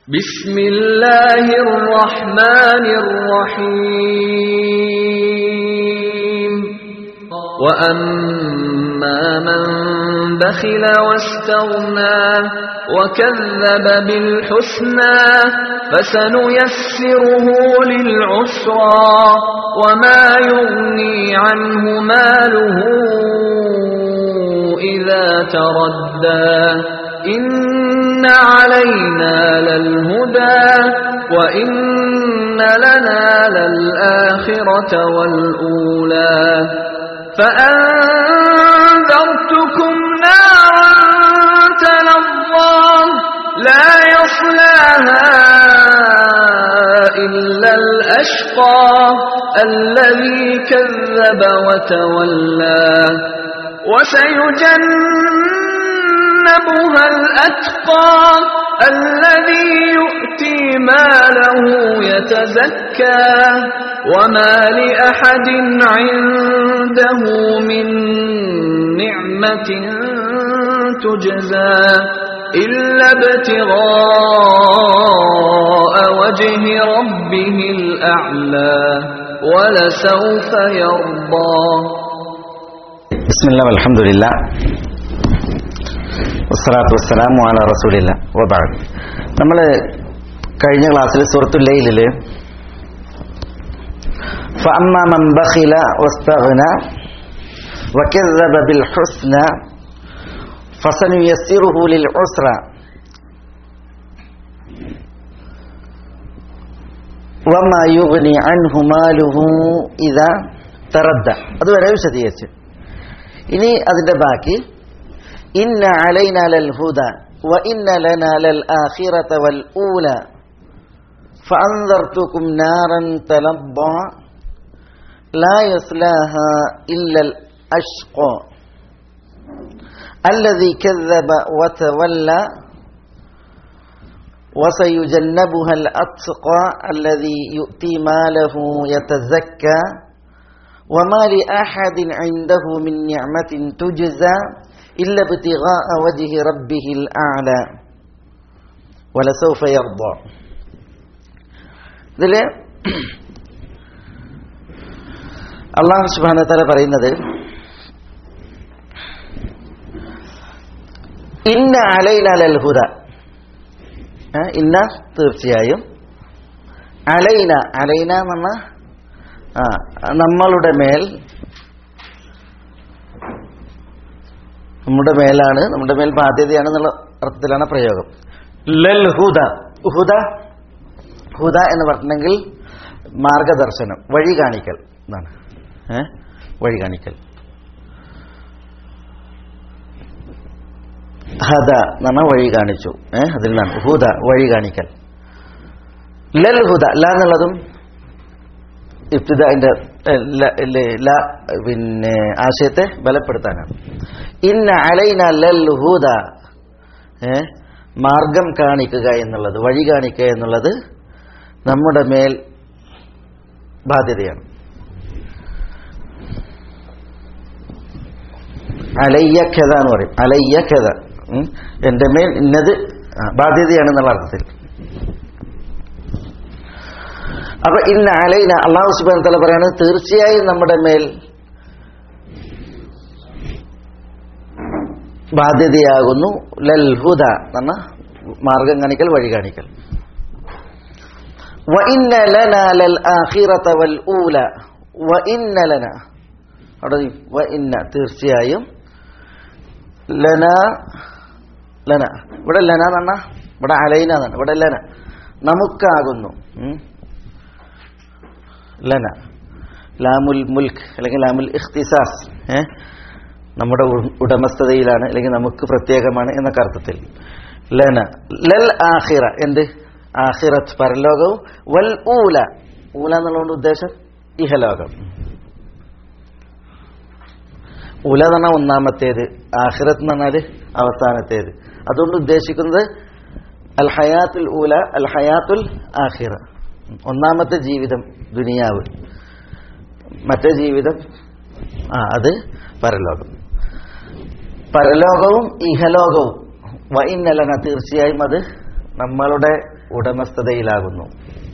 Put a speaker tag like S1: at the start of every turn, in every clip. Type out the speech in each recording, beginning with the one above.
S1: بسم الله الرحمن الرحيم وأما من بخل واستغنى وكذب بالحسنى فسنيسره للعسرى وما يغني عنه ماله إذا تردى إن علينا للهدى وإن لنا للآخرة والأولى فأنذرتكم نارا تلظى لا يصلاها إلا الأشقى الذي كذب وتولى وسيجنبها الأتقى الذي يؤتي ماله يتزكى وما لأحد عنده من نعمة تجزى إلا ابتغاء وجه ربه الأعلى ولسوف يرضى
S2: بسم الله والحمد لله വസ്സലാത്തു വസ്സലാമു അല റസൂലില്ല വബാദ് നമ്മൾ കഴിഞ്ഞ ക്ലാസ്സിൽ സൂറത്തു ലൈലില് فأما من بخل واستغنى وكذب بالحسنى فسنيسره للعسرى وما يغني عنه ماله إذا تردى അതുവരെ വിശദീകരിച്ചു ഇനി അതിന്റെ ബാക്കി ഇന്ന അലൈന ലൽ ഹുദ വ ഇന്ന ലന ലൽ ആഖിറത വൽ ഊല فأنذرتكم نارا تلظى لا يصلاها إلا الأشقى الذي كذب وتولى وسيجنبها الأتقى الذي يؤتي ماله يتزكى وما لأحد عنده من نعمة تجزى إلا ابتغاء وجه ربه الأعلى ولسوف يرضى ഇതിൽ അള്ളാഹു സുബാന തല പറയുന്നത് ഇന്ന അലൈന ലൽഹുദ ഇന്ന തീർച്ചയായും അലൈന അലൈന എന്ന് പറഞ്ഞാൽ ആ നമ്മളുടെ മേൽ നമ്മുടെ മേലാണ് നമ്മുടെ മേൽ ബാധ്യതയാണ് എന്നുള്ള അർത്ഥത്തിലാണ് പ്രയോഗം ലൽ ഹുദ ഹുദ ഹുദ എന്ന് പറഞ്ഞിട്ടുണ്ടെങ്കിൽ മാർഗദർശനം വഴി കാണിക്കൽ എന്നാണ് ഏ വഴി കാണിക്കൽ ഹദ എന്ന് പറഞ്ഞാൽ വഴി കാണിച്ചു ഏ അതിൽ നിന്നാണ് ഹുദ വഴി കാണിക്കൽ ലൽ ഹുദ ല എന്നുള്ളതും ഇബ്തിദാന്റെ പിന്നെ ആശയത്തെ ബലപ്പെടുത്താനാണ് ഇന്ന അലൈന ലൽ ഹുദ ഏ മാർഗം കാണിക്കുക എന്നുള്ളത് വഴി കാണിക്കുക എന്നുള്ളത് നമ്മുടെ മേൽ ബാധ്യതയാണ് അലയ്യഖത എന്ന് പറയും അലയ്യഖത എന്റെ മേൽ ഇന്നത് ബാധ്യതയാണെന്നുള്ള അർത്ഥത്തിൽ അപ്പൊ ഇന്ന അലൈന അള്ളാഹു സുബാൻ തല പറയാണ് തീർച്ചയായും നമ്മുടെ മേൽ ബാധ്യതയാകുന്നു ലൽ ഹുദ എന്ന മാർഗം കാണിക്കൽ വഴി കാണിക്കൽ وإن لنا للآخرة والأولى وإن لنا അവിടെ വഇന്ന തീർച്ചയായും ലന ലന ഇവിടെ ലന എന്ന് പറഞ്ഞാൽ ഇവിടെ അലൈന എന്നാണ് ഇവിടെ ലന നമുക്കാകുന്നു ലന ലാമുൽ മുൽക്ക് അല്ലെങ്കിൽ ലാമുൽ ഇഖ്തിസാസ് ഏ നമ്മുടെ ഉടമസ്ഥതയിലാണ് അല്ലെങ്കിൽ നമുക്ക് പ്രത്യേകമാണ് എന്നൊക്കെ അർത്ഥത്തിൽ ലന ലൽ ആഖിറ എന്ത് ആഖിറത്ത് പരലോകവും വൽ ഊല ഊല എന്നുള്ളതുകൊണ്ട് ഉദ്ദേശം ഇഹലോകം ഊല എന്ന് പറഞ്ഞാൽ ഒന്നാമത്തേത് ആഖിറത്ത് എന്ന് പറഞ്ഞാൽ അവസാനത്തേത് അതുകൊണ്ട് ഉദ്ദേശിക്കുന്നത് അൽ ഹയാത്തുൽ ഊല അൽ ഹയാത്തുൽ ആഖിറ ഒന്നാമത്തെ ജീവിതം ദുനിയാവ് മറ്റേ ജീവിതം ആ അത് പരലോകം പരലോകവും ഇഹലോകവും വൈന്നലന തീർച്ചയായും അത് നമ്മളുടെ ഉടമസ്ഥതയിലാകുന്നു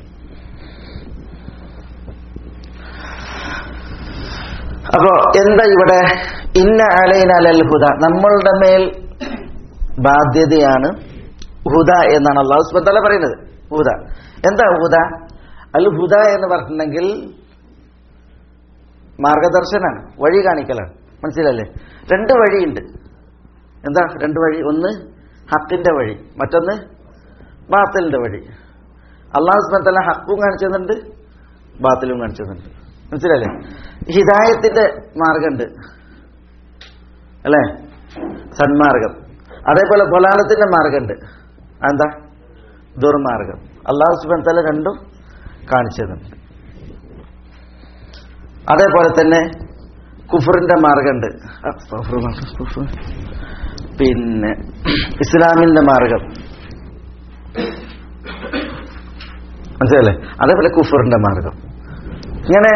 S2: അപ്പോ എന്താ ഇവിടെ ഇന്ന അലൈന അലൽ ഹുദ നമ്മളുടെ മേൽ ബാധ്യതയാണ് ഹുദ എന്നാണ് അള്ളാഹു സുബത്തല പറയുന്നത് ഹുദ എന്താ ഹുദ അൽ ഹുദ എന്ന് പറഞ്ഞിട്ടുണ്ടെങ്കിൽ മാർഗദർശനാണ് വഴി കാണിക്കലാണ് മനസ്സിലല്ലേ രണ്ട് വഴിയുണ്ട് എന്താ രണ്ട് വഴി ഒന്ന് ഹക്കിന്റെ വഴി മറ്റൊന്ന് ബാത്തലിന്റെ വഴി അള്ളാഹു സുബത്തല ഹക്കും കാണിച്ചു തന്നിട്ടുണ്ട് ബാത്തിലും കാണിച്ചു തന്നിട്ടുണ്ട് മനസ്സിലല്ലേ ഹിദായത്തിന്റെ മാർഗമുണ്ട് അല്ലേ സന്മാർഗം അതേപോലെ കൊലാലത്തിന്റെ മാർഗമുണ്ട് എന്താ ദുർമാർഗം അള്ളാഹു സുബാൻ തല രണ്ടും കാണിച്ചു തന്നിട്ടുണ്ട് അതേപോലെ തന്നെ കുഫറിന്റെ മാർഗമുണ്ട് അസ്തഗ്ഫിറുല്ലാഹ്, കുഫർ. പിന്നെ ഇസ്ലാമിന്റെ മാർഗം മനസ്സിലല്ലേ അതേപോലെ കുഫറിന്റെ മാർഗം ഇങ്ങനെ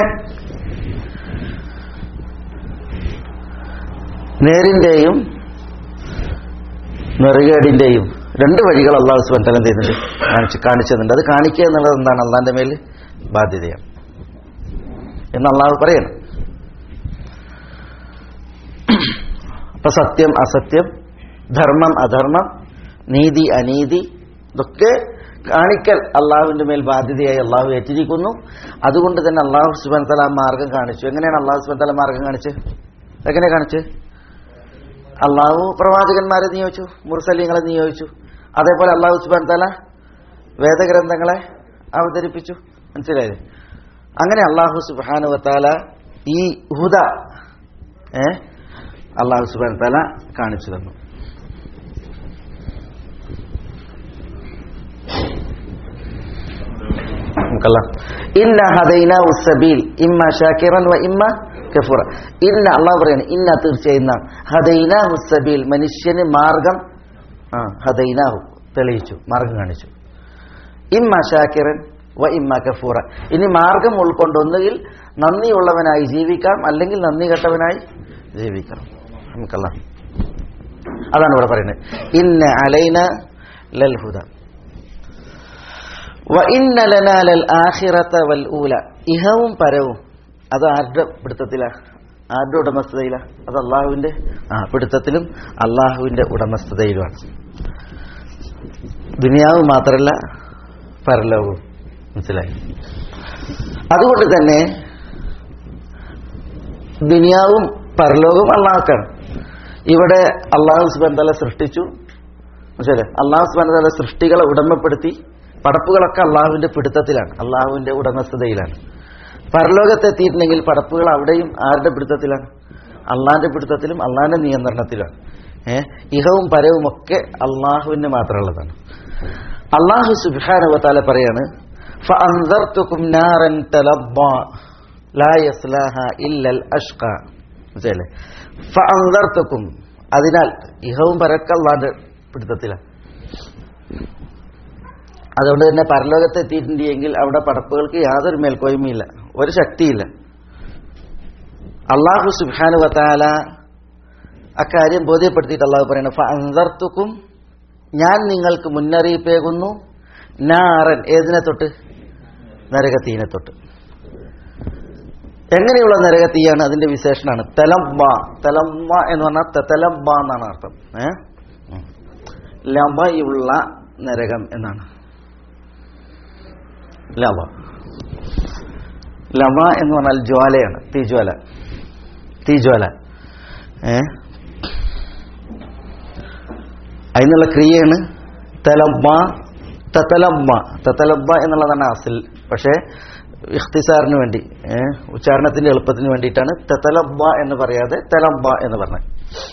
S2: നേരിന്റെയും നെറുകേടിന്റെയും രണ്ട് വഴികൾ അള്ളാഹു സുബൻ തലം ചെയ്യുന്നുണ്ട് കാണിച്ച് കാണിച്ചതുണ്ട് അത് കാണിക്കുക എന്നുള്ളത് എന്താണ് അള്ളാന്റെ മേൽ ബാധ്യതയാണ് എന്ന് അള്ളാഹു പറയണം അപ്പൊ സത്യം അസത്യം ധർമ്മം അധർമ്മം നീതി അനീതി ഇതൊക്കെ കാണിക്കൽ അള്ളാഹുവിന്റെ മേൽ ബാധ്യതയായി അള്ളാഹു ഏറ്റിരിക്കുന്നു അതുകൊണ്ട് തന്നെ അള്ളാഹു സുബാൻ തല മാർഗം കാണിച്ചു എങ്ങനെയാണ് അള്ളാഹു സുബാൻ തല മാർഗം കാണിച്ചത് എങ്ങനെ കാണിച്ച് അള്ളാഹു പ്രവാചകന്മാരെ നിയോഗിച്ചു മുർസലീങ്ങളെ നിയോഗിച്ചു അതേപോലെ അള്ളാഹു സുബാൻ തല വേദഗ്രന്ഥങ്ങളെ അവതരിപ്പിച്ചു മനസ്സിലായില്ലേ അങ്ങനെ അള്ളാഹു സുബാനുവത്താല ഈ ഹുദ ഏ അള്ളാഹു സുബാൻ തല കാണിച്ചു തന്നു നമുക്കല്ല ഇന്ന ഹദൈന ഉസബീൽ ഇമ്മ ഷാക്കിറൻ വ ഇമ്മ കഫൂറ ഇന്ന അള്ളാഹു പറയാണ് ഇന്ന തീർച്ചയായും നാം ഹദൈന ഉസബീൽ മനുഷ്യന് മാർഗം ആ ഹദൈനാഹു തെളിയിച്ചു മാർഗം കാണിച്ചു ഇമ്മ ഷാക്കിറൻ വ ഇമ്മ കഫൂറ ഇനി മാർഗം ഉൾക്കൊണ്ടൊന്നുകിൽ നന്ദിയുള്ളവനായി ജീവിക്കാം അല്ലെങ്കിൽ നന്ദി കെട്ടവനായി ജീവിക്കണം നമുക്കല്ല അതാണ് ഇവിടെ പറയുന്നത് ഇന്ന അലൈന ലൽ ഹുദ വ ഇന്ന ലനാ ലൽ ആഖിറത വൽ ഊല ഇഹവും പരവും അത് ആരുടെ പിടുത്തത്തിലാ ആരുടെ ഉടമസ്ഥതയിലാ അത് അള്ളാഹുവിന്റെ ആ പിടുത്തത്തിലും അള്ളാഹുവിന്റെ ഉടമസ്ഥതയിലുമാണ് ദുനിയാവ് മാത്രമല്ല പരലോകവും മനസ്സിലായി അതുകൊണ്ട് തന്നെ ദുനിയാവും പരലോകവും അള്ളാഹക്കാണ് ഇവിടെ അള്ളാഹു സുബാൻ തല സൃഷ്ടിച്ചു മനസ്സിലെ അള്ളാഹു സുബാൻ തല സൃഷ്ടികളെ ഉടമപ്പെടുത്തി പടപ്പുകളൊക്കെ അള്ളാഹുവിന്റെ പിടുത്തത്തിലാണ് അള്ളാഹുവിന്റെ ഉടമസ്ഥതയിലാണ് പരലോകത്തെത്തിയിട്ടുണ്ടെങ്കിൽ പടപ്പുകൾ അവിടെയും ആരുടെ പിടുത്തത്തിലാണ് അള്ളാഹിന്റെ പിടുത്തത്തിലും അള്ളാഹിന്റെ നിയന്ത്രണത്തിലാണ് ഏഹ് ഇഹവും പരവും ഒക്കെ അള്ളാഹുവിന് മാത്രമുള്ളതാണ് അള്ളാഹു സുബാനുവത്താല പറയാണ് فأنذرتكم نارا تلظى لا يصلاها إلا الأشقى മനസ്സിലായില്ലേ ഫഅൻദർത്തുക്കും അതിനാൽ ഇഹവും പരക്ക അള്ളാന്റെ പിടുത്തത്തിലാണ് അതുകൊണ്ട് തന്നെ പരലോകത്ത് എത്തിയിട്ടുണ്ടെങ്കിൽ അവിടെ പടപ്പുകൾക്ക് യാതൊരു മേൽക്കോയ്മയില്ല ഒരു ശക്തിയില്ല അള്ളാഹു സുബാനു വത്താല അക്കാര്യം ബോധ്യപ്പെടുത്തിയിട്ട് അള്ളാഹു പറയുന്നത് ഫഅൻദർത്തുക്കും ഞാൻ നിങ്ങൾക്ക് മുന്നറിയിപ്പേകുന്നു നാറൻ ഏതിനെ തൊട്ട് നരകത്തീനെ തൊട്ട് എങ്ങനെയുള്ള നരകത്തീയാണ് അതിന്റെ വിശേഷണമാണ് തെലംബ തെലംബ എന്ന് പറഞ്ഞാൽ തെലംബ എന്നാണ് അർത്ഥം ഏ ഉം. ലബയുള്ള നരകം എന്നാണ് ലവ ലവ എന്ന് പറഞ്ഞാൽ ജ്വാലയാണ് തീജ്വാല തീജ്വാല ഏ അതിനുള്ള ക്രിയയാണ് തലബ്ബ തത്തലബ്ബ തത്തലബ്ബ എന്നുള്ളതാണ് അസിൽ പക്ഷേ ഇഖ്തിസാറിന് വേണ്ടി ഏ, ഉച്ചാരണത്തിന്റെ എളുപ്പത്തിന് വേണ്ടിയിട്ടാണ് തത്തലബ്ബ എന്ന് പറയാതെ തലബ്ബ എന്ന് പറഞ്ഞത്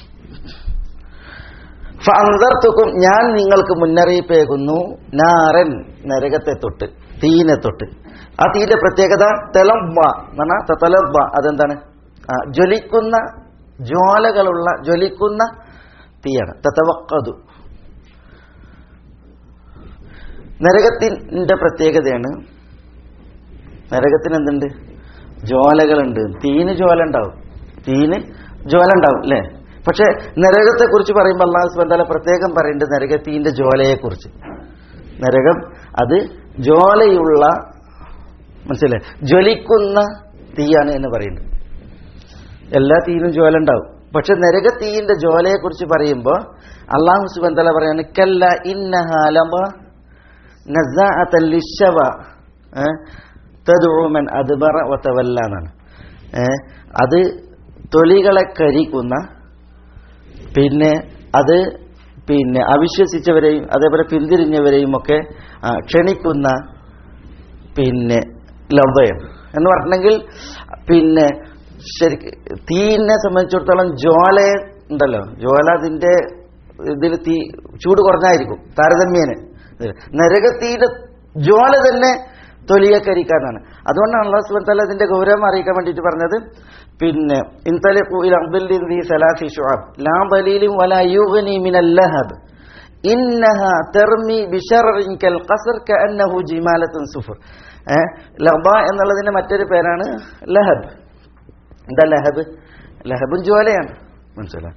S2: ഫഅൻദർത്തുക്കും ഞാൻ നിങ്ങൾക്ക് മുന്നറിയിപ്പേകുന്നു നാരൻ നരകത്തെ തൊട്ട് തീനെ തൊട്ട് ആ തീന്റെ പ്രത്യേകത തെലബ്ബ എന്ന് പറഞ്ഞാൽ തത്തലബ്ബ അതെന്താണ് ആ, ജ്വലിക്കുന്ന ജ്വാലകളുള്ള ജ്വലിക്കുന്ന തീയാണ് തത്തവക്കതു നരകത്തിന്റെ പ്രത്യേകതയാണ് നരകത്തിന് എന്തുണ്ട് ജ്വാലകളുണ്ട് തീന് ജ്വാല ഉണ്ടാവും തീന് ജ്വാല ഉണ്ടാവും അല്ലേ പക്ഷെ നരകത്തെ കുറിച്ച് പറയുമ്പോൾ അള്ളാഹു സുബന്താല പ്രത്യേകം പറയുന്നുണ്ട് നരകത്തീന്റെ ജ്വാലയെ കുറിച്ച് നരകം അത് ജ്വാലയുള്ള മനസ്സിലായി ജ്വലിക്കുന്ന തീയാണ് എന്ന് പറയുന്നത് എല്ലാ തീയിലും ജ്വാല ഉണ്ടാവും പക്ഷെ നരക തീയിന്റെ ജ്വാലയെ കുറിച്ച് പറയുമ്പോൾ അള്ളാഹു സുബൻ തല പറയാണ് കല്ല ഇന്നഹാലമ നസാഅത്തല്ലിശവ തദ്ഉമൻ അദ്ബറ വതവല്ല എന്നാണ് ഏ, അത് തൊലികളെ കരിക്കുന്ന പിന്നെ അത് പിന്നെ അവിശ്വസിച്ചവരെയും അതേപോലെ പിന്തിരിഞ്ഞവരെയും ഒക്കെ ആ, ക്ഷണിക്കുന്ന പിന്നെ ലഭയം എന്ന് പറഞ്ഞെങ്കിൽ പിന്നെ ശരിക്ക് തീയിനെ സംബന്ധിച്ചിടത്തോളം ജ്വാല ഉണ്ടല്ലോ ജ്വാല അതിന്റെ ഇതിൽ തീ ചൂട് കുറഞ്ഞായിരിക്കും താരതമ്യേന നരകത്തീയുടെ ജ്വാല തന്നെ തൊലിയെ കരിക്കാനാണ് അതുകൊണ്ടാണ് അള്ളാഹു സുബ്ഹാനഹു വ തആല ഇതിന്റെ ഗൗരവം അറിയിക്കാൻ വേണ്ടിയിട്ട് പറഞ്ഞത് പിന്നെ ഇൻതലിഖു ഇല അബ്ദിൻ ദി സലാസി ശുഅബ് ലാ ദലീലിൻ വലാ യുഗ്നി മിനൽ ലഹബ് ഇന്നഹ തെർമി ബിഷറിൻ കൽ ഖസർ കഅന്നഹു ജിമാലത്തുൻ സുഫർ ഏ ലബ എന്നുള്ളതിന്റെ മറ്റൊരു പേരാണ് ലഹബ് എന്താ ലഹബ് ലഹബും ജ്വാലയാണ് മനസ്സിലായി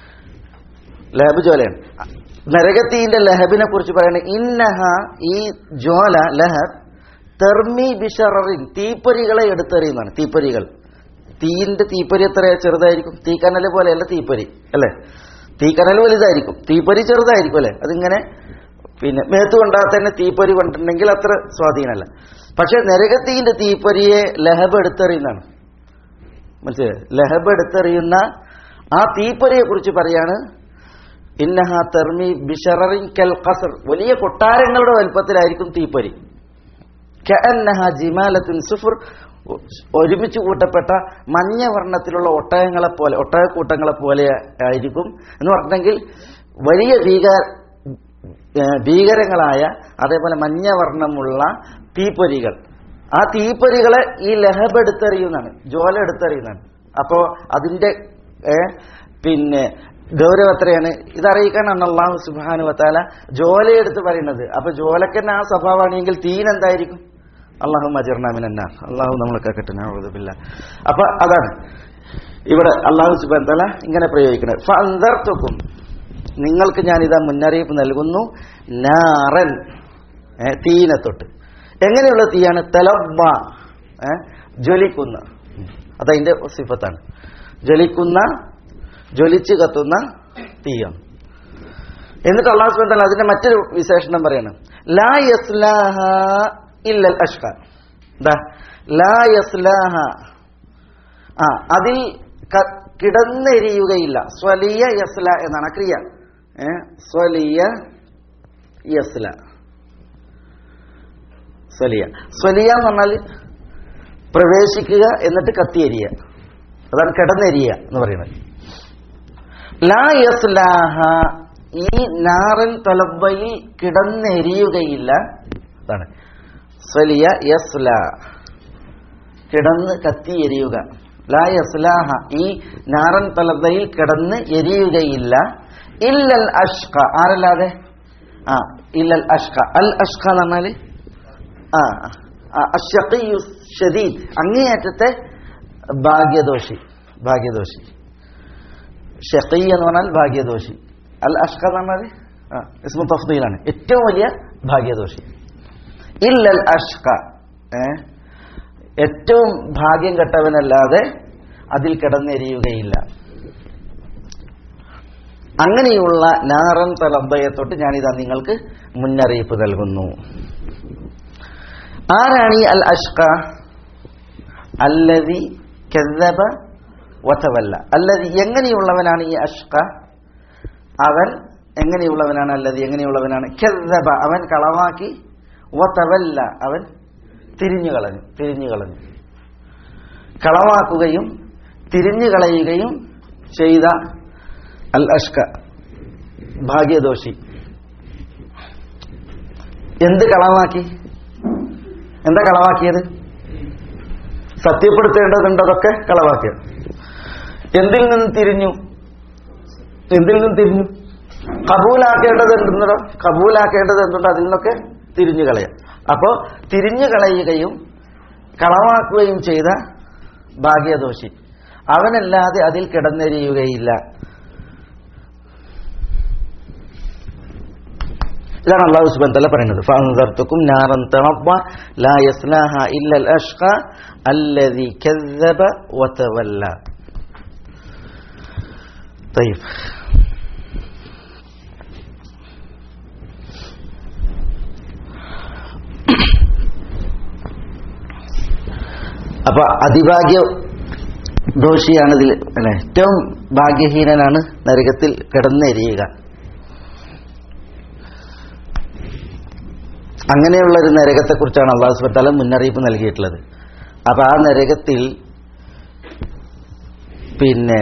S2: ലഹബ് ജ്വാലയാണ് നരകത്തീന്റെ ലഹബിനെ കുറിച്ച് പറയുന്നത് ഇന്നഹ ഈ ജ്വാല ലഹബ് തെർമി ബിഷറിൻ തീപ്പൊരികളെ എടുത്തെറിയുന്നതാണ് തീപ്പൊരികൾ തീയിന്റെ തീപ്പൊരി എത്ര ചെറുതായിരിക്കും തീക്കനൽ പോലെയല്ല തീപ്പൊരി അല്ലേ തീക്കനൽ വലുതായിരിക്കും തീപ്പൊരി ചെറുതായിരിക്കും അല്ലേ അതിങ്ങനെ പിന്നെ മേത്ത് കൊണ്ടാൽ തന്നെ തീപ്പൊരി കൊണ്ടിട്ടുണ്ടെങ്കിൽ അത്ര സ്വാധീനമല്ല പക്ഷെ നരകത്തീന്റെ തീപ്പൊരിയെ ലഹബ് എടുത്തെറിയുന്നതാണ് മനസ്സിലായി ലഹബ് എടുത്തെറിയുന്ന ആ തീപ്പൊരിയെ കുറിച്ച് പറയാണ് ഇന്നഹ തെർമി ബിഷറിൻ കൽ ഖസർ വലിയ കൊട്ടാരങ്ങളുടെ വലുപ്പത്തിലായിരിക്കും തീപ്പൊരി കഅന്നഹ ജിമാലത്തിൻ സുഫുർ ഒരുമിച്ച് കൂട്ടപ്പെട്ട മഞ്ഞ വർണ്ണത്തിലുള്ള ഒട്ടകങ്ങളെ പോലെ ഒട്ടകക്കൂട്ടങ്ങളെ പോലെ ആയിരിക്കും എന്ന് പറഞ്ഞെങ്കിൽ വലിയ ഭീകര ഏഹ് ഭീകരങ്ങളായ അതേപോലെ മഞ്ഞ വർണ്ണമുള്ള തീപ്പൊരികൾ ആ തീപ്പൊരികളെ ഈ ലഹബ് എടുത്തെറിയുന്നതാണ് ജോല എടുത്തെറിയുന്നതാണ് അപ്പോ അതിന്റെ ഏഹ് പിന്നെ ഗൗരവം എത്രയാണ് ഇതറിയിക്കാനാണ് അള്ളാഹു സുബാനു വത്താല ജോലയെടുത്ത് പറയുന്നത് അപ്പൊ ജോലക്കന്നെ ആ സ്വഭാവമാണെങ്കിൽ തീനെന്തായിരിക്കും അള്ളാഹു മജർനാമിനാ അള്ളാഹു നമ്മളൊക്കെ കിട്ടുന്ന അപ്പൊ അതാണ് ഇവിടെ അള്ളാഹു സുബാൻ തല ഇങ്ങനെ പ്രയോഗിക്കുന്നത് ഫന്തർത്തുക്കും നിങ്ങൾക്ക് ഞാനിതാ മുന്നറിയിപ്പ് നൽകുന്നു നാറൻ ഏ, തീയിനെ തൊട്ട് എങ്ങനെയുള്ള തീയാണ് തലബ ഏ, ജ്വലിക്കുന്ന അതതിന്റെ സിഫത്താണ് ജ്വലിക്കുന്ന ജ്വലിച്ച് കത്തുന്ന തീയാണ് എന്നിട്ട് അള്ളാഹു സുബ്ഹാനഹു വ തആല അതിന്റെ മറ്റൊരു വിശേഷണം പറയാണ് ലാ യസ്ലാഹ ഇല്ലൽ അഷ്ക എന്താ ലാ യസ്ലാഹ ആ അതിൽ ക- കിടന്നെരിയുകയില്ല സ്വലിയ യസ്ല എന്നാണ് ആ ക്രിയ ഏ സ്വലിയ യസ്ല സ്വലിയ സ്വലിയ എന്ന് പറഞ്ഞാൽ പ്രവേശിക്കുക എന്നിട്ട് കത്തിയെരിയ അതാണ് കിടന്നെരിയ എന്ന് പറയുന്നത് ലാ യസ്ലാഹ ഈ നാറൻ തലബയിൽ കിടന്നെരിയുകയില്ല അതാണ് സ്വലിയ യസ്ല കിടന്ന് കത്തി എരിയുക ലാ യസ്ലാഹ ഈ നാറൻ തലബയിൽ കിടന്ന് എരിയുകയില്ല ഇല്ലൽ അഷ്ക ആരല്ലാതെ ആ ഇല്ലൽ അഷ്ക അൽ അഷ്ക എന്ന് പറഞ്ഞാല് ആ ആ, അശ്ശഖിയു ഷദീദ് അങ്ങേയറ്റത്തെ ഭാഗ്യദോഷി ഭാഗ്യദോഷി ഷഖി എന്ന് പറഞ്ഞാൽ ഭാഗ്യദോഷി അൽ അഷ്ക എന്ന് പറഞ്ഞാൽ ആ ഇസ്മു തഫ്ദീലാണ് ഏറ്റവും വലിയ ഭാഗ്യദോഷി ഇല്ലൽ അഷ്ക ഏ ഏറ്റവും ഭാഗ്യം കെട്ടവനല്ലാതെ അതിൽ കിടന്നെരിയുകയില്ല അങ്ങനെയുള്ള നാറൻ തലബയെ തൊട്ട് ഞാനിതാ നിങ്ങൾക്ക് മുന്നറിയിപ്പ് നൽകുന്നു ആരാണ് ഈ അൽ അഷ്ക അല്ലതി കെല്ലബ വതവല്ല അല്ലതി എങ്ങനെയുള്ളവനാണ് ഈ അഷ്ക അവൻ എങ്ങനെയുള്ളവനാണ് അല്ലതി എങ്ങനെയുള്ളവനാണ് കെല്ലബ അവൻ കളവാക്കി വതവല്ല അവൻ തിരിഞ്ഞു കളഞ്ഞു തിരിഞ്ഞു കളഞ്ഞു കളവാക്കുകയും തിരിഞ്ഞു കളയുകയും ചെയ്ത അൽ അഷ്ക ഭാഗ്യദോഷി എന്ത് കളവാക്കി എന്താ കളവാക്കിയത് സത്യപ്പെടുത്തേണ്ടതുണ്ടതൊക്കെ കളവാക്കിയത് എന്തിൽ നിന്ന് തിരിഞ്ഞു എന്തിൽ നിന്ന് തിരിഞ്ഞു കബൂലാക്കേണ്ടത് എന്തുണ്ടോ കബൂലാക്കേണ്ടത് എന്തുണ്ടോ അതിൽ നിന്നൊക്കെ തിരിഞ്ഞു കളയാം അപ്പോ തിരിഞ്ഞു കളയുകയും കളവാക്കുകയും ചെയ്ത ഭാഗ്യദോഷി അവനല്ലാതെ അതിൽ കിടന്നെരിയുകയില്ല ഇതാണ് അള്ളാഹു സുബാൻ തല പറയുന്നത് ഫഅൻദർതുക്കും നാറൻ തളബ്ബ ലാ യസ്ലാഹ ഇല്ലൽ അഷ്ഖ അല്ലദി കذب വതവല്ല طيب അപ്പൊ അതിഭാഗ്യ ദോഷിയാണ് ഇതിൽ അല്ലെ ഏറ്റവും ഭാഗ്യഹീനനാണ് നരകത്തിൽ കിടന്നെരിയുക അങ്ങനെയുള്ള ഒരു നരകത്തെക്കുറിച്ചാണ് അള്ളാഹു സുബത്താല മുന്നറിയിപ്പ് നൽകിയിട്ടുള്ളത് അപ്പൊ ആ നരകത്തിൽ പിന്നെ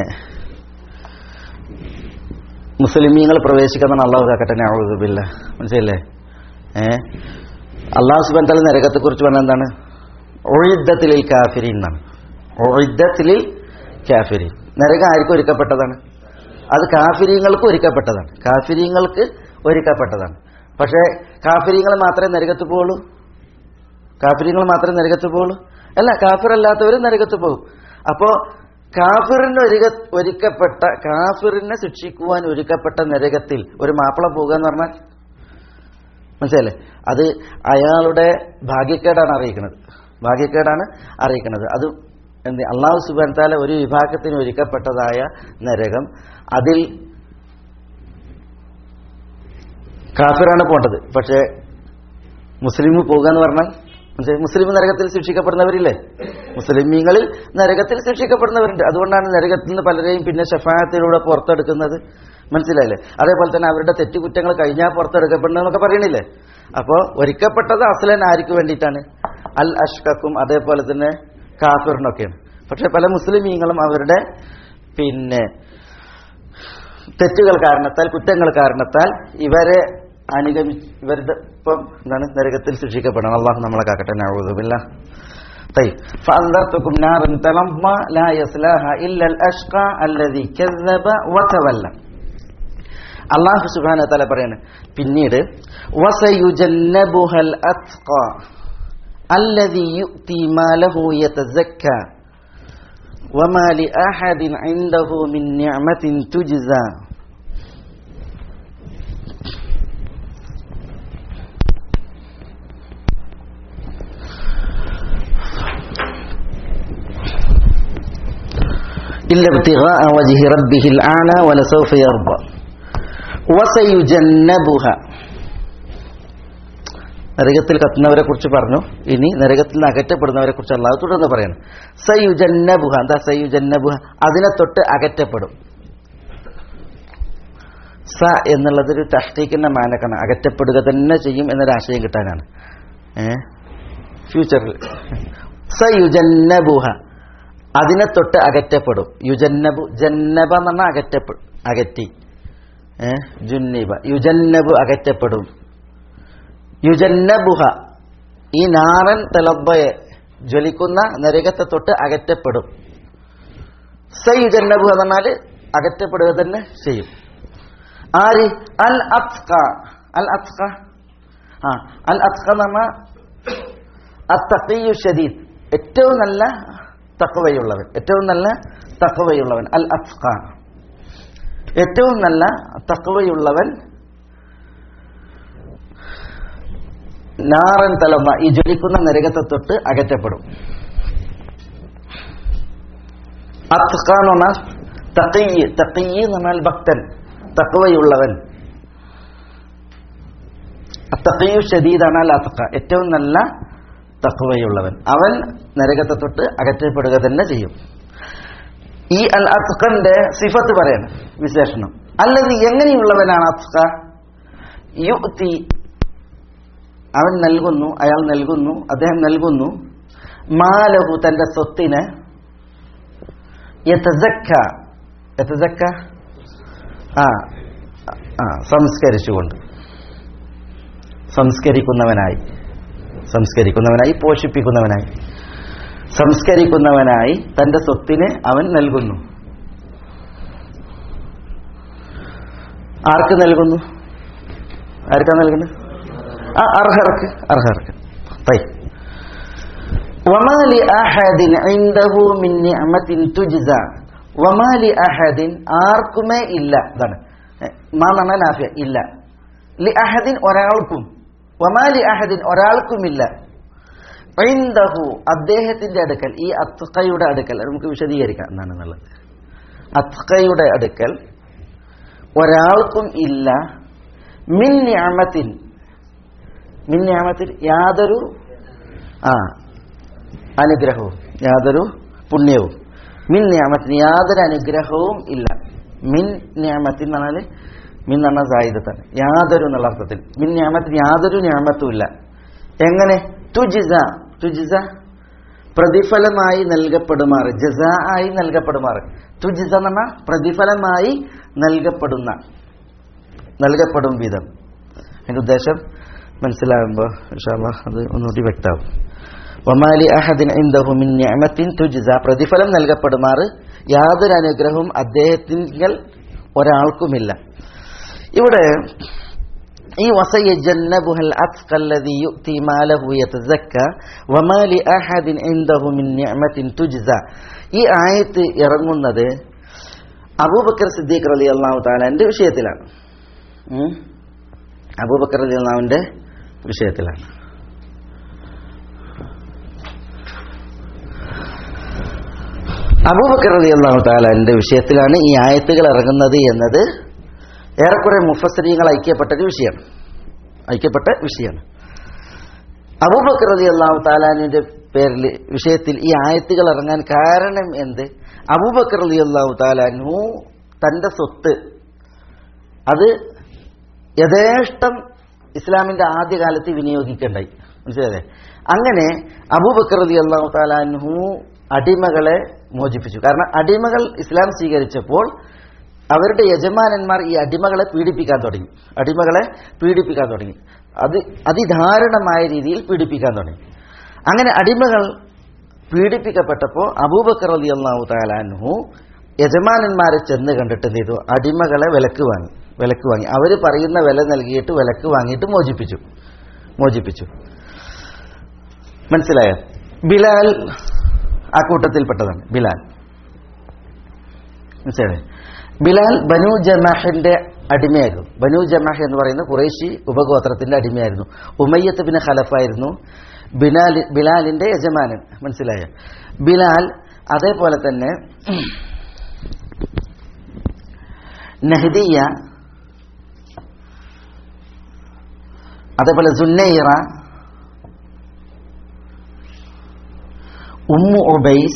S2: മുസ്ലിമീങ്ങൾ പ്രവേശിക്കുന്ന അള്ളാഹു കാക്കട്ടെ ഞാവില്ല മനസ്സിലല്ലേ ഏ അള്ളാഹു സുബാൻ തല നരകത്തെക്കുറിച്ച് പറഞ്ഞ എന്താണ് ഒഴിദ്ദത്തിലിൽ കാഫിരി എന്നാണ് ഒഴിദ്ദത്തിലിൽ കാഫിരി നരകം ആർക്കും ഒരുക്കപ്പെട്ടതാണ് അത് കാഫിരിങ്ങൾക്ക് ഒരുക്കപ്പെട്ടതാണ് കാഫിരിങ്ങൾക്ക് ഒരുക്കപ്പെട്ടതാണ് പക്ഷേ കാഫിരിങ്ങൾ മാത്രമേ നരകത്ത് പോകുള്ളൂ കാഫിരിങ്ങൾ മാത്രമേ നരകത്ത് പോകുള്ളൂ അല്ല കാഫിറല്ലാത്തവരും നരകത്ത് പോകും അപ്പോ കാഫിറിന് ഒരുക ഒരുക്കപ്പെട്ട കാഫിറിനെ ശിക്ഷിക്കുവാൻ ഒരുക്കപ്പെട്ട നരകത്തിൽ ഒരു മാപ്പിള പോകുക എന്ന് പറഞ്ഞാൽ മനസ്സിലല്ലേ അത് അയാളുടെ ഭാഗ്യക്കേടാണ് അറിയിക്കുന്നത് ഭാഗ്യക്കേടാണ് അറിയിക്കുന്നത് അത് എന്ത് അള്ളാഹു സുബാൻ താല ഒരു വിഭാഗത്തിന് ഒരുക്കപ്പെട്ടതായ നരകം അതിൽ കാഫിറാണ് പോണ്ടത് പക്ഷേ മുസ്ലിം പോകുക എന്ന് പറഞ്ഞാൽ മനസ്സിലായി? മുസ്ലിം നരകത്തിൽ ശിക്ഷിക്കപ്പെടുന്നവരില്ലേ മുസ്ലിമീങ്ങളിൽ നരകത്തിൽ ശിക്ഷിക്കപ്പെടുന്നവരുണ്ട് അതുകൊണ്ടാണ് നരകത്തിൽ നിന്ന് പലരെയും പിന്നെ ഷഫായത്തിലൂടെ പുറത്തെടുക്കുന്നത് മനസ്സിലായില്ലേ അതേപോലെ തന്നെ അവരുടെ തെറ്റുകുറ്റങ്ങൾ കഴിഞ്ഞാൽ പുറത്തെടുക്കപ്പെടുന്നതെന്നൊക്കെ പറയണില്ലേ അപ്പോൾ ഒരുക്കപ്പെട്ടത് അസ്ലൻ ആർക്ക് വേണ്ടിയിട്ടാണ് അൽ അഷ്കക്കും അതേപോലെ തന്നെ കാഫിറിനൊക്കെയാണ് പക്ഷെ പല മുസ്ലിമീങ്ങളും അവരുടെ പിന്നെ തെറ്റുകൾ കാരണത്താൽ കുറ്റങ്ങൾ കാരണത്താൽ ഇവരെ അനുഗമി ഇവരുടെ ഇപ്പം എന്താണ് നരകത്തിൽ ശിക്ഷിക്കപ്പെടണം അള്ളാഹു നമ്മളെ കാക്കട്ടെ നഅൂദുബില്ലാ طيب فأنذرتكم نارا تلظى لا يصلاها إلا الأشقى الذي كذب وتولى അള്ളാഹു സുബാന തല പറയാണ് പിന്നീട് വസയുജന്നബുഹൽ അത്ഖ الذي يؤتي ماله يتزكى وما لأحد عنده من نعمة تجزى إلا ابتغاء وجه ربه الأعلى ولسوف يرضى وسيجنبها നരകത്തിൽ കത്തുന്നവരെ കുറിച്ച് പറഞ്ഞു ഇനി നരകത്തിൽ നിന്ന് അകറ്റപ്പെടുന്നവരെ കുറിച്ച് അള്ളാഹു തുടർന്ന് പറയണം സയുജന്നബുഹ എന്താ സയുജന്നബുഹ അതിനെ തൊട്ട് അകറ്റപ്പെടും സ എന്നുള്ളതൊരു തഷ്ടിക്കുന്ന മാനക്കാണ് അകറ്റപ്പെടുക തന്നെ ചെയ്യും എന്നൊരു ആശയം കിട്ടാനാണ് ഏ ഫ്യൂച്ചറിൽ സയുജന്നബുഹ അതിനെ തൊട്ട് അകറ്റപ്പെടും യുജന്നബു ജന്നബ എന്ന് പറഞ്ഞാൽ അകറ്റപ്പെടും അകറ്റി ഏ ജുന്നിബ യുജന്നബു അകറ്റപ്പെടും യുജന്നബുഹ ഈ നാറൻ തലബയെ ജ്വലിക്കുന്ന നരകത്തെ തൊട്ട് അകറ്റപ്പെടും സയുജന്നബുഹ എന്ന് പറഞ്ഞാൽ അകറ്റപ്പെടുക തന്നെ ചെയ്യും ആര് അൽ അത്ക അൽ അത്ക ആ അൽ അത്ക എന്ന് പറഞ്ഞാൽ അത്തഖിയു ഷദീദ് ഏറ്റവും നല്ല തക്കവയുള്ളവൻ ഏറ്റവും നല്ല തക്കവയുള്ളവൻ അൽ അത്ക ഏറ്റവും നല്ല തക്കവയുള്ളവൻ നാറൻ തലമ ഈ ജ്വലിക്കുന്ന നരകത്തെ തൊട്ട് അകറ്റപ്പെടും അത്ക എന്ന് പറഞ്ഞാൽ തക്കയ്യ് തക്കയ്യ് എന്ന് പറഞ്ഞാൽ ഭക്തൻ തക്കവയുള്ളവൻ തക്കയ്യു ഷദീദാണ് അൽ അത്ക ഏറ്റവും നല്ല തക്കവയുള്ളവൻ അവൻ നരകത്തെ തൊട്ട് അകറ്റപ്പെടുക തന്നെ ചെയ്യും ഈ അൽ അത്ഖന്റെ സിഫത്ത് പറയണം വിശേഷണം അല്ലത് എങ്ങനെയുള്ളവനാണ് അത്ഖ യുക്തി അവൻ നൽകുന്നു അയാൾ നൽകുന്നു അദ്ദേഹം നൽകുന്നു മാലഹു തന്റെ സ്വത്തിനെ യതസക്ക യതസക്ക ആ ആ സംസ്കരിച്ചുകൊണ്ട് സംസ്കരിക്കുന്നവനായി സംസ്കരിക്കുന്നവനായി പോഷിപ്പിക്കുന്നവനായി സംസ്കരിക്കുന്നവനായി തന്റെ സ്വത്തിനെ അവൻ നൽകുന്നു ആർക്ക് നൽകുന്നു ആർക്കാ നൽകുന്നത് ആ അർഹർക്ക് അർഹർക്ക് തൈ വമാലി അഹദിൻ ഇൻദഹു മിൻ നിഅമത്തിൻ തുജ്സ വമാലി അഹദിൻ ആർക്കുമേ ഇല്ല ഇതാണ് മാ എന്ന് പറഞ്ഞാൽ നാഫിയ ഇല്ല ലി അഹദിൻ ഒരാൾക്കും വമാലി അഹദിൻ ഒരാൾക്കുമില്ല ഐന്ദഹു അദ്ദേഹത്തിന്റെ അടുക്കൽ ഈ അത്കയുടെ അടുക്കൽ അത് നമുക്ക് വിശദീകരിക്കാം എന്നാണെന്നുള്ളത് അത്കയുടെ അടുക്കൽ ഒരാൾക്കും ഇല്ല മിൻ ഞാമത്തിൻ മിൻ ഞാമത്തിൽ യാതൊരു ആ അനുഗ്രഹവും യാതൊരു പുണ്യവും മിൻ ഞാമത്തിന് യാതൊരു അനുഗ്രഹവും ഇല്ല മിൻ ഞാമത്തിൽ എന്ന് പറഞ്ഞാൽ മിൻ എന്ന് പറഞ്ഞാൽ സായുധത്താണ് യാതൊരു എന്നുള്ള അർത്ഥത്തിൽ മിൻ ഞാമത്തിന് യാതൊരു ഞാമത്തും ഇല്ല എങ്ങനെ തുജിസ തുജിസ പ്രതിഫലമായി നൽകപ്പെടുമാറ് ജസ ആയി നൽകപ്പെടുമാറ് തുജിസ എന്ന് പറഞ്ഞാൽ പ്രതിഫലമായി നൽകപ്പെടുന്ന നൽകപ്പെടും വിധം അതിന്റെ ഉദ്ദേശം മനസ്സിലാകുമ്പോൾ അത് ഒന്നുകൂടി വ്യക്തമാവും വമാലി അഹദിൻ ഇൻദഹു മിൻ നിഅമത്തിൻ തുജ്സ പ്രതിഫലം നൽകപ്പെടുമാറ് യാതൊരു അനുഗ്രഹവും അദ്ദേഹത്തിങ്കൽ ഒരാൾക്കുമില്ല ഇവിടെ ഈ വസയജന്നബുഹൽ അത്ഖല്ലദി യുഅതി മാലഹു യതസക്ക വമാലി അഹദിൻ ഇൻദഹു മിൻ നിഅമത്തിൻ തുജ്സ ഈ ആയത്ത് ഇറങ്ങുന്നത് അബൂബക്കർ സിദ്ദീഖ് റളിയല്ലാഹു തആലന്റെ വിഷയത്തിലാണ് ഉം. അബൂബക്കർ റളിയല്ലാഹുവിന്റെ വിഷയത്തിലാണ് അബൂബക്കർ റളിയല്ലാഹു തആലന്റെ വിഷയത്തിലാണ് ഈ ആയത്തുകൾ ഇറങ്ങുന്നത് എന്നത് ഏറെക്കുറെ മുഫസ്സരീങ്ങൾ ഐക്യപ്പെട്ടൊരു വിഷയമാണ് ഐക്യപ്പെട്ട വിഷയമാണ് അബൂബക്കർ റളിയല്ലാഹു തആലാനിന്റെ പേരിൽ വിഷയത്തിൽ ഈ ആയത്തുകൾ ഇറങ്ങാൻ കാരണം എന്ത് അബൂബക്കർ റളിയല്ലാഹു തആലാനു തന്റെ സ്വത്ത് അത് യഥേഷ്ടം ഇസ്ലാമിന്റെ ആദ്യകാലത്ത് വിനിയോഗിക്കണ്ടായി മനസ്സിലായേ അങ്ങനെ അബൂബക്കർ റളിയല്ലാഹു തആലാനു അടിമകളെ മോചിപ്പിച്ചു കാരണം അടിമകൾ ഇസ്ലാം സ്വീകരിച്ചപ്പോൾ അവരുടെ യജമാനന്മാർ ഈ അടിമകളെ പീഡിപ്പിക്കാൻ തുടങ്ങി അടിമകളെ പീഡിപ്പിക്കാൻ തുടങ്ങി അത് അതിദാരുണമായ രീതിയിൽ പീഡിപ്പിക്കാൻ തുടങ്ങി അങ്ങനെ അടിമകൾ പീഡിപ്പിക്കപ്പെട്ടപ്പോൾ അബൂബക്കർ അലി അള്ളാഹു താലാൻഹു യജമാനന്മാരെ ചെന്ന് കണ്ടിട്ട് എന്ത് ചെയ്തു അടിമകളെ വിലക്ക് വാങ്ങി വിലക്ക് വാങ്ങി അവർ പറയുന്ന വില നൽകിയിട്ട് വിലക്ക് വാങ്ങിയിട്ട് മോചിപ്പിച്ചു മോചിപ്പിച്ചു മനസ്സിലായോ ബിലാൽ ആ കൂട്ടത്തിൽപ്പെട്ടതാണ് ബിലാൽ മനസ്സിലായോ ബിലാൽ ബനു ജമാഹിന്റെ അടിമയായിരുന്നു ബനു ജമാഹ് എന്ന് പറയുന്ന കുറേശി ഉപഗോത്രത്തിന്റെ അടിമയായിരുന്നു ഉമയ്യത്ത് ബിൻ ഖലഫായിരുന്നു ബിലാൽ ബിലാലിന്റെ യജമാനൻ മനസ്സിലായോ ബിലാൽ അതേപോലെ തന്നെ നഹ്ദിയ അതേപോലെ സുന്നൈറ ഉമ്മു ഉബൈസ്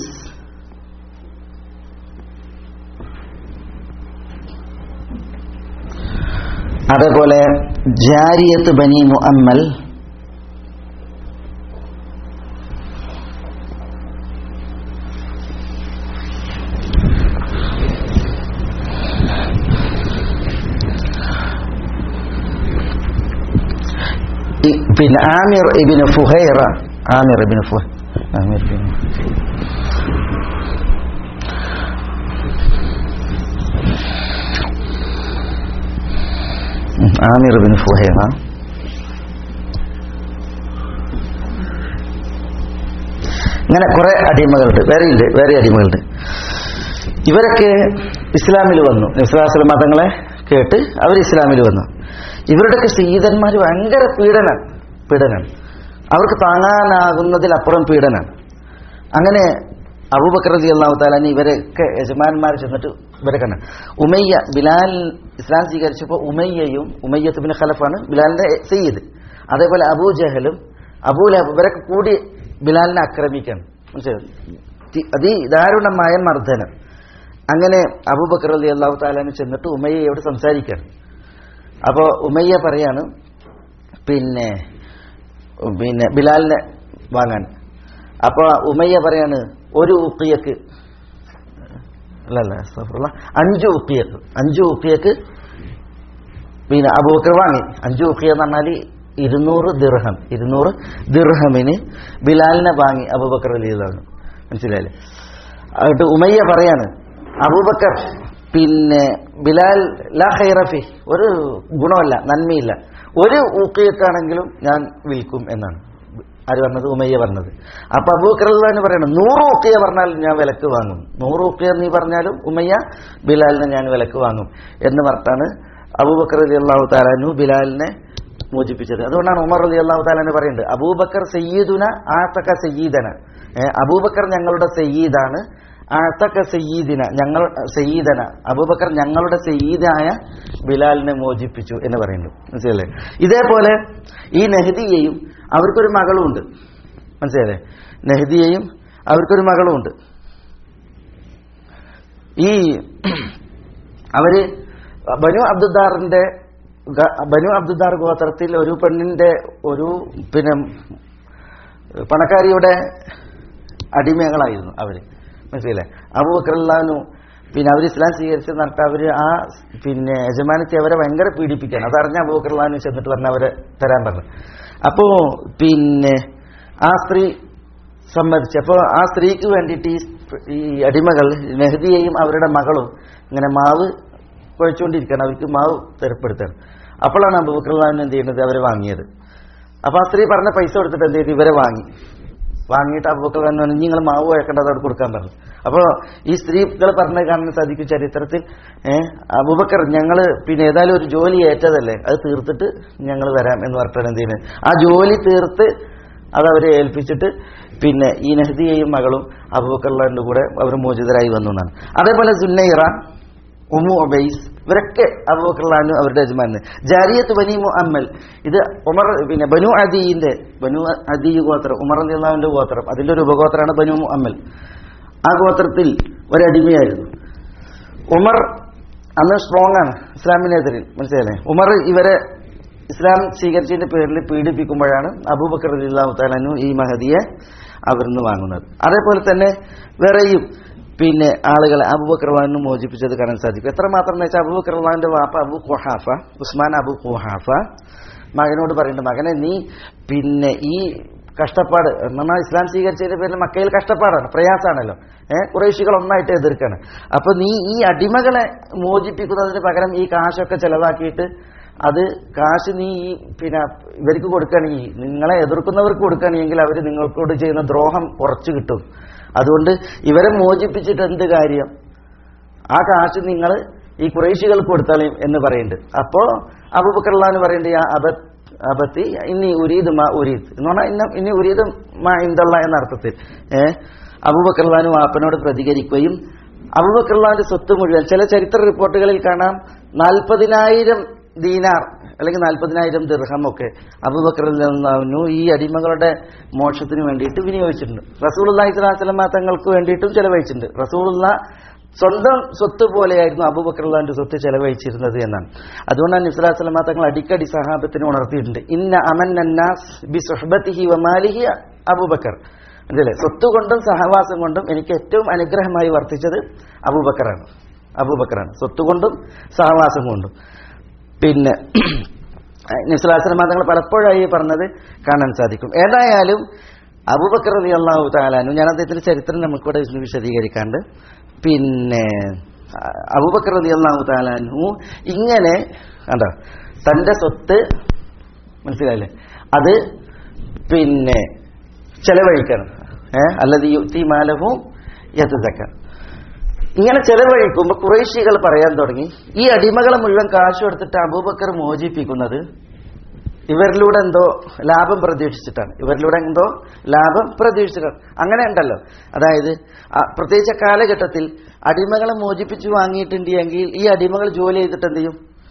S2: അതേപോലെ ജാരിയത്ത് ബനി മുഅമ്മൽ ഈ- പിന്നെ ആമിർ ഇബിന് ഫുഹൈറ ആമിർ ഇബിന് ഫുഹ ആമിർ ഇബിന് ഉം, ആമിർ ഇബിന് ഫുഹൈറ ഇങ്ങനെ കുറെ അടിമകളുണ്ട് വേറെയുണ്ട് വേറെ അടിമകളുണ്ട് ഇവരൊക്കെ ഇസ്ലാമിൽ വന്നു ഇസ്ലാം മതങ്ങളെ കേട്ട് അവർ ഇസ്ലാമിൽ വന്നു ഇവരുടെയൊക്കെ സീതന്മാർ ഭയങ്കര പീഡനം പീഡനം അവർക്ക് താങ്ങാനാകുന്നതിലപ്പുറം പീഡനം അങ്ങനെ അബൂബക്കർ റതി അള്ളാഹു താലാനി ഇവരൊക്കെ യജമാന്മാർ ചെന്നിട്ട് ഇവരെ കണ്ട ഉമയ്യ ബിലാൽ ഇസ്ലാം സ്വീകരിച്ചപ്പോൾ ഉമയ്യയും ഉമയ്യത്ത് ബിൻ ഖലഫാണ് ബിലാലിന്റെ സയ്യിദ് അതേപോലെ അബൂ ജഹലും അബൂലഹബ് ഇവരൊക്കെ കൂടി ബിലാലിനെ ആക്രമിക്കണം മനസ്സിലായോ തി- അതിദാരുണമായ മർദ്ദനം അങ്ങനെ അബൂബക്കർ അലി അള്ളാഹു താലാന് ചെന്നിട്ട് ഉമയ്യയോട് സംസാരിക്കുകയാണ് അപ്പോൾ ഉമയ്യ പറയാണ് പിന്നെ പിന്നെ ബിലാലിനെ വാങ്ങാൻ അപ്പോൾ ഉമയ്യ പറയാണ് ഒരു ഉക്കിയക്ക് അല്ലല്ല അസ്തഗ്ഫിറുല്ലാ. അഞ്ച് ഉക്കിയക്ക് അഞ്ച് ഉക്കിയക്ക് പിന്നെ അബൂബക്കർ വാങ്ങി അഞ്ച് ഉക്കിയ എന്ന് പറഞ്ഞാൽ ഇരുന്നൂറ് ദിർഹം ഇരുന്നൂറ് ദിർഹമിന് ബിലാലിനെ വാങ്ങി അബൂബക്കർ അലി അള്ളാഹു മനസ്സിലായില്ലേ എന്നിട്ട് ഉമയ്യ പറയാണ് അബൂബക്കർ പിന്നെ ബിലാൽ ലാ ഖൈറഫി ഒരു ഗുണമല്ല നന്മയില്ല ഒരു ഊക്കിയക്കാണെങ്കിലും ഞാൻ വിൽക്കും എന്നാണ് ആര് പറഞ്ഞത് ഉമയ്യ പറഞ്ഞത് അപ്പൊ അബൂബക്കർ അള്ളഹാന് പറയണം നൂറ് ഊക്കിയ പറഞ്ഞാൽ ഞാൻ വിലക്ക് വാങ്ങും നൂറ് ഊക്കിയ നീ പറഞ്ഞാലും ഉമയ്യ ബിലാലിനെ ഞാൻ വിലക്ക് വാങ്ങും എന്ന് പറഞ്ഞാണ് അബൂബക്കർ അലി അള്ളാഹു താലാനു ബിലാലിനെ മോചിപ്പിച്ചത് അതുകൊണ്ടാണ് ഉമർ അലി അള്ളാഹു താലാന് പറയുന്നത് അബൂബക്കർ സയ്യീദുന ആത്തക്ക സയ്യീദന ഏ, അബൂബക്കർ ഞങ്ങളുടെ സയ്യീദാണ് ആത്തക്ക സയ്യീദിന ഞങ്ങൾ സയ്യീദന അബൂബക്കർ ഞങ്ങളുടെ സയ്യീദായ ബിലാലിനെ മോചിപ്പിച്ചു എന്ന് പറയുന്നു മനസ്സിലല്ലേ ഇതേപോലെ ഈ നെഹദിയെയും അവർക്കൊരു മകളുമുണ്ട് മനസ്സിലല്ലേ നെഹദിയെയും അവർക്കൊരു മകളുമുണ്ട് ഈ അവര് ബനു അബ്ദുദ്ദാറിന്റെ ഗ- ബനു അബ്ദുദ്ദാർ ഗോത്രത്തിൽ ഒരു പെണ്ണിന്റെ ഒരു പിന്നെ പണക്കാരിയുടെ അടിമകളായിരുന്നു അവര് മനസ്സിലെ അബൂബക്കറല്ലാനു പിന്നെ അവർ ഇസ്ലാം സ്വീകരിച്ച് എന്നിട്ട് അവര് ആ പിന്നെ യജമാനത്തെ അവരെ ഭയങ്കര പീഡിപ്പിക്കാൻ അതറിഞ്ഞ അബൂബക്കറല്ലാനു ചെന്നിട്ട് പറഞ്ഞ അവരെ തരാൻ പറഞ്ഞു അപ്പോ പിന്നെ ആ സ്ത്രീ സമ്മതിച്ചു അപ്പോൾ ആ സ്ത്രീക്ക് വേണ്ടിയിട്ട് ഈ സ്- ഈ അടിമകൾ നെഹദിയെയും അവരുടെ മകളും ഇങ്ങനെ മാവ് കുഴച്ചുകൊണ്ടിരിക്കുകയാണ് അവർക്ക് മാവ് തരപ്പെടുത്താണ് അപ്പോഴാണ് അബൂബക്കർലാൻ എന്ത് ചെയ്യുന്നത് അവരെ വാങ്ങിയത് അപ്പോൾ ആ സ്ത്രീ പറഞ്ഞ പൈസ കൊടുത്തിട്ട് എന്ത് ചെയ്തു ഇവരെ വാങ്ങി വാങ്ങിയിട്ട് അബൂബക്കർലാൻ പറഞ്ഞു നിങ്ങൾ മാവ് കുഴക്കേണ്ടത് അവിടെ കൊടുക്കാൻ പറഞ്ഞു അപ്പോൾ ഈ സ്ത്രീകൾ പറഞ്ഞ കാണാൻ സാധിക്കും ചരിത്രത്തിൽ ഏഹ് അബൂബക്കർ ഞങ്ങൾ പിന്നെ ഏതായാലും ഒരു ജോലി ഏറ്റതല്ലേ അത് തീർത്തിട്ട് ഞങ്ങൾ വരാം എന്ന് പറഞ്ഞിട്ടാണ് എന്ത് ചെയ്യുന്നത് ആ ജോലി തീർത്ത് അത് അവരെ ഏൽപ്പിച്ചിട്ട് പിന്നെ ഈ നെഹദിയെയും മകളും അബൂബക്കറിന്റെ കൂടെ അവർ മോചിതരായി വന്നു എന്നാണ് അതേപോലെ സുന്നൈറ ഉമു ഒബൈസ് ഇവരൊക്കെ അബൂബക്കറിലാനും അവരുടെ യജമാന് ജാരിയത്ത് ബനി മുഅമ്മൽ ഇത് ഉമർ പിന്നെ ബനു അദീന്റെ ബനു അദീ ഗോത്രം ഉമർ അള്ളാഹുവിന്റെ ഗോത്രം അതിന്റെ ഒരു ഉപഗോത്രമാണ് ബനു മുഅമ്മൽ ആ ഗോത്രത്തിൽ ഒരടിമയായിരുന്നു ഉമർ അന്ന് സ്ട്രോങ് ആണ് ഇസ്ലാമിനെതിരിൽ മനസ്സിലായില്ലേ ഉമർ ഇവരെ ഇസ്ലാം സ്വീകരിച്ചതിന്റെ പേരിൽ പീഡിപ്പിക്കുമ്പോഴാണ് അബൂബക്കർ അലിള്ളാഹു താലു ഈ മഹദിയെ അവരിന്ന് വാങ്ങുന്നത് അതേപോലെ തന്നെ വേറെയും പിന്നെ ആളുകളെ അബൂബക്കർലാനു മോചിപ്പിച്ചത് കാണാൻ സാധിക്കും എത്രമാത്രം എന്ന് വെച്ചാൽ അബൂബക്കർലാന്റെ വാപ്പ അബു ഖുഹാഫ ഉസ്മാൻ അബു ഖുഹാഫ മകനോട് പറയുന്നുണ്ട് മകനെ നീ പിന്നെ ഈ കഷ്ടപ്പാട് നമ്മൾ ഇസ്ലാം സ്വീകരിച്ചതിന്റെ പേരിൽ മക്കയിൽ കഷ്ടപ്പാടാണ് പ്രയാസമാണല്ലോ ഏഹ് കുറേശികൾ ഒന്നായിട്ട് എതിർക്കാണ് അപ്പൊ നീ ഈ അടിമകളെ മോചിപ്പിക്കുന്നതിന് പകരം ഈ കാശൊക്കെ ചെലവാക്കിയിട്ട് അത് കാശ് നീ ഈ പിന്നെ ഇവർക്ക് കൊടുക്കുകയാണെങ്കിൽ നിങ്ങളെ എതിർക്കുന്നവർക്ക് കൊടുക്കുകയാണെങ്കിൽ അവർ നിങ്ങൾക്കോട് ചെയ്യുന്ന ദ്രോഹം കുറച്ച് കിട്ടും അതുകൊണ്ട് ഇവരെ മോചിപ്പിച്ചിട്ട് എന്ത് കാര്യം ആ കാശ് നിങ്ങൾ ഈ കുറേശികൾക്ക് കൊടുത്താലും എന്ന് പറയുന്നുണ്ട് അപ്പോ അബുബക്കർലാന്ന് പറയുന്നുണ്ട് ആ അബ അബത്തി ഇനി ഉരീദ് മാ ഉരീദ് എന്ന് പറഞ്ഞാൽ ഇന്ന ഇനി ഉരീദ് മാ ഇന്ദള്ള എന്ന അർത്ഥത്തിൽ ഏഹ് അബുബക്കർലാനും വാപ്പനോട് പ്രതികരിക്കുകയും അബുബക്കർലാന്റെ സ്വത്ത് മുഴുവൻ ചില ചരിത്ര റിപ്പോർട്ടുകളിൽ കാണാം നാൽപ്പതിനായിരം ദീനാർ അല്ലെങ്കിൽ നാൽപ്പതിനായിരം ദിർഹം ഒക്കെ അബുബക്കറിനു ഈ അടിമകളുടെ മോക്ഷത്തിന് വേണ്ടിയിട്ട് വിനിയോഗിച്ചിട്ടുണ്ട് റസൂൽ ഇസ്ലാസ്ലമ തങ്ങൾക്ക് വേണ്ടിയിട്ടും ചെലവഴിച്ചിട്ടുണ്ട് റസൂലുള്ള സ്വന്തം സ്വത്ത് പോലെയായിരുന്നു അബൂബക്കർലാന്റെ സ്വത്ത് ചെലവഴിച്ചിരുന്നത് എന്നാണ് അതുകൊണ്ടാണ് ഇസ്ലാസ്ലമ തങ്ങൾ അടിക്കടി സഹാബത്തിന് ഉണർത്തിയിട്ടുണ്ട് ഇന്ന അമൻ അന്നാസ് ബി സുഹബത്തിഹി വമാലിഹി അബൂബക്കർ മനസ്സിലെ സ്വത്ത് കൊണ്ടും സഹവാസം കൊണ്ടും എനിക്ക് ഏറ്റവും അനുഗ്രഹമായി വർത്തിച്ചത് അബൂബക്കറാണ് അബൂബക്കറാണ് സ്വത്ത് കൊണ്ടും സഹവാസം കൊണ്ടും പിന്നെ നിസ്ലാസന തങ്ങൾ പലപ്പോഴായി പറഞ്ഞത് കാണാൻ സാധിക്കും ഏതായാലും അബൂബക്കർ അലി അള്ളാഹു താലാനു ഞാൻ അദ്ദേഹത്തിന്റെ ചരിത്രം നമുക്കിവിടെ ഇന്ന് വിശദീകരിക്കാണ്ട് പിന്നെ അബൂബക്കർ അലി അള്ളാഹു താലാനു ഇങ്ങനെ കണ്ടോ തന്റെ സ്വത്ത് മനസ്സിലായില്ലേ അത് പിന്നെ ചെലവഴിക്കണം ഏഹ് അല്ലത് യുക്തി മാലവും യഥതക്ക ഇങ്ങനെ ചെലവഴിക്കുമ്പോൾ കുറേശികൾ പറയാൻ തുടങ്ങി ഈ അടിമകളെ മുഴുവൻ കാശ് കൊടുത്തിട്ട് അബൂബക്കർ മോചിപ്പിക്കുന്നത് ഇവരിലൂടെ എന്തോ ലാഭം പ്രതീക്ഷിച്ചിട്ടാണ് ഇവരിലൂടെ എന്തോ ലാഭം പ്രതീക്ഷിച്ചിട്ടാണ് അങ്ങനെ ഉണ്ടല്ലോ അതായത് ആ പ്രത്യേകിച്ച കാലഘട്ടത്തിൽ അടിമകളെ മോചിപ്പിച്ച് വാങ്ങിയിട്ടുണ്ടെങ്കിൽ ഈ അടിമകൾ ജോലി ചെയ്തിട്ട് എന്ത് ചെയ്യും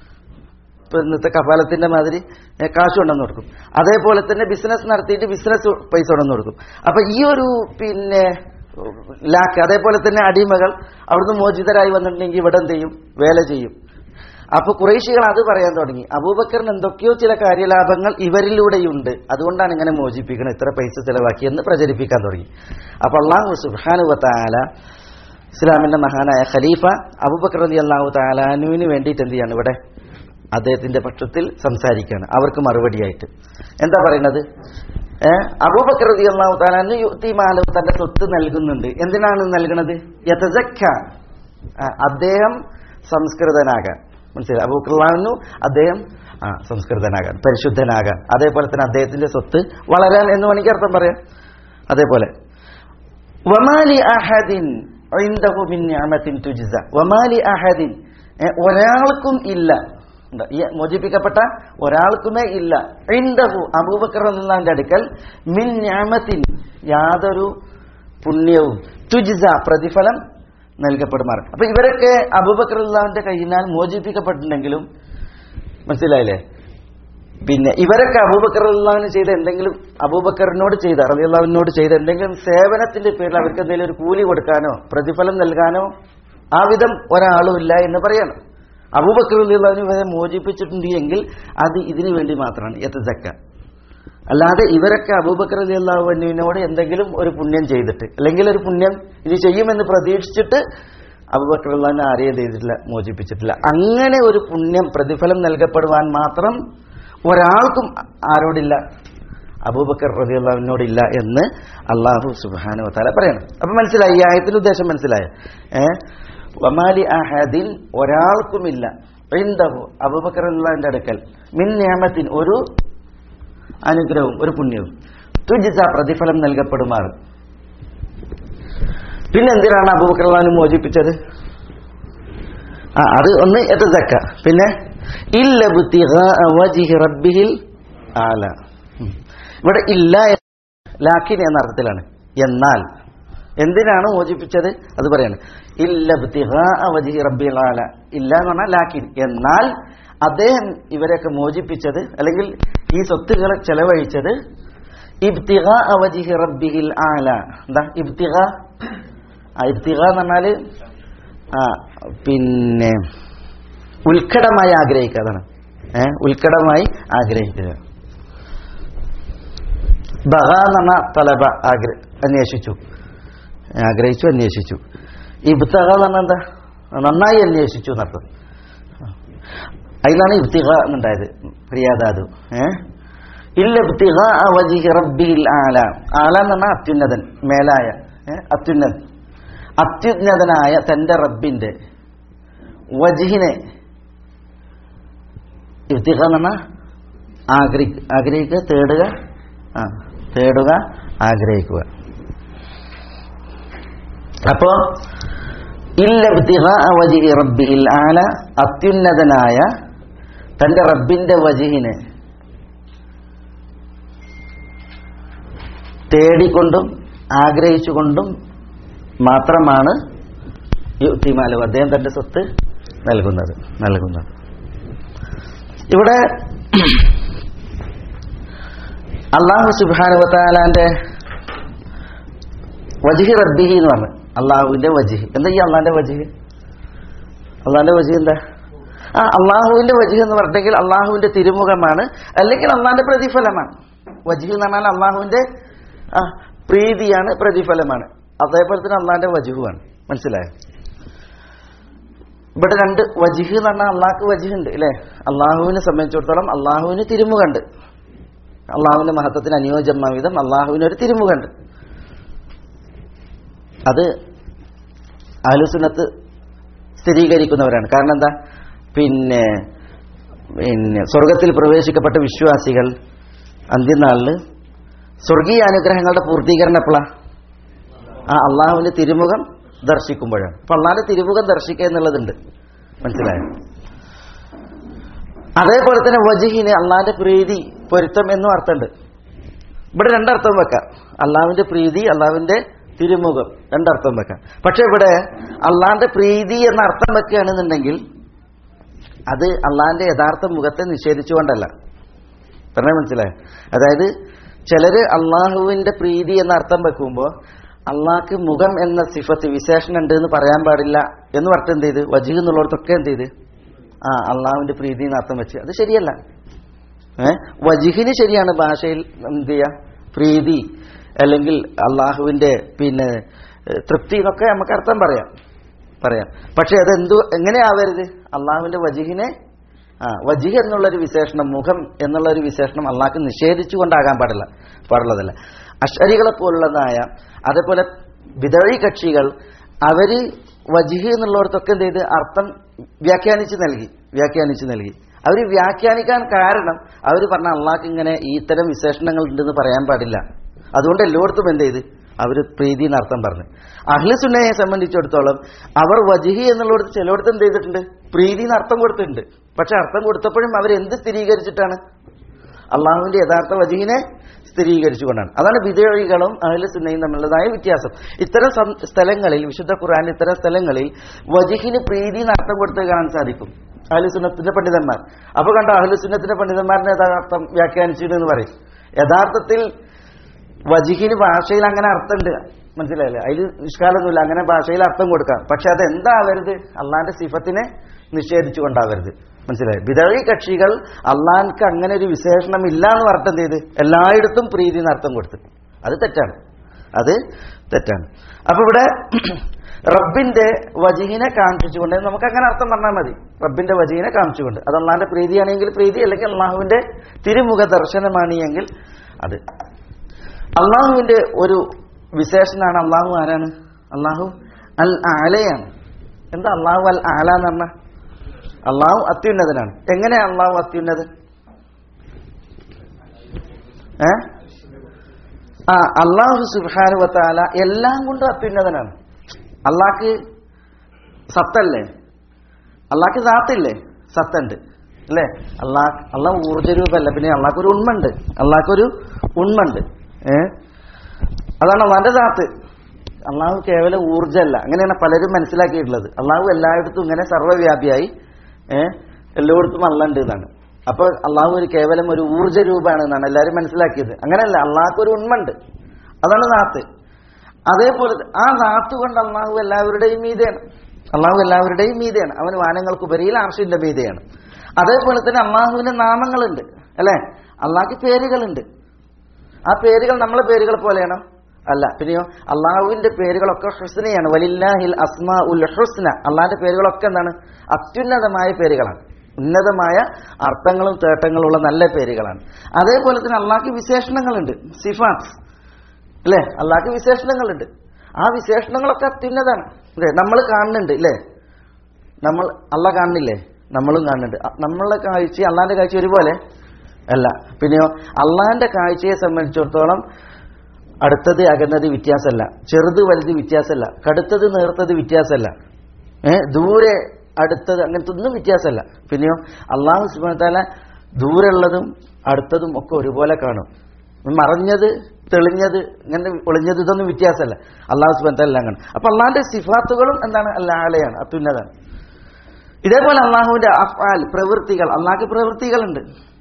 S2: ഇപ്പൊ ഇന്നത്തെ കപാലത്തിന്റെ മാതിരി ഏ, കാശ് കൊണ്ടുവന്ന് കൊടുക്കും അതേപോലെ തന്നെ ബിസിനസ് നടത്തിയിട്ട് ബിസിനസ് പൈസ കൊണ്ടുവന്ന് കൊടുക്കും അപ്പൊ ഈ ഒരു പിന്നെ ലാക്ക് അതേപോലെ തന്നെ അടിമകൾ അവിടുന്ന് മോചിതരായി വന്നിട്ടുണ്ടെങ്കിൽ ഇവിടെ എന്ത് ചെയ്യും വേല ചെയ്യും അപ്പൊ കുറേശികൾ അത് പറയാൻ തുടങ്ങി അബൂബക്കറിന് എന്തൊക്കെയോ ചില കാര്യലാഭങ്ങൾ ഇവരിലൂടെയുണ്ട് അതുകൊണ്ടാണ് ഇങ്ങനെ മോചിപ്പിക്കണം ഇത്ര പൈസ ചെലവാക്കിയെന്ന് പ്രചരിപ്പിക്കാൻ തുടങ്ങി അപ്പൊ അള്ളാഹു സുബാനു താല ഇസ്ലാമിന്റെ മഹാനായ ഖലീഫ അബൂബക്കർ അലി അള്ളാഹു താലാനുവിന് വേണ്ടിയിട്ട് എന്ത് ചെയ്യാണ് ഇവിടെ അദ്ദേഹത്തിന്റെ പക്ഷത്തിൽ സംസാരിക്കുകയാണ് അവർക്ക് മറുപടിയായിട്ട് എന്താ പറയുന്നത് ഏഹ് അബൂബക്കർ റതി അള്ളാഹു താലാന് യുക്തി മാലവ് തന്റെ സ്വത്ത് നൽകുന്നുണ്ട് എന്തിനാണ് നൽകുന്നത് യഥജക്ക അദ്ദേഹം സംസ്കൃതനാകാൻ മനസ്സിലായി അബൂബക്കർലാഹു അദ്ദേഹം ആ സംസ്കൃതനാകാൻ പരിശുദ്ധനാകാൻ അതേപോലെ തന്നെ അദ്ദേഹത്തിന്റെ സ്വത്ത് വളരാൻ എന്ന് വേണമെങ്കിൽ അർത്ഥം പറയാം അതേപോലെ വമാലി അഹദിൻ ഇൻദഹു മിൻ നിഅമത്തിൻ തുജ്സ വമാലി അഹദിൻ ഏ, ഒരാൾക്കും ഇല്ല ഉണ്ട്. ഈ മോചിപ്പിക്കപ്പെട്ട ഒരാൾക്കുമേ ഇല്ല ഇൻദഹു അബൂബക്കർ അള്ളാന്റെ അടുക്കൽ മിൻ ഞാമത്തിൻ യാതൊരു പുണ്യവും തുജിസ പ്രതിഫലം നൽകപ്പെടുമാറ് അപ്പൊ ഇവരൊക്കെ അബൂബക്കർ അള്ളാഹിന്റെ കയ്യിനാൽ മോചിപ്പിക്കപ്പെട്ടിട്ടുണ്ടെങ്കിലും മനസ്സിലായില്ലേ പിന്നെ ഇവരൊക്കെ അബൂബക്കർ അള്ളാഹിന് ചെയ്ത എന്തെങ്കിലും അബൂബക്കറിനോട് ചെയ്ത റബി അള്ളാഹുവിനോട് ചെയ്ത എന്തെങ്കിലും സേവനത്തിന്റെ പേരിൽ അവർക്ക് എന്തെങ്കിലും ഒരു കൂലി കൊടുക്കാനോ പ്രതിഫലം നൽകാനോ ആ വിധം ഒരാളും ഇല്ല എന്ന് പറയണം അബൂബക്കർ അള്ളാഹുവിന് ഇവരെ മോചിപ്പിച്ചിട്ടുണ്ട് എങ്കിൽ അത് ഇതിനു വേണ്ടി മാത്രമാണ് യത്തസക്ക അല്ലാതെ ഇവരൊക്കെ അബൂബക്കർ അലി അള്ളാഹുവിനോട് എന്തെങ്കിലും ഒരു പുണ്യം ചെയ്തിട്ട് അല്ലെങ്കിൽ ഒരു പുണ്യം ഇത് ചെയ്യുമെന്ന് പ്രതീക്ഷിച്ചിട്ട് അബൂബക്കർ അള്ളാഹിനെ ആരെയും എന്ത് ചെയ്തിട്ടില്ല മോചിപ്പിച്ചിട്ടില്ല അങ്ങനെ ഒരു പുണ്യം പ്രതിഫലം നൽകപ്പെടുവാൻ മാത്രം ഒരാൾക്കും ആരോടില്ല അബൂബക്കർ റതി അള്ളാഹുവിനോടില്ല എന്ന് അള്ളാഹു സുബാനു താല പറയണം അപ്പൊ മനസ്സിലായി ഈ ആയത്തിന്റെ ഉദ്ദേശം മനസ്സിലായോ ഏ വമാലി അഹദിൻ ഒരാൾക്കുമില്ല ഇൻദഹു അബൂബക്കർ അള്ളാഹിന്റെ അടുക്കൽ മിൻ നിയമത്തിൻ ഒരു അനുഗ്രഹവും ഒരു പുണ്യവും തുജിസ പ്രതിഫലം നൽകപ്പെടുമാറ് പിന്നെ എന്തിനാണ് അബൂബക്കർലാന് മോചിപ്പിച്ചത് ആ അത് ഒന്ന് എത്തക്ക പിന്നെ ഇല്ല റബ്ബിഹിൽ ആല ഉം. ഇവിടെ ഇല്ല എ- ലാക്കിൻ എന്ന അർത്ഥത്തിലാണ് എന്നാൽ എന്തിനാണ് മോചിപ്പിച്ചത് അത് പറയാണ് ഇല്ല വജിഹി റബ്ബിൽ ആല ഇല്ല എന്ന് പറഞ്ഞാൽ ലാക്കിൻ എന്നാൽ അദ്ദേഹം ഇവരെയൊക്കെ മോചിപ്പിച്ചത് അല്ലെങ്കിൽ ഈ സ്വത്തുക്കളെ ചെലവഴിച്ചത് ഇബ്തിഗ അവജിഹി റബ്ബിഹിൽ ആല എന്താ ഇബ്തിഗ ആ ഇബ്തിഗ എന്ന് പറഞ്ഞാല് ആ പിന്നെ ഉത്കടമായി ആഗ്രഹിക്കുക അതാണ് ഏഹ് ഉത്കടമായി ആഗ്രഹിക്കുക ബഹ എന്ന് പറഞ്ഞാൽ തലബ ആഗ്ര അന്വേഷിച്ചു ആഗ്രഹിച്ചു അന്വേഷിച്ചു ഇബ്തഗ എന്ന് പറഞ്ഞാൽ എന്താ നന്നായി അന്വേഷിച്ചു എന്നർത്ഥം അതിലാണ് ഇബ്തിഗ എന്നുണ്ടായത് പ്രിയാദാതു ഏ ഇല്ല ഇബ്തിഗ വജിഹി റബ്ബിൽ ആല ആല എന്ന് പറഞ്ഞാൽ അത്യുന്നതൻ മേലായ ഏ? അത്യുന്നതൻ അത്യുന്നതനായ തന്റെ റബ്ബിന്റെ വജിഹിനെ ഇബ്തിഗ എന്ന് പറഞ്ഞാൽ ആഗ്രഹി ആഗ്രഹിക്കുക തേടുക ആ തേടുക ആഗ്രഹിക്കുക അപ്പോ ഇല്ല ഇബ്തിഗ വജിഹി റബ്ബിൽ ആല അത്യുന്നതനായ തന്റെ റബ്ബിന്റെ വജിഹിനെ തേടിക്കൊണ്ടും ആഗ്രഹിച്ചുകൊണ്ടും മാത്രമാണ് യുക്തിമാലു അദ്ദേഹം തന്റെ സ്വത്ത് നൽകുന്നത് നൽകുന്നത് ഇവിടെ അള്ളാഹു സുബാനുവത്താലാന്റെ വജിഹി റബ്ബിഹി എന്ന് പറഞ്ഞു അള്ളാഹുവിന്റെ വജിഹ് എന്താ ഈ അള്ളാന്റെ വജിഹ് അള്ളാന്റെ വജിഹ് എന്താ ആ അള്ളാഹുവിന്റെ വജിഹ് എന്ന് പറഞ്ഞെങ്കിൽ അള്ളാഹുവിന്റെ തിരുമുഖമാണ് അല്ലെങ്കിൽ അള്ളാന്റെ പ്രതിഫലമാണ് വജിഹ് എന്ന് പറഞ്ഞാൽ അള്ളാഹുവിന്റെ ആ പ്രീതിയാണ് പ്രതിഫലമാണ് അതേപോലെ തന്നെ അള്ളാന്റെ വജിഹുവാണ് മനസ്സിലായോ ഇവിടെ രണ്ട് വജിഹ് എന്ന് പറഞ്ഞാൽ അള്ളാഹ്ക്ക് വജിഹ് ഉണ്ട് അല്ലേ അള്ളാഹുവിനെ സംബന്ധിച്ചിടത്തോളം അള്ളാഹുവിന് തിരുമുഖമുണ്ട് അള്ളാഹുവിന്റെ മഹത്വത്തിന് അനുയോജ്യമായ വിധം അള്ളാഹുവിന് ഒരു തിരുമുഖമുണ്ട് അത് അഹലുസുന്നത്ത് സ്ഥിരീകരിക്കുന്നവരാണ് കാരണം എന്താ പിന്നെ പിന്നെ സ്വർഗത്തിൽ പ്രവേശിക്കപ്പെട്ട വിശ്വാസികൾ അന്ത്യനാളില് സ്വർഗീയ അനുഗ്രഹങ്ങളുടെ പൂർത്തീകരണം എപ്പോഴാ ആ അള്ളാഹുവിന്റെ തിരുമുഖം ദർശിക്കുമ്പോഴാണ് അപ്പൊ അള്ളാഹിന്റെ തിരുമുഖം ദർശിക്കുക എന്നുള്ളതുണ്ട് മനസ്സിലായോ അതേപോലെ തന്നെ വജിഹിന് അള്ളാഹിന്റെ പ്രീതി പൊരുത്തം എന്നും അർത്ഥമുണ്ട് ഇവിടെ രണ്ടർത്ഥം വെക്കാം അള്ളാഹുവിന്റെ പ്രീതി അള്ളാഹുവിന്റെ തിരുമുഖം രണ്ടർത്ഥം വെക്കാം പക്ഷെ ഇവിടെ അള്ളാഹിന്റെ പ്രീതി എന്ന അർത്ഥം വെക്കുകയാണെന്നുണ്ടെങ്കിൽ അത് അള്ളാഹിന്റെ യഥാർത്ഥ മുഖത്തെ നിഷേധിച്ചുകൊണ്ടല്ല പറഞ്ഞാൽ മനസ്സിലായോ അതായത് ചിലര് അള്ളാഹുവിന്റെ പ്രീതി എന്ന അർത്ഥം വെക്കുമ്പോൾ അള്ളാഹ്ക്ക് മുഖം എന്ന സിഫത്ത് വിശേഷണം ഉണ്ട് എന്ന് പറയാൻ പാടില്ല എന്ന് പറഞ്ഞിട്ട് എന്ത് ചെയ്ത് വജീഹ് എന്നുള്ളിടത്തൊക്കെ എന്ത് ചെയ്ത് ആ അള്ളാഹുവിന്റെ പ്രീതി എന്ന് അർത്ഥം വെച്ച് അത് ശരിയല്ല ഏ വജിഹിന് ശരിയാണ് ഭാഷയിൽ എന്ത് ചെയ്യുക പ്രീതി അല്ലെങ്കിൽ അള്ളാഹുവിന്റെ പിന്നെ ഏഹ്, തൃപ്തി എന്നൊക്കെ നമുക്ക് അർത്ഥം പറയാം പറയാം പക്ഷെ അതെന്തു എങ്ങനെയാവരുത് അള്ളാഹുവിന്റെ വജിഹിനെ ആ വജിഹ് എന്നുള്ളൊരു വിശേഷണം മുഖം എന്നുള്ളൊരു വിശേഷണം അള്ളാഹ്ക്ക് നിഷേധിച്ചുകൊണ്ടാകാൻ പാടില്ല പാടുള്ളതല്ല അഷരികളെ പോലുള്ളതായ അതേപോലെ വിതഴി കക്ഷികൾ അവര് വജിഹ് എന്നുള്ളിടത്തൊക്കെ എന്ത് ചെയ്ത് അർത്ഥം വ്യാഖ്യാനിച്ച് നൽകി വ്യാഖ്യാനിച്ച് നൽകി അവർ വ്യാഖ്യാനിക്കാൻ കാരണം അവർ പറഞ്ഞ അള്ളാഹ്ക്ക് ഇങ്ങനെ ഇത്തരം വിശേഷണങ്ങൾ ഉണ്ടെന്ന് പറയാൻ പാടില്ല അതുകൊണ്ട് എല്ലായിടത്തും എന്ത് ചെയ്ത് അവർ പ്രീതി എന്നർത്ഥം പറഞ്ഞു അഹ്ലുസുന്നയെ സംബന്ധിച്ചിടത്തോളം അവർ വജിഹി എന്നുള്ളിടത്ത് ചിലയിടത്ത് എന്ത് ചെയ്തിട്ടുണ്ട് പ്രീതി എന്ന് അർത്ഥം കൊടുത്തിട്ടുണ്ട് പക്ഷെ അർത്ഥം കൊടുത്തപ്പോഴും അവർ എന്ത് സ്ഥിരീകരിച്ചിട്ടാണ് അള്ളാഹുവിന്റെ യഥാർത്ഥ വജീഹിനെ സ്ഥിരീകരിച്ചുകൊണ്ടാണ് അതാണ് വിധേയികളും അഹ്ലുസുന്നയും തമ്മിലുള്ളതായ വ്യത്യാസം ഇത്തരം സം- സ്ഥലങ്ങളിൽ വിശുദ്ധ ഖുർആൻ ഇത്തരം സ്ഥലങ്ങളിൽ വജിഹിന് പ്രീതി എന്ന് അർത്ഥം കൊടുത്ത് കാണാൻ സാധിക്കും അഹ്ലുസുന്നത്തിന്റെ പണ്ഡിതന്മാർ അപ്പൊ കണ്ട അഹ്ലുസുന്നത്തിന്റെ പണ്ഡിതന്മാരിനെ യഥാർത്ഥം വ്യാഖ്യാനിച്ചിട്ട് പറയും യഥാർത്ഥത്തിൽ വജിഹിന് ഭാഷയിൽ അങ്ങനെ അർത്ഥമുണ്ട് മനസ്സിലായില്ലേ അതിൽ നിഷ്കാലമൊന്നുമില്ല അങ്ങനെ ഭാഷയിൽ അർത്ഥം കൊടുക്കാം പക്ഷെ അത് എന്താവരുത് അള്ളാന്റെ സിഫത്തിനെ നിഷേധിച്ചുകൊണ്ടാവരുത് മനസ്സിലായി വിതഴി കക്ഷികൾ അള്ളാൻക്ക് അങ്ങനെ ഒരു വിശേഷണം ഇല്ല എന്ന് പറഞ്ഞിട്ട് എന്ത് ചെയ്ത് എല്ലായിടത്തും പ്രീതി എന്ന് അർത്ഥം കൊടുത്ത് അത് തെറ്റാണ് അത് തെറ്റാണ് അപ്പൊ ഇവിടെ റബ്ബിന്റെ വജീഹിനെ കാണിച്ചുകൊണ്ട് നമുക്ക് അങ്ങനെ അർത്ഥം പറഞ്ഞാൽ മതി റബ്ബിന്റെ വജീഹിനെ കാണിച്ചുകൊണ്ട് അത് അള്ളാന്റെ പ്രീതിയാണെങ്കിൽ പ്രീതി അല്ലെങ്കിൽ അള്ളാഹുവിന്റെ തിരുമുഖ ദർശനമാണ് എങ്കിൽ അത് അള്ളാഹുവിന്റെ ഒരു വിശേഷനാണ് അള്ളാഹു ആരാണ് അള്ളാഹു അൽ ആലയാണ് എന്താ അള്ളാഹു അൽ ആല എന്ന് പറഞ്ഞ അള്ളാഹു അത്യുന്നതനാണ് എങ്ങനെയാ അള്ളാഹു അത്യുന്നതൻ ഏ ആ അള്ളാഹു സുബാനു വത്താല എല്ലാം കൊണ്ടും അത്യുന്നതനാണ് അള്ളാഹ്ക്ക് സത്തല്ലേ അള്ളാഹ്ക്ക് സാത്തില്ലേ സത്തുണ്ട് അല്ലേ അള്ളാഹ് അള്ളാഹ് ഊർജ്ജരൂപല്ല പിന്നെ അള്ളാഹ്ക്ക് ഒരു ഉണ്മുണ്ട് അള്ളാഹ്ക്കൊരു ഉണ്മുണ്ട് ഏ അതാണ് അള്ളാന്റെ സാത്ത് അള്ളാഹു കേവലം ഊർജ്ജമല്ല അങ്ങനെയാണ് പലരും മനസ്സിലാക്കിയിട്ടുള്ളത് അള്ളാഹു എല്ലായിടത്തും ഇങ്ങനെ സർവ്വവ്യാപിയായി ഏഹ് എല്ലായിടത്തും അള്ളണ്ട് എന്നാണ് അപ്പൊ അള്ളാഹു ഒരു കേവലം ഒരു ഊർജ്ജ രൂപമാണ് എന്നാണ് എല്ലാവരും മനസ്സിലാക്കിയത് അങ്ങനെയല്ല അള്ളാഹ്ക്ക് ഒരു ഉണ്മുണ്ട് അതാണ് നാത്ത് അതേപോലെ ആ നാത്ത് കൊണ്ട് അള്ളാഹു എല്ലാവരുടെയും മീതയാണ് അള്ളാഹു എല്ലാവരുടെയും മീതയാണ് അവൻ വാനങ്ങൾക്കുപരിയിൽ ആർഷിന്റെ മീതയാണ് അതേപോലെ തന്നെ അള്ളാഹുവിന്റെ നാമങ്ങളുണ്ട് അല്ലെ അള്ളാഹ്ക്ക് പേരുകളുണ്ട് ആ പേരുകൾ നമ്മളെ പേരുകൾ പോലെയാണോ അല്ല പിന്നെയോ അള്ളാഹുവിന്റെ പേരുകളൊക്കെ ഹുസ്നയാണ് വലില്ലാഹിൽ അസ്മാ ഉൽ ഹുസ്ന അള്ളാഹിന്റെ പേരുകളൊക്കെ എന്താണ് അത്യുന്നതമായ പേരുകളാണ് ഉന്നതമായ അർത്ഥങ്ങളും തേട്ടങ്ങളും ഉള്ള നല്ല പേരുകളാണ് അതേപോലെ തന്നെ അള്ളാഹ്ക്ക് വിശേഷണങ്ങളുണ്ട് സിഫാത്ത് അല്ലേ അള്ളാഹ്ക്ക് വിശേഷണങ്ങളുണ്ട് ആ വിശേഷണങ്ങളൊക്കെ അത്യുന്നതാണ് അല്ലേ നമ്മൾ കാണുന്നുണ്ട് ഇല്ലേ നമ്മൾ അള്ള കാണുന്നില്ലേ നമ്മളും കാണുന്നുണ്ട് അ- നമ്മളെ കാഴ്ച അള്ളാന്റെ കാഴ്ച ഒരുപോലെ അല്ല പിന്നെയോ അള്ളാന്റെ കാഴ്ചയെ സംബന്ധിച്ചിടത്തോളം അടുത്തത് അകന്നത് വ്യത്യാസമല്ല ചെറുത് വലുത് വ്യത്യാസമല്ല കടുത്തത് നേർത്തത് വ്യത്യാസമല്ല ഏ ദൂരെ അടുത്തത് അങ്ങനത്തെ ഒന്നും വ്യത്യാസമല്ല പിന്നെയോ അള്ളാഹു സുബാന ദൂരെയുള്ളതും അടുത്തതും ഒക്കെ ഒരുപോലെ കാണും മറഞ്ഞത് തെളിഞ്ഞത് ഇങ്ങനെ ഒളിഞ്ഞത് ഇതൊന്നും വ്യത്യാസമല്ല അള്ളാഹു സുബാൻ എല്ലാം കാണും അപ്പൊ അള്ളാഹിന്റെ സിഫാത്തുകളും എന്താണ് അല്ലാലയാണ് അത്യുന്നതാണ് ഇതേപോലെ അള്ളാഹുവിന്റെ അഫ്ആൽ പ്രവൃത്തികൾ അള്ളാഹ്ക്ക് പ്രവൃത്തികളുണ്ട്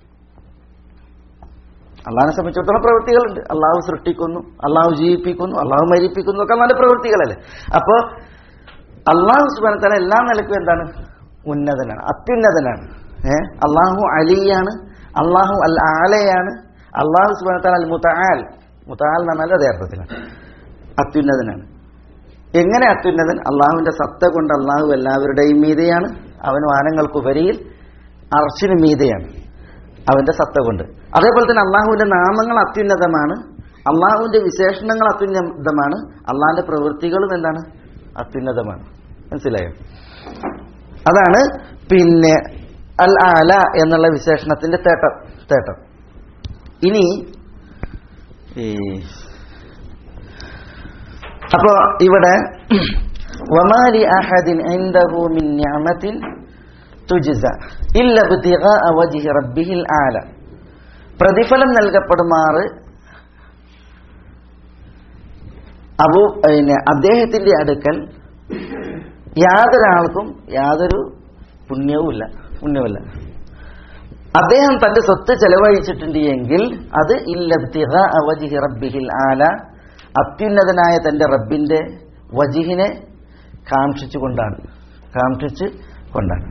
S2: അള്ളാഹിനെ സംബന്ധിച്ചിടത്തോളം പ്രവൃത്തികളുണ്ട് അള്ളാഹു സൃഷ്ടിക്കുന്നു അള്ളാഹു ജീവിപ്പിക്കുന്നു അള്ളാഹു മരിപ്പിക്കുന്നു ഒക്കെ നല്ല പ്രവൃത്തികളല്ലേ അപ്പോ അള്ളാഹു സുബാനത്തല എല്ലാ നിലക്കും എന്താണ് ഉന്നതനാണ് അത്യുന്നതനാണ് ഏ അള്ളാഹു അലിയാണ് അള്ളാഹു അൽ ആലയാണ് അള്ളാഹു സുബാനത്തല അൽ മുത്താൽ മുത്താൽ എന്ന് പറഞ്ഞാൽ അതേ അർത്ഥത്തിലാണ് അത്യുന്നതനാണ് എങ്ങനെ അത്യുന്നതൻ അള്ളാഹുവിന്റെ സത്ത കൊണ്ട് അള്ളാഹു എല്ലാവരുടെയും മീതെയാണ് അവൻ വാനങ്ങൾക്കുപരിയിൽ അർച്ചിന് മീതെയാണ് അവന്റെ സത്ത കൊണ്ട് അതേപോലെ തന്നെ അള്ളാഹുവിന്റെ നാമങ്ങൾ അത്യുന്നതമാണ് അള്ളാഹുവിന്റെ വിശേഷണങ്ങൾ അത്യുന്നതമാണ് അള്ളാഹിന്റെ പ്രവൃത്തികളും എന്താണ് അത്യുന്നതമാണ് മനസ്സിലായോ അതാണ് പിന്നെ അൽ ആല എന്നുള്ള വിശേഷണത്തിന്റെ തേട്ടം തേട്ടം ഇനി ഈ അപ്പോ ഇവിടെ വമാലി അഹദിൻ ഇൻദഹു മിൻ നിഅമത്തിൻ തുജ്സ ഇല്ല ഇബ്തിഗാഅ വജ്ഹി റബ്ബിഹിൽ ആല പ്രതിഫലം നൽകപ്പെടുമാറ് അബു പിന്നെ അദ്ദേഹത്തിന്റെ അടുക്കൽ യാതൊരാൾക്കും യാതൊരു പുണ്യവുമില്ല പുണ്യവുമില്ല അദ്ദേഹം തന്റെ സ്വത്ത് ചെലവഴിച്ചിട്ടുണ്ട് എങ്കിൽ അത് ഇല്ലബ്തിഗ വജിഹി റബ്ബിഹിൽ ആല അത്യുന്നതനായ തന്റെ റബ്ബിന്റെ വജിഹിനെ കാക്ഷിച്ചുകൊണ്ടാണ് കാക്ഷിച്ച് കൊണ്ടാണ്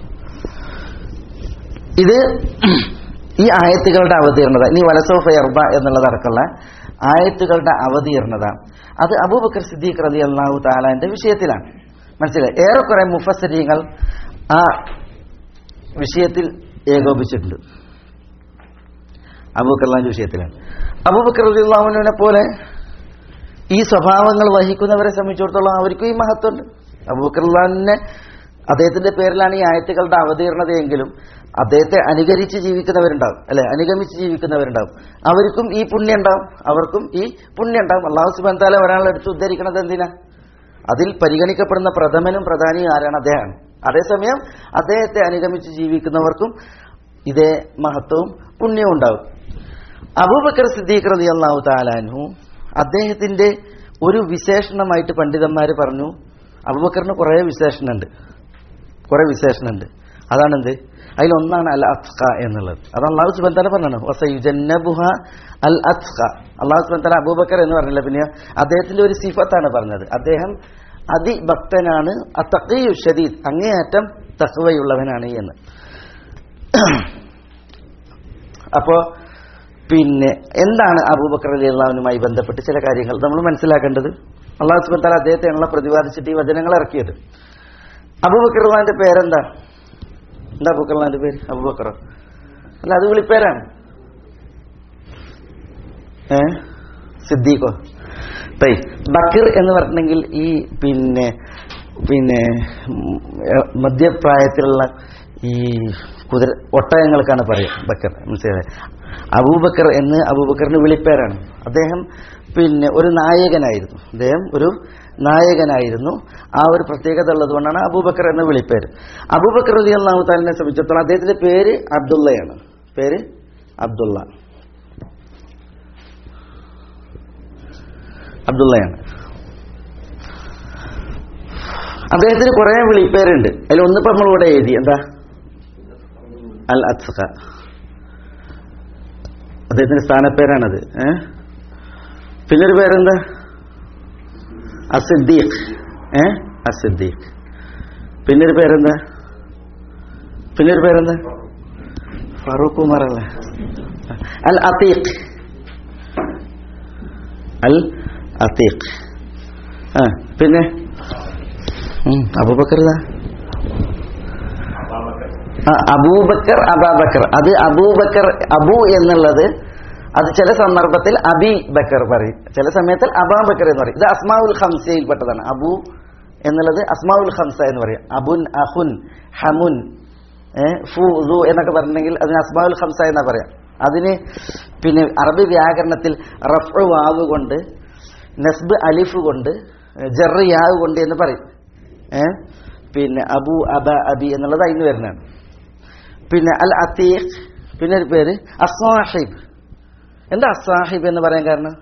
S2: ഇത് ഈ ആയത്തുകളുടെ അവതീർണത ഇനി വലസോഫ എർബ എന്നുള്ളതടക്കമുള്ള ആയത്തുകളുടെ അവതീർണത അത് അബൂബക്കർ സിദ്ദീഖ് റതി അള്ളാഹു താലാന്റെ വിഷയത്തിലാണ് മനസ്സിലായി ഏറെക്കുറെ മുഫസരീങ്ങൾ ആ വിഷയത്തിൽ ഏകോപിച്ചിട്ടുണ്ട് അബൂബക്കർലാന്റെ വിഷയത്തിലാണ് അബൂബക്കർ റതി അള്ളാഹുവിനെ പോലെ ഈ സ്വഭാവങ്ങൾ വഹിക്കുന്നവരെ സംബന്ധിച്ചിടത്തോളം അവർക്കും ഈ മഹത്വമുണ്ട് അബൂബക്കർലാനെ അദ്ദേഹത്തിന്റെ പേരിലാണ് ഈ ആയത്തുകളുടെ അവതീർണതയെങ്കിലും അദ്ദേഹത്തെ അനുകരിച്ച് ജീവിക്കുന്നവരുണ്ടാവും അല്ലെ അനുഗമിച്ച് ജീവിക്കുന്നവരുണ്ടാവും അവർക്കും ഈ പുണ്യം ഉണ്ടാവും അവർക്കും ഈ പുണ്യം ഉണ്ടാവും അള്ളാഹു സുബാൻ താല ഒരാളെടുത്ത് ഉദ്ധരിക്കുന്നത് എന്തിനാ അതിൽ പരിഗണിക്കപ്പെടുന്ന പ്രഥമനും പ്രധാനിയും ആരാണ് അദ്ദേഹമാണ് അതേസമയം അദ്ദേഹത്തെ അനുഗമിച്ച് ജീവിക്കുന്നവർക്കും ഇതേ മഹത്വവും പുണ്യവും ഉണ്ടാവും അബൂബക്കർ സിദ്ദീഖ് റതി അള്ളാഹു താലാൻഹു അദ്ദേഹത്തിന്റെ ഒരു വിശേഷണമായിട്ട് പണ്ഡിതന്മാർ പറഞ്ഞു അബൂബക്കറിന് കുറേ വിശേഷണമുണ്ട് കുറേ വിശേഷണമുണ്ട് അതാണെന്ത് അതിലൊന്നാണ് അൽ അത്ഖ എന്നുള്ളത് അത് അള്ളാഹു സുബൻ തല പറഞ്ഞാണ് വസയുജന്നബുഹ അൽ അത്ഖ അള്ളാഹു സുബൻ തല അബൂബക്കർ എന്ന് പറഞ്ഞില്ല പിന്നെ അദ്ദേഹത്തിന്റെ ഒരു സിഫത്താണ് പറഞ്ഞത് അദ്ദേഹം അതിഭക്തനാണ് അത്തഖിയു ഷദീദ് അങ്ങേയറ്റം തഖ്വയുള്ളവനാണ് എന്ന് അപ്പോ പിന്നെ എന്താണ് അബൂബക്കർ അലി അള്ളാഹുനുമായി ബന്ധപ്പെട്ട് ചില കാര്യങ്ങൾ നമ്മൾ മനസ്സിലാക്കേണ്ടത് അള്ളാഹു സുബൻ തല അദ്ദേഹത്തെയാണല്ലോ പ്രതിപാദിച്ചിട്ട് ഈ വചനങ്ങൾ ഇറക്കിയത് അബൂബക്കർ അള്ളാഹിന്റെ പേരെന്താ എന്താ അബൂബക്കർ അള്ളാഹിന്റെ പേര് അബൂബക്കർ അല്ല അത് വിളിപ്പേരാണ് ഏ സിദ്ദീഖോ തൈ ബക്കർ എന്ന് പറഞ്ഞെങ്കിൽ ഈ പിന്നെ പിന്നെ ഉം, ഏ, മധ്യപ്രായത്തിലുള്ള ഈ കുതിര ഒട്ടകങ്ങൾക്കാണ് പറയുക ബക്കർ മനസ്സിലായത് അബൂബക്കർ എന്ന് അബൂബക്കറിന് വിളിപ്പേരാണ് അദ്ദേഹം പിന്നെ ഒരു നായകനായിരുന്നു അദ്ദേഹം ഒരു നായകനായിരുന്നു ആ ഒരു പ്രത്യേകത ഉള്ളതുകൊണ്ടാണ് അബൂബക്കർ എന്ന വിളിപ്പേര് അബൂബക്കർ അലി അള്ളാഹു താലിനെ സംബന്ധിച്ചിടത്തോളം അദ്ദേഹത്തിന്റെ പേര് അബ്ദുള്ളയാണ് പേര് അബ്ദുള്ള അബ്ദുള്ളയാണ് അദ്ദേഹത്തിന് കുറെ വിളിപ്പേരുണ്ട് അതിൽ ഒന്നിപ്പോ നമ്മളിവിടെ എഴുതി എന്താ അൽ അത്സഖ അദ്ദേഹത്തിന്റെ സ്ഥാനപ്പേരാണത് ഏ പിന്നൊരു പേരെന്താ അസിദ്ദീഖ് ഏ അസിദ്ദീഖ് പിന്നൊരു പേരെന്താ പിന്നൊരു പേരെന്താ ഫറൂഖ് ഉമർ അല്ലേ അൽ അത്തീഖ് അൽ അത്തീഖ് ആ പിന്നെ ഉം, അബൂബക്കർ ഇതാ ആ, അബൂബക്കർ അബാബക്കർ അത് അബൂബക്കർ അബു എന്നുള്ളത് അത് ചില സന്ദർഭത്തിൽ അബി ബക്കർ പറയും ചില സമയത്തിൽ അബാബക്കർ എന്ന് പറയും ഇത് അസ്മാഉൽ ഖംസയിൽ പെട്ടതാണ് അബു എന്നുള്ളത് അസ്മാഉൽ ഖംസ എന്ന് പറയും അബുൻ അഹുൻ ഹമുൻ ഏ, ഫു ദു എന്നൊക്കെ പറഞ്ഞിട്ടുണ്ടെങ്കിൽ അതിന് അസ്മാഉൽ ഖംസ എന്നാ പറയാം അതിന് പിന്നെ അറബി വ്യാകരണത്തിൽ റഫ് വാവ് കൊണ്ട് നസ്ബ് അലിഫ് കൊണ്ട് ജറ് യാവ് കൊണ്ട് എന്ന് പറയും ഏ പിന്നെ അബു അബ അബി എന്നുള്ളത് അതിന് വരുന്നതാണ് പിന്നെ അൽ അത്തീഖ് പിന്നെ ഒരു പേര് അസാഹിബ് എന്താ അസാഹിബ് എന്ന് പറയാൻ കാരണം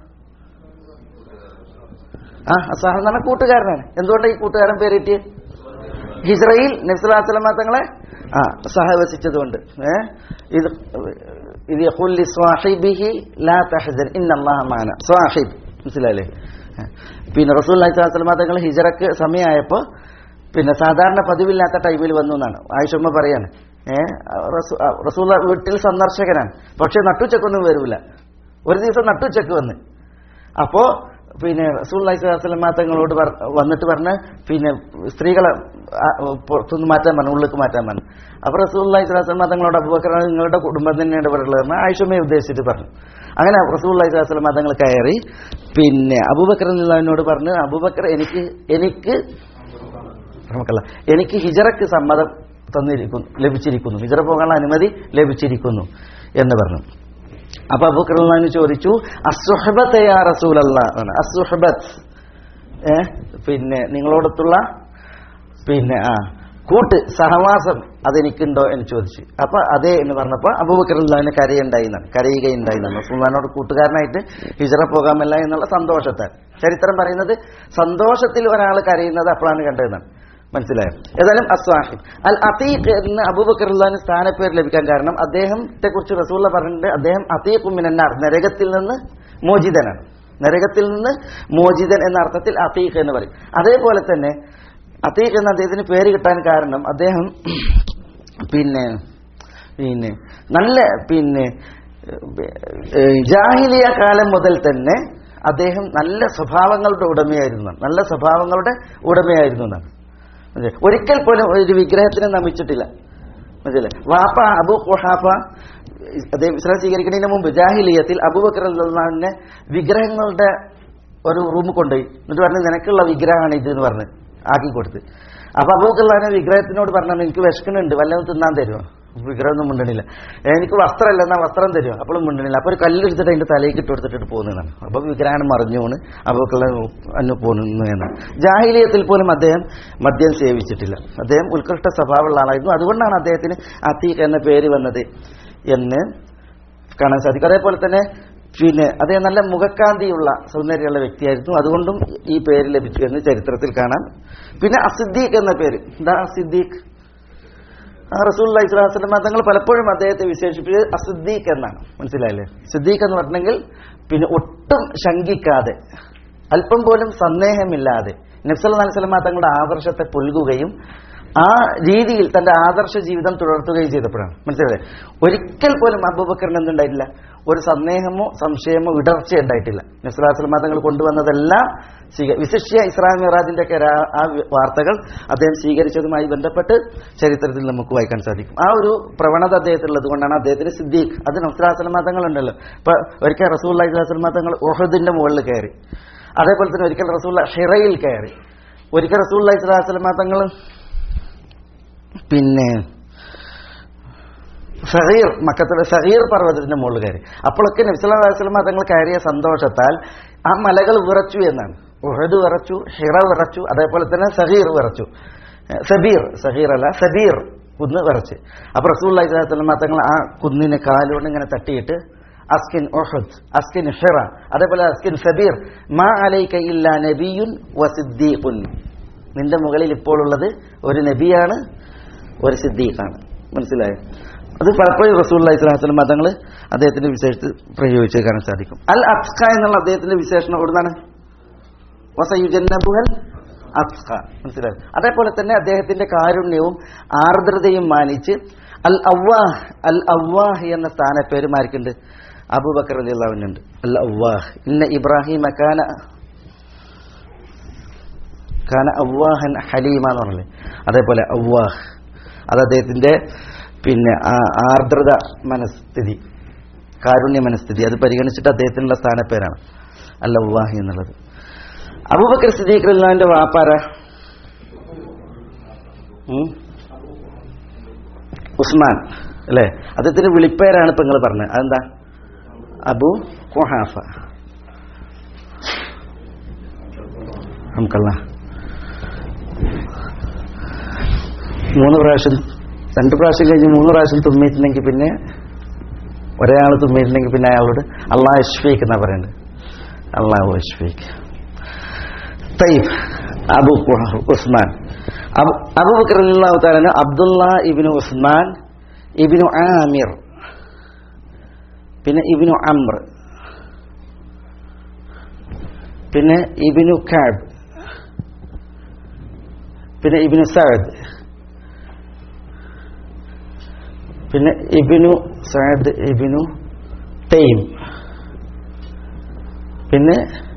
S2: ആ അസാഹിബ് എന്ന് പറഞ്ഞാൽ കൂട്ടുകാരനാണ് എന്തുകൊണ്ടാണ് ഈ കൂട്ടുകാരൻ പേര് കിട്ടിയത് ഹിസ്രയിൽ നബ്സുലാസ്ലമ തങ്ങളെ ആ സഹവസിച്ചതുകൊണ്ട് ഏ ഇത് ഇത് യഖുൽ ലി സ്വാഹിബിഹി ലാ തഹ്സൻ ഇന്നല്ലാഹ മഅന സ്വാഹിബ് മനസ്സിലായില്ലേ ഏ. പിന്നെ റസൂൽ സ്വലാസ്ലമ തങ്ങൾ ഹിജറക്ക് സമയമായപ്പോൾ പിന്നെ സാധാരണ പതിവില്ലാത്ത ടൈമിൽ വന്നു എന്നാണ് ആയിഷമ്മ പറയാണ് ഏഹ് റസൂൽ വീട്ടിൽ സന്ദർശകനാണ് പക്ഷെ നട്ടുച്ചക്കൊന്നും വരൂല ഒരു ദിവസം നട്ടുച്ചക്ക് വന്ന് അപ്പോ പിന്നെ റസൂൽ അലൈഹിസ്ലാം തങ്ങളോട് പറ- വന്നിട്ട് പറഞ്ഞ് പിന്നെ സ്ത്രീകളെ ആ, പുറത്തുനിന്ന് മാറ്റാൻ പറഞ്ഞു ഉള്ളിലേക്ക് മാറ്റാൻ പറഞ്ഞു അപ്പൊ റസൂൽ അലൈഹിസ്ലാം തങ്ങളോട് അബൂബക്കർ നിങ്ങളുടെ കുടുംബം തന്നെയാണ് ഇവിടെ ഉള്ളത് ആയിഷമ്മയെ ഉദ്ദേശിച്ചിട്ട് പറഞ്ഞു അങ്ങനെ റസൂൽ അലൈഹിസ്ലാം തങ്ങൾ കയറി പിന്നെ അബൂബക്കർ എന്നുള്ളതിനോട് പറഞ്ഞു അബൂബക്കർ എനിക്ക് എനിക്ക് നമുക്കല്ല എനിക്ക് ഹിജറക്ക് സമ്മതം തന്നിരിക്കുന്നു ലഭിച്ചിരിക്കുന്നു ഹിജറ പോകാനുള്ള അനുമതി ലഭിച്ചിരിക്കുന്നു എന്ന് പറഞ്ഞു അപ്പൊ അബൂക്കറിന് ചോദിച്ചു അസുഹബത്ത് യാ റസൂലല്ല അസുഹബത്ത് ഏ പിന്നെ നിങ്ങളോടത്തുള്ള പിന്നെ ആ കൂട്ട് സഹവാസം അതെനിക്കുണ്ടോ എന്ന് ചോദിച്ചു അപ്പൊ അതെ എന്ന് പറഞ്ഞപ്പോ അബൂബക്കറിന് കരയുണ്ടായി എന്നാണ് കരയുകയുണ്ടായി എന്നാണ് റസൂലിനോട് കൂട്ടുകാരനായിട്ട് ഹിജറ പോകാമല്ല എന്നുള്ള സന്തോഷത്താൽ ചരിത്രം പറയുന്നത് സന്തോഷത്തിൽ ഒരാൾ കരയുന്നത് അപ്പോഴാണ് കണ്ടതെന്നാണ് മനസ്സിലായോ ഏതായാലും അസ്വാഹിബ് അൽ അത്തീഖ് എന്ന് അബൂബക്കറുല്ലാന് സ്ഥാനപ്പേര് ലഭിക്കാൻ കാരണം അദ്ദേഹത്തെ കുറിച്ച് റസൂള്ള പറഞ്ഞിട്ട് അദ്ദേഹം അത്തീഖു മിനന്നാർ നരകത്തിൽ നിന്ന് മോചിതനാണ് നരകത്തിൽ നിന്ന് മോചിതൻ എന്ന അർത്ഥത്തിൽ അത്തീഖ് എന്ന് പറയും അതേപോലെ തന്നെ അത്തീഖ് എന്ന അദ്ദേഹത്തിന് പേര് കിട്ടാൻ കാരണം അദ്ദേഹം പിന്നെ പിന്നെ നല്ല പിന്നെ ഏഹ്, ജാഹിലിയ കാലം മുതൽ തന്നെ അദ്ദേഹം നല്ല സ്വഭാവങ്ങളുടെ ഉടമയായിരുന്നു നല്ല സ്വഭാവങ്ങളുടെ ഉടമയായിരുന്നു എന്നാണ് മനസ്സിലായോ? ഒരിക്കൽ പോലും ഒരു വിഗ്രഹത്തിനെ നമിച്ചിട്ടില്ല മനസ്സിലെ വാപ്പ അബു ഖുഹാഫ അദ്ദേഹം ഇസ്ലാം സ്വീകരിക്കുന്നതിന് മുമ്പ് ജാഹിലിയത്തിൽ അബൂബക്കർ അള്ളാഹിനെ വിഗ്രഹങ്ങളുടെ ഒരു റൂം കൊണ്ടുപോയി എന്നിട്ട് പറഞ്ഞു നിനക്കുള്ള വിഗ്രഹമാണ് ഇത് എന്ന് പറഞ്ഞ് ആക്കി കൊടുത്ത് അപ്പൊ അബൂക്കല്ലാനെ വിഗ്രഹത്തിനോട് പറഞ്ഞു എനിക്ക് വിശക്കണുണ്ട് വല്ലതും തിന്നാൻ തരുമോ വിഗ്രഹമൊന്നും മിണ്ടണില്ല എനിക്ക് വസ്ത്രമല്ല എന്നാ വസ്ത്രം തരുമോ അപ്പോഴും മിണ്ടണില്ല അപ്പൊ ഒരു കല്ലെടുത്തിട്ട് അതിന്റെ തലയ്ക്ക് ഇട്ട് കൊടുത്തിട്ട് പോകുന്നതാണ് അപ്പൊ വിഗ്രഹം മറിഞ്ഞു പോണ് അബൂക്കല്ല അന്ന് പോകുന്നു എന്നാണ് ജാഹിലിയത്തിൽ പോലും അദ്ദേഹം മദ്യം സേവിച്ചിട്ടില്ല അദ്ദേഹം ഉത്കൃഷ്ട സ്വഭാവമുള്ള ആളായിരുന്നു അതുകൊണ്ടാണ് അദ്ദേഹത്തിന് അത്തീഖ് എന്ന പേര് വന്നത് എന്ന് കാണാൻ സാധിക്കും അതേപോലെ തന്നെ പിന്നെ അദ്ദേഹം നല്ല മുഖക്കാന്തിയുള്ള സൗന്ദര്യമുള്ള വ്യക്തിയായിരുന്നു അതുകൊണ്ടും ഈ പേര് ലഭിച്ചു എന്ന് ചരിത്രത്തിൽ കാണാം പിന്നെ അസിദ്ദീഖ് എന്ന പേര് എന്താ അസിദ്ദീഖ് ആ റസൂൽ ഇസ്ലാസ്ലം തങ്ങൾ പലപ്പോഴും അദ്ദേഹത്തെ വിശേഷിപ്പിച്ചത് അസിദ്ദീഖ് എന്നാണ് മനസ്സിലായില്ലേ സിദ്ദീഖ് എന്ന് പറഞ്ഞെങ്കിൽ പിന്നെ ഒട്ടും ശങ്കിക്കാതെ അല്പം പോലും സന്ദേഹമില്ലാതെ നബ്സല്ലാ അലിസ്ലാം തങ്ങളുടെ ആദർശത്തെ പുൽകുകയും ആ രീതിയിൽ തന്റെ ആദർശ ജീവിതം തുടർത്തുകയും ചെയ്തപ്പോഴാണ് മനസ്സിലായേ ഒരിക്കൽ പോലും അബൂബക്കറിന് എന്തുണ്ടായിട്ടില്ല ഒരു സന്ദേഹമോ സംശയമോ ഇടർച്ച ഉണ്ടായിട്ടില്ല നബ്സല്ലാസ്ലം തങ്ങൾ കൊണ്ടുവന്നതെല്ലാം സ്വീക വിശിഷ്യ ഇസ്ലാം മിറാജിന്റെ ഒക്കെ ആ- ആ വാർത്തകൾ അദ്ദേഹം സ്വീകരിച്ചതുമായി ബന്ധപ്പെട്ട് ചരിത്രത്തിൽ നമുക്ക് വായിക്കാൻ സാധിക്കും ആ ഒരു പ്രവണത അദ്ദേഹത്തിലുള്ളത് കൊണ്ടാണ് അദ്ദേഹത്തിന് സിദ്ദീഖ് അത് നബ്സലാസ്ലം തങ്ങൾ ഉണ്ടല്ലോ ഇപ്പൊ ഒരിക്കൽ റസൂൽ അലൈഹിസ്ലാം തങ്ങൾ ഒഹദിന്റെ മുകളിൽ കയറി അതേപോലെ തന്നെ ഒരിക്കൽ റസൂൽ ഹിറയിൽ കയറി ഒരിക്കൽ റസൂൽ അലൈഹിസ്ലാം തങ്ങൾ പിന്നെ സഹീർ മക്കത്തിലെ സഹീർ പർവ്വതത്തിന്റെ മുകളിൽ കയറി അപ്പോഴൊക്കെ നബ്സല്ലാസ്ലമ തങ്ങൾ കയറിയ സന്തോഷത്താൽ ആ മലകൾ വിറച്ചു എന്നാണ് ഉഹദ് വിറച്ചു ഹിറ വിറച്ചു അതേപോലെ തന്നെ സഹീർ വിറച്ചു ഏഹ് സബീർ സഹീർ അല്ല സബീർ കുന്ന് വിറച്ച് അപ്പൊ റസൂൽ അലൈഹിസ്ലാമ തങ്ങൾ ആ കുന്നിനെ കാലുകൊണ്ട് ഇങ്ങനെ തട്ടിയിട്ട് അസ്കിൻ ഉഹദ് അസ്കിൻ ഹിറ അതേപോലെ അസ്കിൻ സബീർ മാ അലൈക ഇല്ല നബിയുൻ വസിദ്ദീഖുൻ നിന്റെ മുകളിൽ ഇപ്പോൾ ഉള്ളത് ഒരു നബിയാണ് ഒരു സിദ്ദീഖാണ് മനസ്സിലായോ അത് പലപ്പോഴും റസൂൽ ഇസ്ലാഹുസ്ലം മതങ്ങൾ അദ്ദേഹത്തിന്റെ വിശേഷത്തിൽ പ്രയോഗിച്ച് കാണാൻ സാധിക്കും അൽ അഫ്ക എന്നുള്ള അദ്ദേഹത്തിന്റെ വിശേഷണം എവിടുന്നാണ് വസയുജന്നബുഹൽ അഫ്ക മനസ്സിലായോ അതേപോലെ തന്നെ അദ്ദേഹത്തിന്റെ കാരുണ്യവും ആർദ്രതയും മാനിച്ച് അൽ അവ്വാഹ് അൽ അവ്വാഹ് എന്ന സ്ഥാനപ്പേര് മാർക്കുണ്ട് അബൂബക്കർ അലി അള്ളാഹുവിനുണ്ട് അൽ അവ്വാഹ് ഇന്ന ഇബ്രാഹിം കാന ഖാന അവ്വാഹൻ ഹലീമ എന്ന് പറഞ്ഞില്ലേ അതേപോലെ അവ്വാഹ് അത് അദ്ദേഹത്തിന്റെ പിന്നെ ആ ആർദ്രത മനസ്ഥിതി കാരുണ്യ മനസ്ഥിതി അത് പരിഗണിച്ചിട്ട് അദ്ദേഹത്തിനുള്ള സ്ഥാനപ്പേരാണ് അല്ല അവ്വാഹി എന്നുള്ളത് അബൂബക്കർ സിദ്ദീഖ് അള്ളാഹിന്റെ വാപ്പാര ഉം? ഉസ്മാൻ അല്ലേ അദ്ദേഹത്തിന്റെ വിളിപ്പേരാണ് ഇപ്പൊ നിങ്ങൾ പറഞ്ഞത് അതെന്താ അബു കുഹാഫ നമുക്കല്ല മൂന്ന് പ്രാവശ്യം രണ്ട് പ്രാവശ്യം കഴിഞ്ഞ് മൂന്ന് പ്രാവശ്യം തുമ്മിയിട്ടുണ്ടെങ്കിൽ പിന്നെ ഒരാൾ തുമ്മിയിട്ടുണ്ടെങ്കിൽ പിന്നെ അയാളോട് അള്ളാഹ് ഇഷ്ഫീഖ് എന്നാ പറയുന്നത് അള്ളാഹു ഇഷ്ഫീഖ് തയ്യബ് അബു ഖുഹ- ഉസ്മാൻ അബു അബൂബക്കർ അള്ളാഹു താലാന് അബ്ദുള്ള ഇബിനു ഉസ്മാൻ ഇബിനു ആമിർ പിന്നെ ഇബിനു അമ്ര പിന്നെ ഇബിനു കാബ് പിന്നെ ഇബിനു സഅദ് പിന്നെ ഇബിനു സഅദ് ഇബിനു തൈം പിന്നെ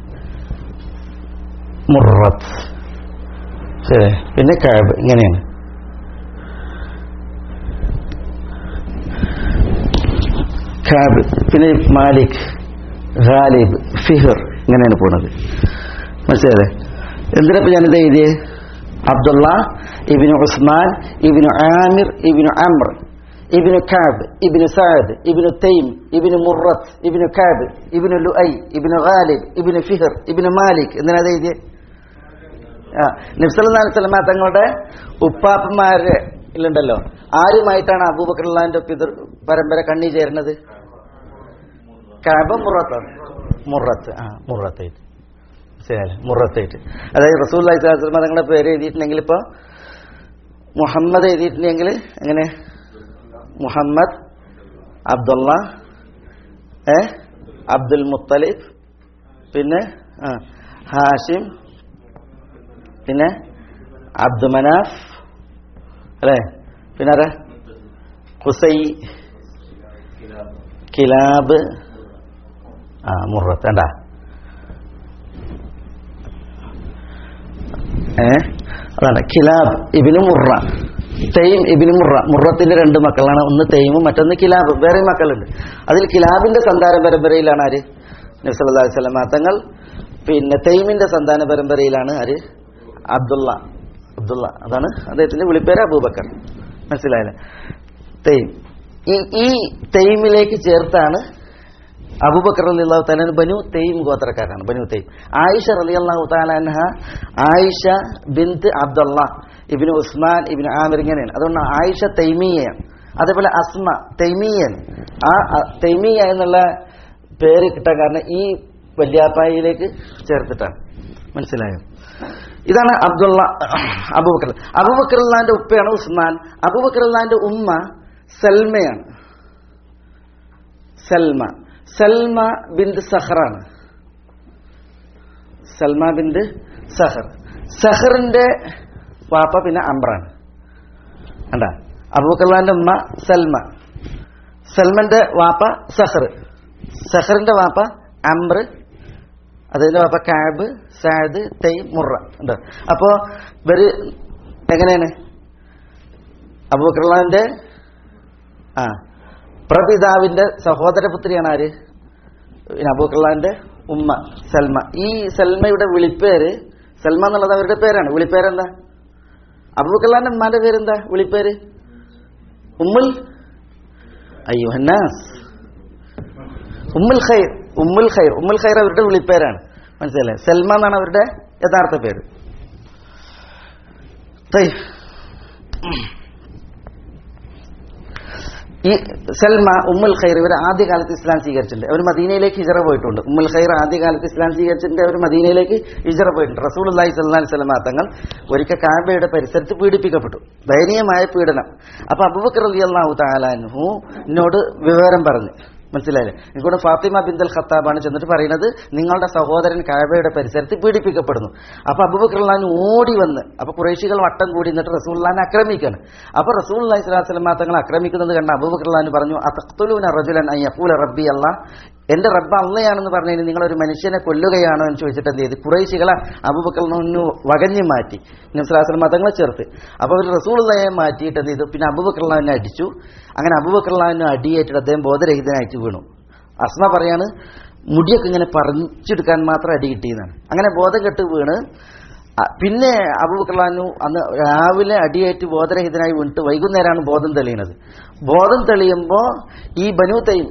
S2: മുറത്ത് ശരി പിന്നെ കാബ് ഇങ്ങനെയാണ് കാബ് പിന്നെ മാലിക് ഖാലിബ് ഫിഹർ ഇങ്ങനെയാണ് പോണത് മനസ്സിലായേ എന്തിനപ്പോ ഞാനിത് എഴുതിയത് അബ്ദുള്ള ഇബിനു ഉസ്മാൻ ഇബിനു Amir ibn Amr ibn Kaab ibn Saad ibn Taym ibn Murrah ibn Kaab ibn Luayy ibn Ghalib ibn Fihr ibn Malik എന്തിനാ ഇത് എഴുതിയത് ആ നബ്സല്ലാ സ്വലമ തങ്ങളുടെ ഉപ്പാപ്പന്മാര് ഉണ്ടല്ലോ ആരുമായിട്ടാണ് അബൂബക്കറുള്ളാന്റെ പിതൃ പരമ്പര കണ്ണി ചേരുന്നത് കാബ മുറത്ത് മുറത്ത് ആ മുറത്തായിട്ട് ശരി മുറത്തായിട്ട് അതായത് റസൂൽ സ്വലമ തങ്ങളുടെ പേര് എഴുതിയിട്ടുണ്ടെങ്കിൽ ഇപ്പൊ മുഹമ്മദ് എഴുതിയിട്ടുണ്ടെങ്കിൽ എങ്ങനെ മുഹമ്മദ് അബ്ദുള്ള ഏ അബ്ദുൽ മുത്തലിബ് പിന്നെ ആ, ഹാഷിം പിന്നെ അബ്ദുമനാഫ് അല്ലേ പിന്നെ ആരാ കുസൈ കിലാബ് ആ മുറത്ത് വേണ്ട ഏ അതാണ് കിലാബ് ഇബിന് മുറ തെയ്യം ഇബിന് മുറ മുറത്തിന്റെ രണ്ട് മക്കളാണ് ഒന്ന് തെയ്യമും മറ്റൊന്ന് കിലാബും വേറെ മക്കളുണ്ട് അതിൽ കിലാബിന്റെ സന്താന പരമ്പരയിലാണ് ആര് നബ്സല്ലാ വസ്ലമ തങ്ങൾ പിന്നെ തെയ്മിന്റെ സന്താന പരമ്പരയിലാണ് ആര് അബ്ദുള്ള അബ്ദുള്ള അതാണ് അദ്ദേഹത്തിന്റെ വിളിപ്പേര് അബൂബക്കർ മനസ്സിലായില്ലേ തെയ്ം ഈ ഈ തെയ്മിലേക്ക് ചേർത്താണ് അബൂബക്കർ അലി അള്ളാഹു താലാൻ ബനു തെയ്ം ഗോത്രക്കാരാണ് ബനു തെയ്ം ആയിഷ അലി അള്ളാഹു താലാൻഹ ആയിഷ ബിന്ത് അബ്ദുള്ള ഇബിന് ഉസ്മാൻ ഇബിന് ആമിർ ഇങ്ങനെയാണ് അതുകൊണ്ട് ആയിഷ തൈമിയയാണ് അതേപോലെ അസ്മ തൈമിയൻ ആ അ- തൈമിയ എന്നുള്ള പേര് കിട്ടാൻ കാരണം ഈ വല്യാപ്പായിലേക്ക് ചേർത്തിട്ടാണ് മനസ്സിലായോ ഇതാണ് അബ്ദുള്ള അബൂബക്കർ അബൂബക്കർ അള്ളാന്റെ ഉപ്പയാണ് ഉസ്മാൻ അബൂബക്കർ അള്ളാന്റെ ഉമ്മ സൽമയാണ് സൽമ സൽമ ബിന്ദ് സഹറാണ് സൽമ ബിന്ദ് സഹർ സഹറിന്റെ വാപ്പ പിന്നെ അമ്രാണ് കണ്ട അബൂക്കല്ലാന്റെ ഉമ്മ സൽമ സൽമന്റെ വാപ്പ സഹർ സഹറിന്റെ വാപ്പ അമ്ര അതിന്റെ വാപ്പ കാബ് സാദ് തൈ മുറ ഉണ്ട് അപ്പോ ഇവര് എങ്ങനെയാണ് അബൂക്കർലാന്റെ ആ പ്രപിതാവിന്റെ സഹോദരപുത്രിയാണ് ആര് പിന്നെ അബൂക്കർലാന്റെ ഉമ്മ സൽമ ഈ സൽമയുടെ വിളിപ്പേര് സൽമ എന്നുള്ളത് അവരുടെ പേരാണ് വിളിപ്പേരെന്താ അബൂക്കർലാന്റെ ഉമ്മാന്റെ പേരെന്താ വിളിപ്പേര് ഉമ്മുൽ അയ്യുഹന്നാസ് ഉമ്മുൽ ഖൈർ ഉമ്മുൽ ഖൈർ ഉമ്മുൽ ഖൈർ അവരുടെ വിളിപ്പേരാണ് മനസ്സിലല്ലേ സൽമ എന്നാണ് അവരുടെ യഥാർത്ഥ പേര് طيب. ഈ സൽമ ഉമ്മുൽ ഖൈർ ഇവർ ആദ്യകാലത്ത് ഇസ്ലാം സ്വീകരിച്ചിട്ടുണ്ട് അവർ മദീനയിലേക്ക് ഹിജറ പോയിട്ടുണ്ട് ഉമ്മുൽ ഖൈർ ആദ്യകാലത്ത് ഇസ്ലാം സ്വീകരിച്ചിട്ടുണ്ട് അവർ മദീനയിലേക്ക് ഹിജറ പോയിട്ടുണ്ട് റസൂൽ അള്ളാഹി സല്ലാഹി സ്വലമ തങ്ങൾ ഒരിക്കൽ കാബയുടെ പരിസരത്ത് പീഡിപ്പിക്കപ്പെട്ടു ദയനീയമായ പീഡനം അപ്പൊ അബൂബക്കർ അലി അള്ളാഹു താലാൻഹു എന്നോട് വിവരം പറഞ്ഞു മനസ്സിലായില്ലേ എനിക്കൂടെ ഫാത്തിമ ബിന്ദൽ ഖത്താബാണ് ചെന്നിട്ട് പറയുന്നത് നിങ്ങളുടെ സഹോദരൻ കാബയുടെ പരിസരത്ത് പീഡിപ്പിക്കപ്പെടുന്നു അപ്പൊ അബൂബക്കർലാൻ ഓടി വന്ന് അപ്പൊ കുറേശികൾ വട്ടം കൂടി എന്നിട്ട് റസൂള്ളാനെ ആക്രമിക്കാണ് അപ്പൊ റസൂൽ അലൈഹി സ്വലാസ്ലം തങ്ങൾ ആക്രമിക്കുന്നത് കണ്ട അബൂബക്കർലാൻ പറഞ്ഞു അത്തഖ്തുലൂന റജുലൻ അൻ യഖൂല റബ്ബി അല്ലാ എന്റെ റബ്ബ് അള്ളയാണെന്ന് പറഞ്ഞതിന് നിങ്ങൾ ഒരു മനുഷ്യനെ കൊല്ലുകയാണോ എന്ന് ചോദിച്ചിട്ട് എന്ത് ചെയ്ത് കുറേശികളെ അബൂബക്കറിനു വകഞ്ഞു മാറ്റി നബ്സലാസ്ലം മതങ്ങളെ ചേർത്ത് അപ്പൊ അവർ റസൂള്ളയെ മാറ്റിയിട്ട് എന്ത് ചെയ്തു പിന്നെ അബൂബക്കർലാവിനെ അടിച്ചു അങ്ങനെ അബൂബക്കർലാവിനെ അടിയേറ്റിട്ട് അദ്ദേഹം ബോധരഹിതനായിട്ട് വീണു അസ്മ പറയാണ് മുടിയൊക്കെ ഇങ്ങനെ പറിച്ചെടുക്കാൻ മാത്രം അടി കിട്ടിയെന്നാണ് അങ്ങനെ ബോധം കെട്ട് വീണ് അ- പിന്നെ അബൂബക്കർലാനു അന്ന് രാവിലെ അടിയേറ്റ് ബോധരഹിതനായി വീണിട്ട് വൈകുന്നേരമാണ് ബോധം തെളിയുന്നത് ബോധം തെളിയുമ്പോൾ ഈ ബനു തൈം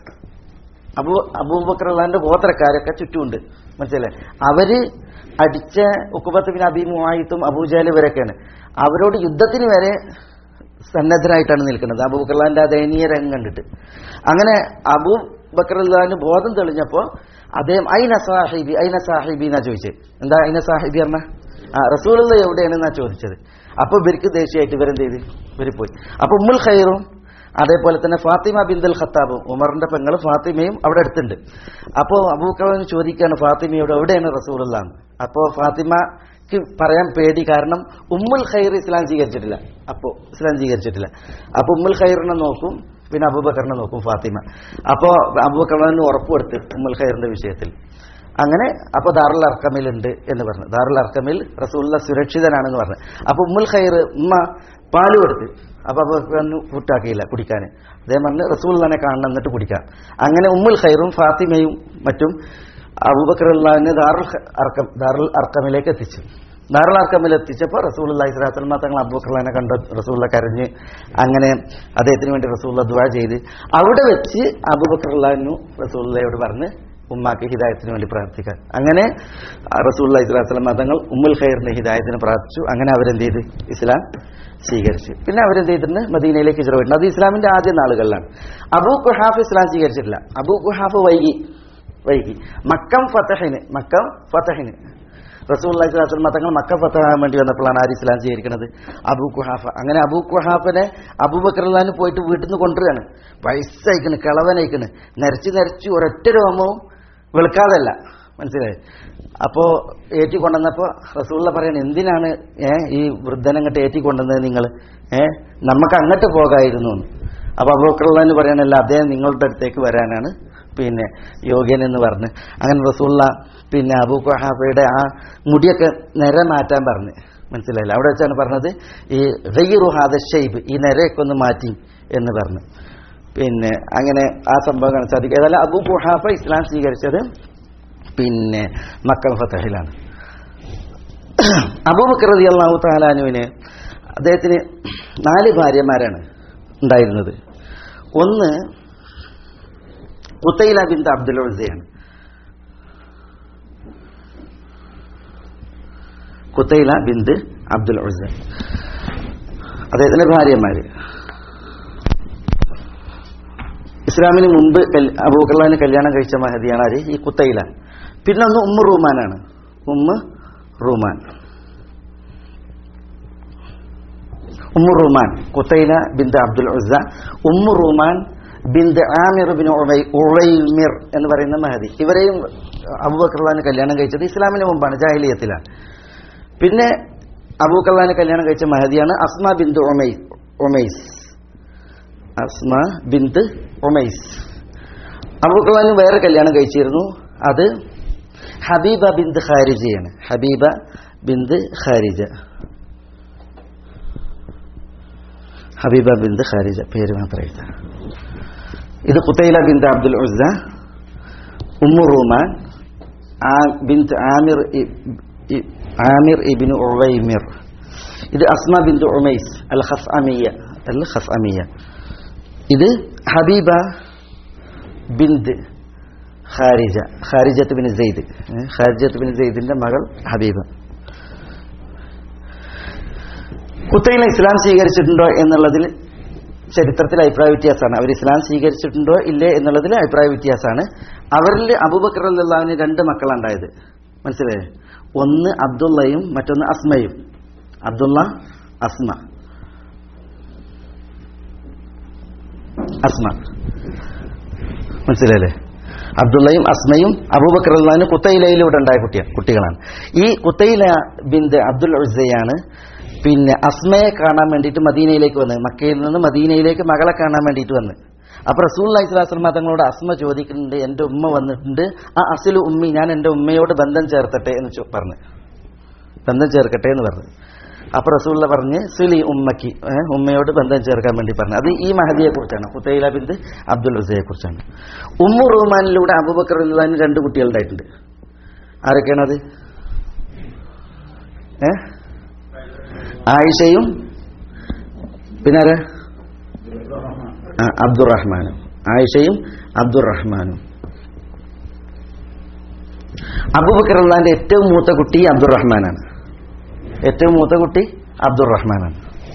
S2: അബൂ അബൂബക്കറുള്ളാന്റെ ഗോത്രക്കാരൊക്കെ ചുറ്റുമുണ്ട് മനസ്സിലെ അവര് അടിച്ച ഉക്കുബത്ത് ബിൻ അബി മുഹായിത്തും അബൂജാൽ ഇവരൊക്കെയാണ് അവരോട് യുദ്ധത്തിന് വരെ സന്നദ്ധരായിട്ടാണ് നിൽക്കുന്നത് അബൂബക്കർലാന്റെ ആ ദയനീയ രംഗം കണ്ടിട്ട് അങ്ങനെ അബൂ ബക്കറുല്ലാന് ബോധം തെളിഞ്ഞപ്പോ അദ്ദേഹം ഐന സാഹിബി ഐന സാഹിബി എന്നാ ചോദിച്ചത് എന്താ ഐന സാഹിബി പറഞ്ഞ ആ റസൂലുള്ള എവിടെയാണെന്നാ ചോദിച്ചത് അപ്പൊ ഇവർക്ക് ദേഷ്യമായിട്ട് ഇവരെന്ത് ചെയ്ത് ഇവര് പോയി അപ്പൊ ഉമ്മുൽ ഖൈറും അതേപോലെ തന്നെ ഫാത്തിമ ബിന്ദുൽ ഖത്താബും ഉമറിന്റെ പെങ്ങൾ ഫാത്തിമയും അവിടെ അടുത്തുണ്ട് അപ്പോ അബൂക്കറിന് ചോദിക്കുകയാണ് ഫാത്തിമയോട് എവിടെയാണ് റസൂലുള്ളാന്ന് അപ്പോ ഫാത്തിമക്ക് പറയാൻ പേടി കാരണം ഉമ്മുൽ ഖൈർ ഇസ്ലാം സ്വീകരിച്ചിട്ടില്ല അപ്പോ ഇസ്ലാം സ്വീകരിച്ചിട്ടില്ല അപ്പൊ ഉമ്മുൽ ഖൈറിനെ നോക്കും പിന്നെ അബൂബക്കറിനെ നോക്കും ഫാത്തിമ അപ്പോ അബൂബക്കറിന് ഉറപ്പ് കൊടുത്ത് ഉമ്മുൽ ഖൈറിന്റെ വിഷയത്തിൽ അങ്ങനെ അപ്പൊ ദാറുൽ അർക്കമിലുണ്ട് എന്ന് പറഞ്ഞു ദാറുൽ അർക്കമിൽ റസൂല്ല സുരക്ഷിതനാണെന്ന് പറഞ്ഞു അപ്പൊ ഉമ്മുൽ ഖൈർ ഉമ്മ പാല് കൊടുത്ത് അപ്പൊ അബൂബക്കറിന് കൂട്ടാക്കിയില്ല കുടിക്കാൻ അദ്ദേഹം പറഞ്ഞ് റസൂൽ തന്നെ കാണണം എന്നിട്ട് കുടിക്കാം അങ്ങനെ ഉമ്മുൽ ഖൈറും ഫാത്തിമയും മറ്റും അബൂബക്കറുല്ലാവിനെ ദാറുൽ ഖ- അർക്കം ദാറുൽ അർക്കമിലേക്ക് എത്തിച്ചു ദാറുൽ അർക്കമിൽ എത്തിച്ചപ്പോൾ റസൂൽ അള്ളഹി സ്വലാത്തൽമ തങ്ങൾ അബൂബക്കറുല്ലാനെ കണ്ട് റസൂള്ള കരഞ്ഞ് അങ്ങനെ അദ്ദേഹത്തിന് വേണ്ടി റസൂള്ള ദുവാ ചെയ്ത് അവിടെ വെച്ച് അബൂബക്കറുല്ലാനു റസൂള്ളയോട് പറഞ്ഞ് ഉമ്മാക്ക് ഹിദായത്തിന് വേണ്ടി പ്രാർത്ഥിക്കാൻ അങ്ങനെ റസൂൽ ഇസ്ലാസ്ലം തങ്ങൾ ഉമ്മുൽ ഖൈറിന്റെ ഹിദായത്തിന് പ്രാർത്ഥിച്ചു അങ്ങനെ അവരെന്ത് ചെയ്ത് ഇസ്ലാം സ്വീകരിച്ചു പിന്നെ അവരെന്ത് ചെയ്തിട്ടുണ്ട് മദീനയിലേക്ക് ഹിജറ പോയിട്ടുണ്ട് അത് ഇസ്ലാമിന്റെ ആദ്യ നാളുകളിലാണ് അബൂ ഖുഹാഫ് ഇസ്ലാം സ്വീകരിച്ചിട്ടില്ല അബൂ ഖുഹാഫ് വൈകി വൈകി മക്കം ഫത്തഹിന് മക്കം ഫത്തഹിന് റസൂൽ അള്ളാഹിസ്ലാം തങ്ങൾ മക്കം ഫത്തഹാൻ വേണ്ടി വന്നപ്പോഴാണ് ആര് ഇസ്ലാം സ്വീകരിക്കുന്നത് അബൂ ഖുഹാഫ അങ്ങനെ അബൂ ഖുഹാഫിനെ അബൂബക്കർലാന് പോയിട്ട് വീട്ടിൽ നിന്ന് കൊണ്ടുവരികയാണ് വയസ്സയക്കണ് കിളവനയക്കണ് നരച്ച് നരച്ച് ഒരൊറ്റ രോമവും വെളുക്കാതല്ല മനസ്സിലായി അപ്പോ ഏറ്റി കൊണ്ടുവന്നപ്പോ റസൂള്ള പറയണ എന്തിനാണ് ഏ ഈ വൃദ്ധനങ്ങട്ട് ഏറ്റി കൊണ്ടുവന്നത് നിങ്ങൾ ഏ നമുക്ക് അങ്ങോട്ട് പോകായിരുന്നു എന്ന്. അപ്പൊ അബൂക്കർലാന്ന് പറയണല്ല അദ്ദേഹം നിങ്ങളുടെ അടുത്തേക്ക് വരാനാണ് പിന്നെ യോഗ്യൻ എന്ന് പറഞ്ഞ് അങ്ങനെ റസൂള്ള പിന്നെ അബൂ ഖഹാഫയുടെ ആ മുടിയൊക്കെ നിര മാറ്റാൻ പറഞ്ഞ് മനസ്സിലായില്ല അവിടെ വെച്ചാണ് പറഞ്ഞത് ഈ ഗയ്യറു ഹാദ ഷെയ്ബ് ഈ നിരയൊക്കെ ഒന്ന് മാറ്റി എന്ന് പറഞ്ഞു പിന്നെ അങ്ങനെ ആ സംഭവം കാണാൻ സാധിക്കും ഏതായാലും അബൂ ഖുഹാഫ ഇസ്ലാം സ്വീകരിച്ചത് പിന്നെ മക്കം ഫത്തഹിലാണ് അബൂബക്കർ റതി അള്ളാഹു താലാനുവിന് അദ്ദേഹത്തിന് നാല് ഭാര്യമാരാണ് ഉണ്ടായിരുന്നത് ഒന്ന് ഉത്തൈല ബിന്ദ അബ്ദുൽ ഉസയാണ് കുത്തൈല ബിന്ദ് അബ്ദുൽ ഉസ അദ്ദേഹത്തിന്റെ ഭാര്യമാര് ഇസ്ലാമിന് മുമ്പ് കൽ- അബൂബക്കർലാന് കല്യാണം കഴിച്ച മഹദിയാണ് ആര് ഈ കുത്തൈല പിന്നെ ഒന്ന് ഉമ്മ റൂമാനാണ് Umm Ruman Umm Ruman Qutaila bint Abdul Uzza Umm Ruman bint Amir bin ഉവൈ- ഉവൈമിർ എന്ന് പറയുന്ന മഹദി ഇവരെയും അബൂബക്കർലാന് കല്യാണം കഴിച്ചത് ഇസ്ലാമിന് മുമ്പാണ് ജാഹിലിയത്തിലാണ് പിന്നെ അബൂബക്കർലാന് കല്യാണം കഴിച്ച മഹദിയാണ് അസ്മ ബിന്ദ് ഉമൈ ഉമൈസ് അസ്മ ബിന്ദ് ഉമൈസ് അബൂബക്കർലാന് വേറെ കല്യാണം കഴിച്ചിരുന്നു അത് ഹബീബ ബിന്ദ് ഖാരിജയാണ് ഹബീബ ബിന്ദ് ഖാരിജ ഹബീബ ബിന്ദ് ഖാരിജ പേര് മാത്രം എഴുതാം ഇത് Qutaila bint Abdul Uzza Umm Ruman ആ ബിന്ദ് ആമിർ ഇ- ഇ- ആമിർ ഇബിന് ഉവൈമിർ ഇത് അസ്മ ബിന്ദ് ഉമൈസ് അൽ ഖസ്അമിയ അൽ ഖസ്അമിയ ഇത് Habiba bint Kharija Kharijat bin Zaid ഏ, ഖാരിജത്ത് ബിൻ സെയ്ദിന്റെ മകൾ ഹബീബ കുത്തൈല ഇസ്ലാം സ്വീകരിച്ചിട്ടുണ്ടോ എന്നുള്ളതിൽ ചരിത്രത്തിൽ അഭിപ്രായ വ്യത്യാസമാണ് അവർ ഇസ്ലാം സ്വീകരിച്ചിട്ടുണ്ടോ ഇല്ലേ എന്നുള്ളതിൽ അഭിപ്രായ വ്യത്യാസമാണ് അവരിൽ അബൂബക്കർ അല്ലാവിന് രണ്ട് മക്കളുണ്ടായത് മനസ്സിലായേ ഒന്ന് അബ്ദുള്ളയും മറ്റൊന്ന് അസ്മയും അബ്ദുള്ള അസ്മ അസ്മ മനസ്സിലായല്ലേ അബ്ദുള്ളയും അസ്മയും അബൂബക്കർ അള്ളഹാന് കുത്തയിലയിലൂടെ ഉണ്ടായ കുട്ടിയാണ് കുട്ടികളാണ് ഈ കുത്തയില ബിന്ദ് അബ്ദുൽ ഉസയാണ് പിന്നെ അസ്മയെ കാണാൻ വേണ്ടിയിട്ട് മദീനയിലേക്ക് വന്നത് മക്കയിൽ നിന്ന് മദീനയിലേക്ക് മകളെ കാണാൻ വേണ്ടിയിട്ട് വന്ന് അപ്പൊ റസൂൽ അലൈഹിസ്ലാസ്ലമ തങ്ങളോട് അസ്മ ചോദിക്കുന്നുണ്ട് എൻ്റെ ഉമ്മ വന്നിട്ടുണ്ട് ആ അസിലു ഉമ്മി ഞാൻ എൻ്റെ ഉമ്മയോട് ബന്ധം ചേർത്തട്ടെ എന്ന് ചോ- പറഞ്ഞു ബന്ധം ചേർക്കട്ടെ എന്ന് പറഞ്ഞു അപ്പൊ റസൂള്ള പറഞ്ഞ് സുലി ഉമ്മക്ക് ഏ, ഉമ്മയോട് ബന്ധം ചേർക്കാൻ വേണ്ടി പറഞ്ഞു അത് ഈ മഹദിയെ കുറിച്ചാണ് ഹുത്തൈല ബിന്ദ് അബ്ദുൽ ഹുസയെ കുറിച്ചാണ് ഉമ്മു റഹ്മാനിലൂടെ അബൂബക്കർ അള്ളഹാന് രണ്ട് കുട്ടികളുണ്ടായിട്ടുണ്ട് ആരൊക്കെയാണത് ഏ ആയിഷയും പിന്നെ ആരാ ആ, അബ്ദുറഹ്മാനും ആയിഷയും അബ്ദുറഹ്മാനും അബൂബക്കർ അള്ളഹാന്റെ ഏറ്റവും മൂത്ത കുട്ടി അബ്ദുറഹ്മാനാണ് ഏറ്റവും മൂത്ത കുട്ടി അബ്ദുറഹ്മാനാണ്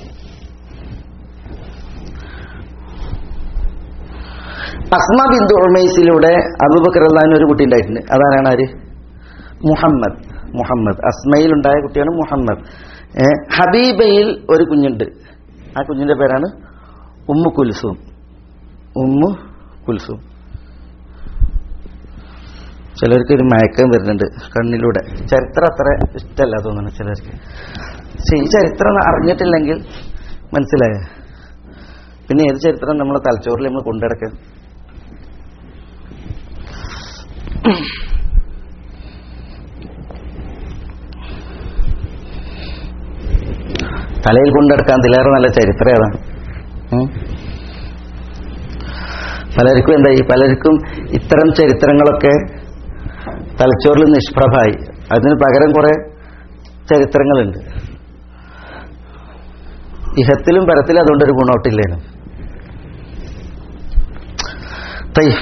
S2: അസ്മ ബിന്ദു ഉമൈസിലൂടെ അബൂബക്കർ അള്ളഹാന് ഒരു കുട്ടി ഉണ്ടായിട്ടുണ്ട് അതാരാണ് ആര് മുഹമ്മദ് മുഹമ്മദ് അസ്മയിൽ ഉണ്ടായ കുട്ടിയാണ് മുഹമ്മദ് ഏ, ഹബീബയിൽ ഒരു കുഞ്ഞുണ്ട് ആ കുഞ്ഞിന്റെ പേരാണ് ഉമ്മു കുൽസൂം ഉമ്മു കുൽസൂം ചിലർക്ക് ഒരു മയക്കം വരുന്നുണ്ട് കണ്ണിലൂടെ ചരിത്രം അത്ര ഇഷ്ടമല്ല തോന്നുന്നു ചിലർക്ക് പക്ഷെ ഈ ചരിത്രം അറിഞ്ഞിട്ടില്ലെങ്കിൽ മനസ്സിലായ പിന്നെ ഏത് ചരിത്രം നമ്മളെ തലച്ചോറിൽ നമ്മൾ കൊണ്ടുനടക്കുക തലയിൽ കൊണ്ടെടുക്കാൻ ഇതിലേറെ നല്ല ചരിത്രം ഏതാ ഉം? പലർക്കും എന്തായി പലർക്കും ഇത്തരം ചരിത്രങ്ങളൊക്കെ തലച്ചോറിൽ നിഷ്പ്രഭമായി അതിന് പകരം കുറെ ചരിത്രങ്ങളുണ്ട് ഇഹത്തിലും പരത്തിലും അതുകൊണ്ടൊരു ഗുണോട്ടില്ലേനും തയ്യ്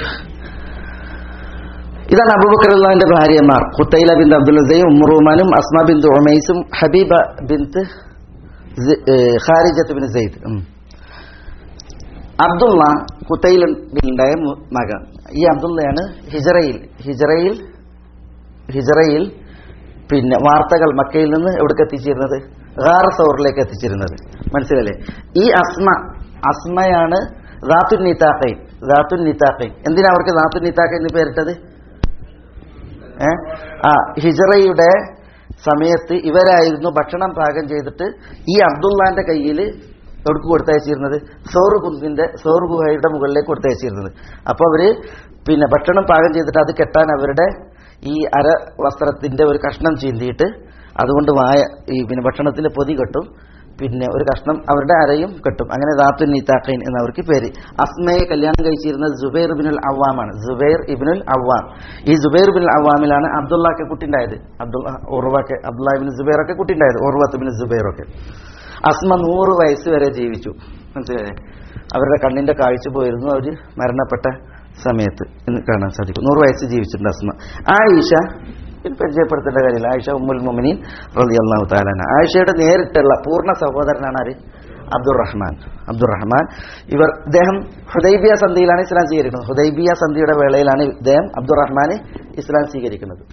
S2: ഇതാണ് അബൂബക്കർ അള്ളാഹിന്റെ ഭാര്യമാർ ഖുത്തൈല ബിന്ദ് അബ്ദുൽ ഉസയും ഉമ്മുറുമാനും അസ്മ ബിന്ദ് ഉമൈസും ഹബീബ ബിന്ദ് സി- ഏ, ഖാരിജത്ത് ബിൻ സെയ്ദ് ഉം. അബ്ദുള്ള കുത്തയിലുണ്ടായ മകൻ ഈ അബ്ദുള്ളയാണ് ഹിജറയിൽ ഹിജറയിൽ ഹിജറയിൽ പിന്നെ വാർത്തകൾ മക്കയിൽ നിന്ന് എവിടേക്ക് എത്തിച്ചിരുന്നത് ഗാർ സൗറിലേക്ക് എത്തിച്ചിരുന്നത് മനസ്സിലല്ലേ ഈ അസ്മ അസ്മയാണ് ദാത്തുൻ നിതാഖൈൻ ദാത്തുൻ നിതാഖൈൻ എന്തിനാ അവർക്ക് ദാത്തുൻ നിതാഖൈൻ എന്ന് പേരിട്ടത് ഏ? ആ ഹിജറയുടെ സമയത്ത് ഇവരായിരുന്നു ഭക്ഷണം പാകം ചെയ്തിട്ട് ഈ അബ്ദുള്ളാന്റെ കയ്യിൽ എവിടേക്ക് കൊടുത്തയച്ചിരുന്നത് സോറ് കുന്നിന്റെ സോറ് ഗുഹയുടെ മുകളിലേക്ക് കൊടുത്തയച്ചിരുന്നത് അപ്പോൾ അവര് പിന്നെ ഭക്ഷണം പാകം ചെയ്തിട്ട് അത് കെട്ടാൻ അവരുടെ ഈ അര വസ്ത്രത്തിന്റെ ഒരു കഷ്ണം ചീന്തിയിട്ട് അതുകൊണ്ട് വായ ഈ പിന്നെ ഭക്ഷണത്തിന്റെ പൊതി കെട്ടും പിന്നെ ഒരു കഷ്ണം അവരുടെ അരയും കെട്ടും അങ്ങനെ ദാത്തുൽ നീത്താഖൈൻ എന്നവർക്ക് പേര് അസ്മയെ കല്യാണം കഴിച്ചിരുന്നത് ജുബൈർ ഇബിനുൽ അവ്വാമാണ് ജുബൈർ ഇബിനുൽ അവ്വാം ഈ ജുബൈർ ഇബിൻ അവ്വാമിലാണ് അബ്ദുള്ളക്ക് കുട്ടിണ്ടായത് അബ്ദുള്ള ഉറവക്ക് അബ്ദുള്ള ഇബിൻ ജുബൈറൊക്കെ കുട്ടിണ്ടായത് ഉറവത്ത് ബിൻ ജുബൈറൊക്കെ അസ്മ നൂറ് വയസ്സ് വരെ ജീവിച്ചു മനസ്സിലായേ അവരുടെ കണ്ണിന്റെ കാഴ്ച പോയിരുന്നു അവർ മരണപ്പെട്ട സമയത്ത് എന്ന് കാണാൻ സാധിക്കും നൂറ് വയസ്സ് ജീവിച്ചിട്ടുണ്ട് അസ്മ ആയിഷ ഇത് പരിചയപ്പെടുത്തേണ്ട കാര്യമില്ല ആയിഷ ഉമ്മുൽ മുമിനീൻ റലി അള്ളാഹു താലാന ആയിഷയുടെ നേരിട്ടുള്ള പൂർണ്ണ സഹോദരനാണ് ആര് അബ്ദുറഹ്മാൻ അബ്ദുറഹ്മാൻ ഇവർ ഇദ്ദേഹം ഹുദൈബിയ സന്ധിയിലാണ് ഇസ്ലാം സ്വീകരിക്കുന്നത് ഹുദൈബിയ സന്ധിയുടെ വേളയിലാണ് ഇദ്ദേഹം അബ്ദുറഹ്മാൻ ഇസ്ലാം സ്വീകരിക്കുന്നത്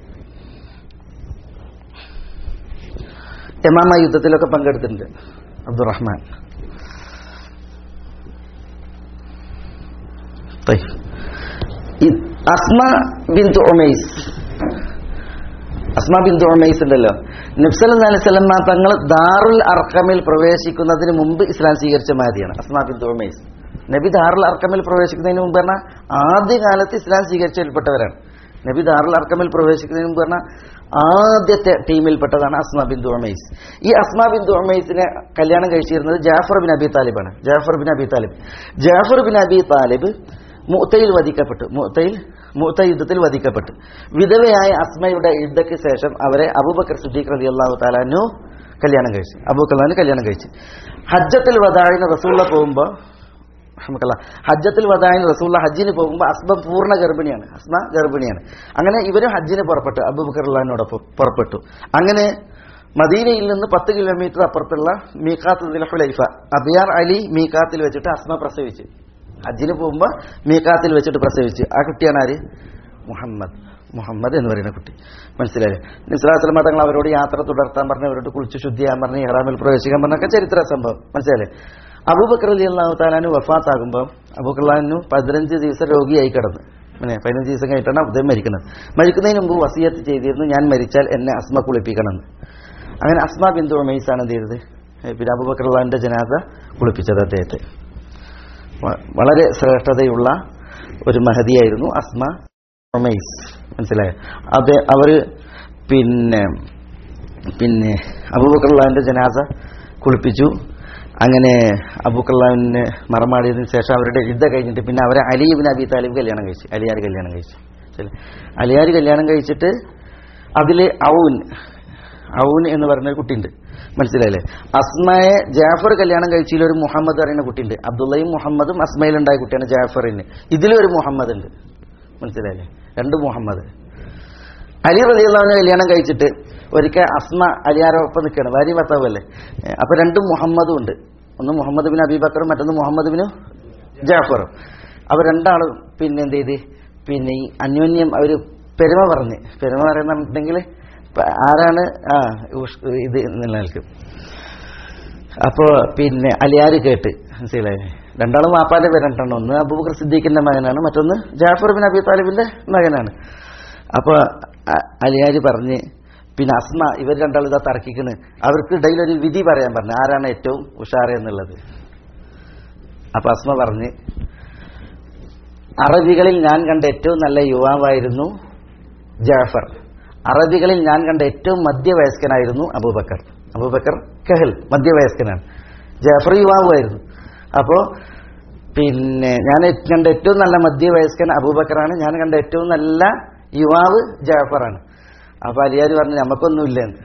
S2: യമാമ യുദ്ധത്തിലൊക്കെ പങ്കെടുത്തിട്ടുണ്ട് അബ്ദുറഹ്മാൻ طيب. ഇ- Asma bint Umais Asma bint Umais ഉണ്ടല്ലോ നബ്സൽ അലൈഹി സ്വലം തങ്ങൾ ദാറുൽ അർക്കമിൽ പ്രവേശിക്കുന്നതിന് മുമ്പ് ഇസ്ലാം സ്വീകരിച്ച മാതിയാണ് അസ്മ ബിന്ദു ഉമൈസ് നബി ദാറുൽ അർക്കമിൽ പ്രവേശിക്കുന്നതിന് മുമ്പ് പറഞ്ഞാൽ ആദ്യകാലത്ത് ഇസ്ലാം സ്വീകരിച്ചതിൽപ്പെട്ടവരാണ് നബി ദാറുൽ അർക്കമിൽ പ്രവേശിക്കുന്നതിന് മുമ്പ് പറഞ്ഞാൽ ആദ്യത്തെ ടീമിൽപ്പെട്ടതാണ് അസ്മ ബിന്ദു ഉമൈസ് ഈ അസ്മ ബിന്ദു ഉമൈസിനെ കല്യാണം കഴിച്ചിരുന്നത് ജാഫർ ബിൻ അബി താലിബാണ് Jafar bin Abi Talib Jafar bin Abi Talib മുത്തയിൽ വധിക്കപ്പെട്ടു മുത്തയിൽ മുത്ത യുദ്ധത്തിൽ വധിക്കപ്പെട്ടു വിധവയായ അസ്മയുടെ യുദ്ധയ്ക്ക് ശേഷം അവരെ അബൂബക്കർ സിദ്ദീഖ് റലി അള്ളാഹു താലാനു കല്യാണം കഴിച്ചു അബൂക്കല്ലാന് കല്യാണം കഴിച്ചു ഹജ്ജത്തിൽ വധാഴിന് റസൂള്ള പോകുമ്പോൾ റഹ്മക്കല്ലാ. ഹജ്ജത്തിൽ വധായിന് റസൂള്ള ഹജ്ജിന് പോകുമ്പോൾ അസ്മ പൂർണ്ണ ഗർഭിണിയാണ് അസ്മ ഗർഭിണിയാണ് അങ്ങനെ ഇവരും ഹജ്ജിന് പുറപ്പെട്ടു അബൂബക്കർ അള്ളഹാനോടൊപ്പം പുറപ്പെട്ടു അങ്ങനെ മദീനയിൽ നിന്ന് പത്ത് കിലോമീറ്റർ അപ്പുറത്തുള്ള മീക്കാത്ത് ദിൽഹുലൈഫ അബിയാർ അലി മീക്കാത്തിൽ വെച്ചിട്ട് അസ്മ പ്രസവിച്ചു ഹജ്ജിന് പോകുമ്പോൾ മീക്കാത്തിൽ വെച്ചിട്ട് പ്രസവിച്ചു ആ കുട്ടിയാണ് ആര് മുഹമ്മദ് മുഹമ്മദ് എന്ന് പറയുന്ന കുട്ടി മനസ്സിലായില്ലേ നിസ്ലാസ്ലമ തങ്ങൾ അവരോട് യാത്ര തുടർത്താൻ പറഞ്ഞ് അവരോട് കുളിച്ച് ശുദ്ധിയാൻ പറഞ്ഞ് ഇഹ്റാമിൽ പ്രവേശിക്കാൻ പറഞ്ഞൊക്കെ ചരിത്ര സംഭവം മനസ്സിലായില്ലേ അബൂബക്കർ അലി അള്ളാഹു താലാനു വഫാത്താകുമ്പോൾ അബൂബക്കർലാനു പതിനഞ്ച് ദിവസം രോഗിയായി കിടന്നു പിന്നെ പതിനഞ്ച് ദിവസം കഴിഞ്ഞിട്ടാണ് അദ്ദേഹം മരിക്കുന്നത് മരിക്കുന്നതിന് മുമ്പ് വസിയത്ത് ചെയ്തിരുന്നു ഞാൻ മരിച്ചാൽ എന്നെ അസ്മ കുളിപ്പിക്കണമെന്ന് അങ്ങനെ അസ്മ ബിന്ദു ഉമൈസാണ് എന്ത് ചെയ്തത് ഏ, പിന്നെ അബൂബക്കർലാന്റെ ജനാസ കുളിപ്പിച്ചത് അദ്ദേഹത്തെ വ- വളരെ ശ്രേഷ്ഠതയുള്ള ഒരു മഹതിയായിരുന്നു അസ്മ ഉമൈസ് മനസ്സിലായോ അത് അവര് പിന്നെ പിന്നെ അബൂബക്കർലാന്റെ ജനാസ കുളിപ്പിച്ചു അങ്ങനെ അബൂക്കർലാവിന് മറമാടിയതിനു ശേഷം അവരുടെ യുദ്ധ കഴിഞ്ഞിട്ട് പിന്നെ അവരെ അലിബിൻ അബി താലിബ് കല്യാണം കഴിച്ചു അലിയാർ കല്യാണം കഴിച്ചു ശരി. അലിയാർ കല്യാണം കഴിച്ചിട്ട് അതില് ഔൻ ഔൻ എന്ന് പറയുന്ന ഒരു കുട്ടിയുണ്ട് മനസ്സിലായില്ലേ അസ്മയെ ജാഫർ കല്യാണം കഴിച്ചതിൽ ഒരു മുഹമ്മദ് പറയുന്ന കുട്ടിയുണ്ട് അബ്ദുള്ളയും മുഹമ്മദും അസ്മയിലുണ്ടായ കുട്ടിയാണ് ജാഫറിന് ഇതിലൊരു മുഹമ്മദ് ഉണ്ട് മനസ്സിലായില്ലേ രണ്ട് മുഹമ്മദ് അലി റലിയുള്ളവനെ കല്യാണം കഴിച്ചിട്ട് ഒരിക്കൽ അസ്മ അലിയാരൊപ്പം നിൽക്കുകയാണ് ഭാര്യ ഭർത്താവല്ലേ ഏ, അപ്പൊ രണ്ടും മുഹമ്മദും ഉണ്ട് ഒന്ന് മുഹമ്മദ് ബിൻ അബീബക്കറും മറ്റൊന്ന് മുഹമ്മദ് ബിൻ ജാഫറും അവർ രണ്ടാളും പിന്നെ എന്ത് ചെയ്ത് പിന്നെ ഈ അന്യോന്യം അവര് പെരുമ പറഞ്ഞ് പെരുമ പറയുന്നുണ്ടെങ്കിൽ ആരാണ് ആ ഉഷ്- ഇത് നിലനിൽക്കും അപ്പോ പിന്നെ അലിയാര് കേട്ട് മനസ്സിലായി രണ്ടാളും വാപ്പാന്റെ പേര് രണ്ടെണ്ണം ഒന്ന് അബൂബക്കർ സിദ്ദീഖിന്റെ മകനാണ് മറ്റൊന്ന് ജാഫർ ബിൻ അബി താലിബിന്റെ മകനാണ് അപ്പൊ അ- അലിയാര് പറഞ്ഞ് പിന്നെ അസ്മ ഇവർ രണ്ടാളും ഇതാ തർക്കിക്കണ് അവർക്ക് ഇടയിൽ ഒരു വിധി പറയാൻ പറഞ്ഞു ആരാണ് ഏറ്റവും ഉഷാർ എന്നുള്ളത് അപ്പൊ അസ്മ പറഞ്ഞ് അറബികളിൽ ഞാൻ കണ്ട ഏറ്റവും നല്ല യുവാവായിരുന്നു ജാഫർ അറബികളിൽ ഞാൻ കണ്ട ഏറ്റവും മധ്യവയസ്കനായിരുന്നു അബൂബക്കർ അബൂബക്കർ കഹൽ മധ്യവയസ്കനാണ് ജാഫർ യുവാവായിരുന്നു അപ്പോ പിന്നെ ഞാൻ ഏ- കണ്ട ഏറ്റവും നല്ല മധ്യവയസ്കൻ അബൂബക്കറാണ് ഞാൻ കണ്ട ഏറ്റവും നല്ല യുവാവ് ജാഫറാണ് അപ്പൊ അലിയാർ പറഞ്ഞു നമുക്കൊന്നുമില്ലെന്ന്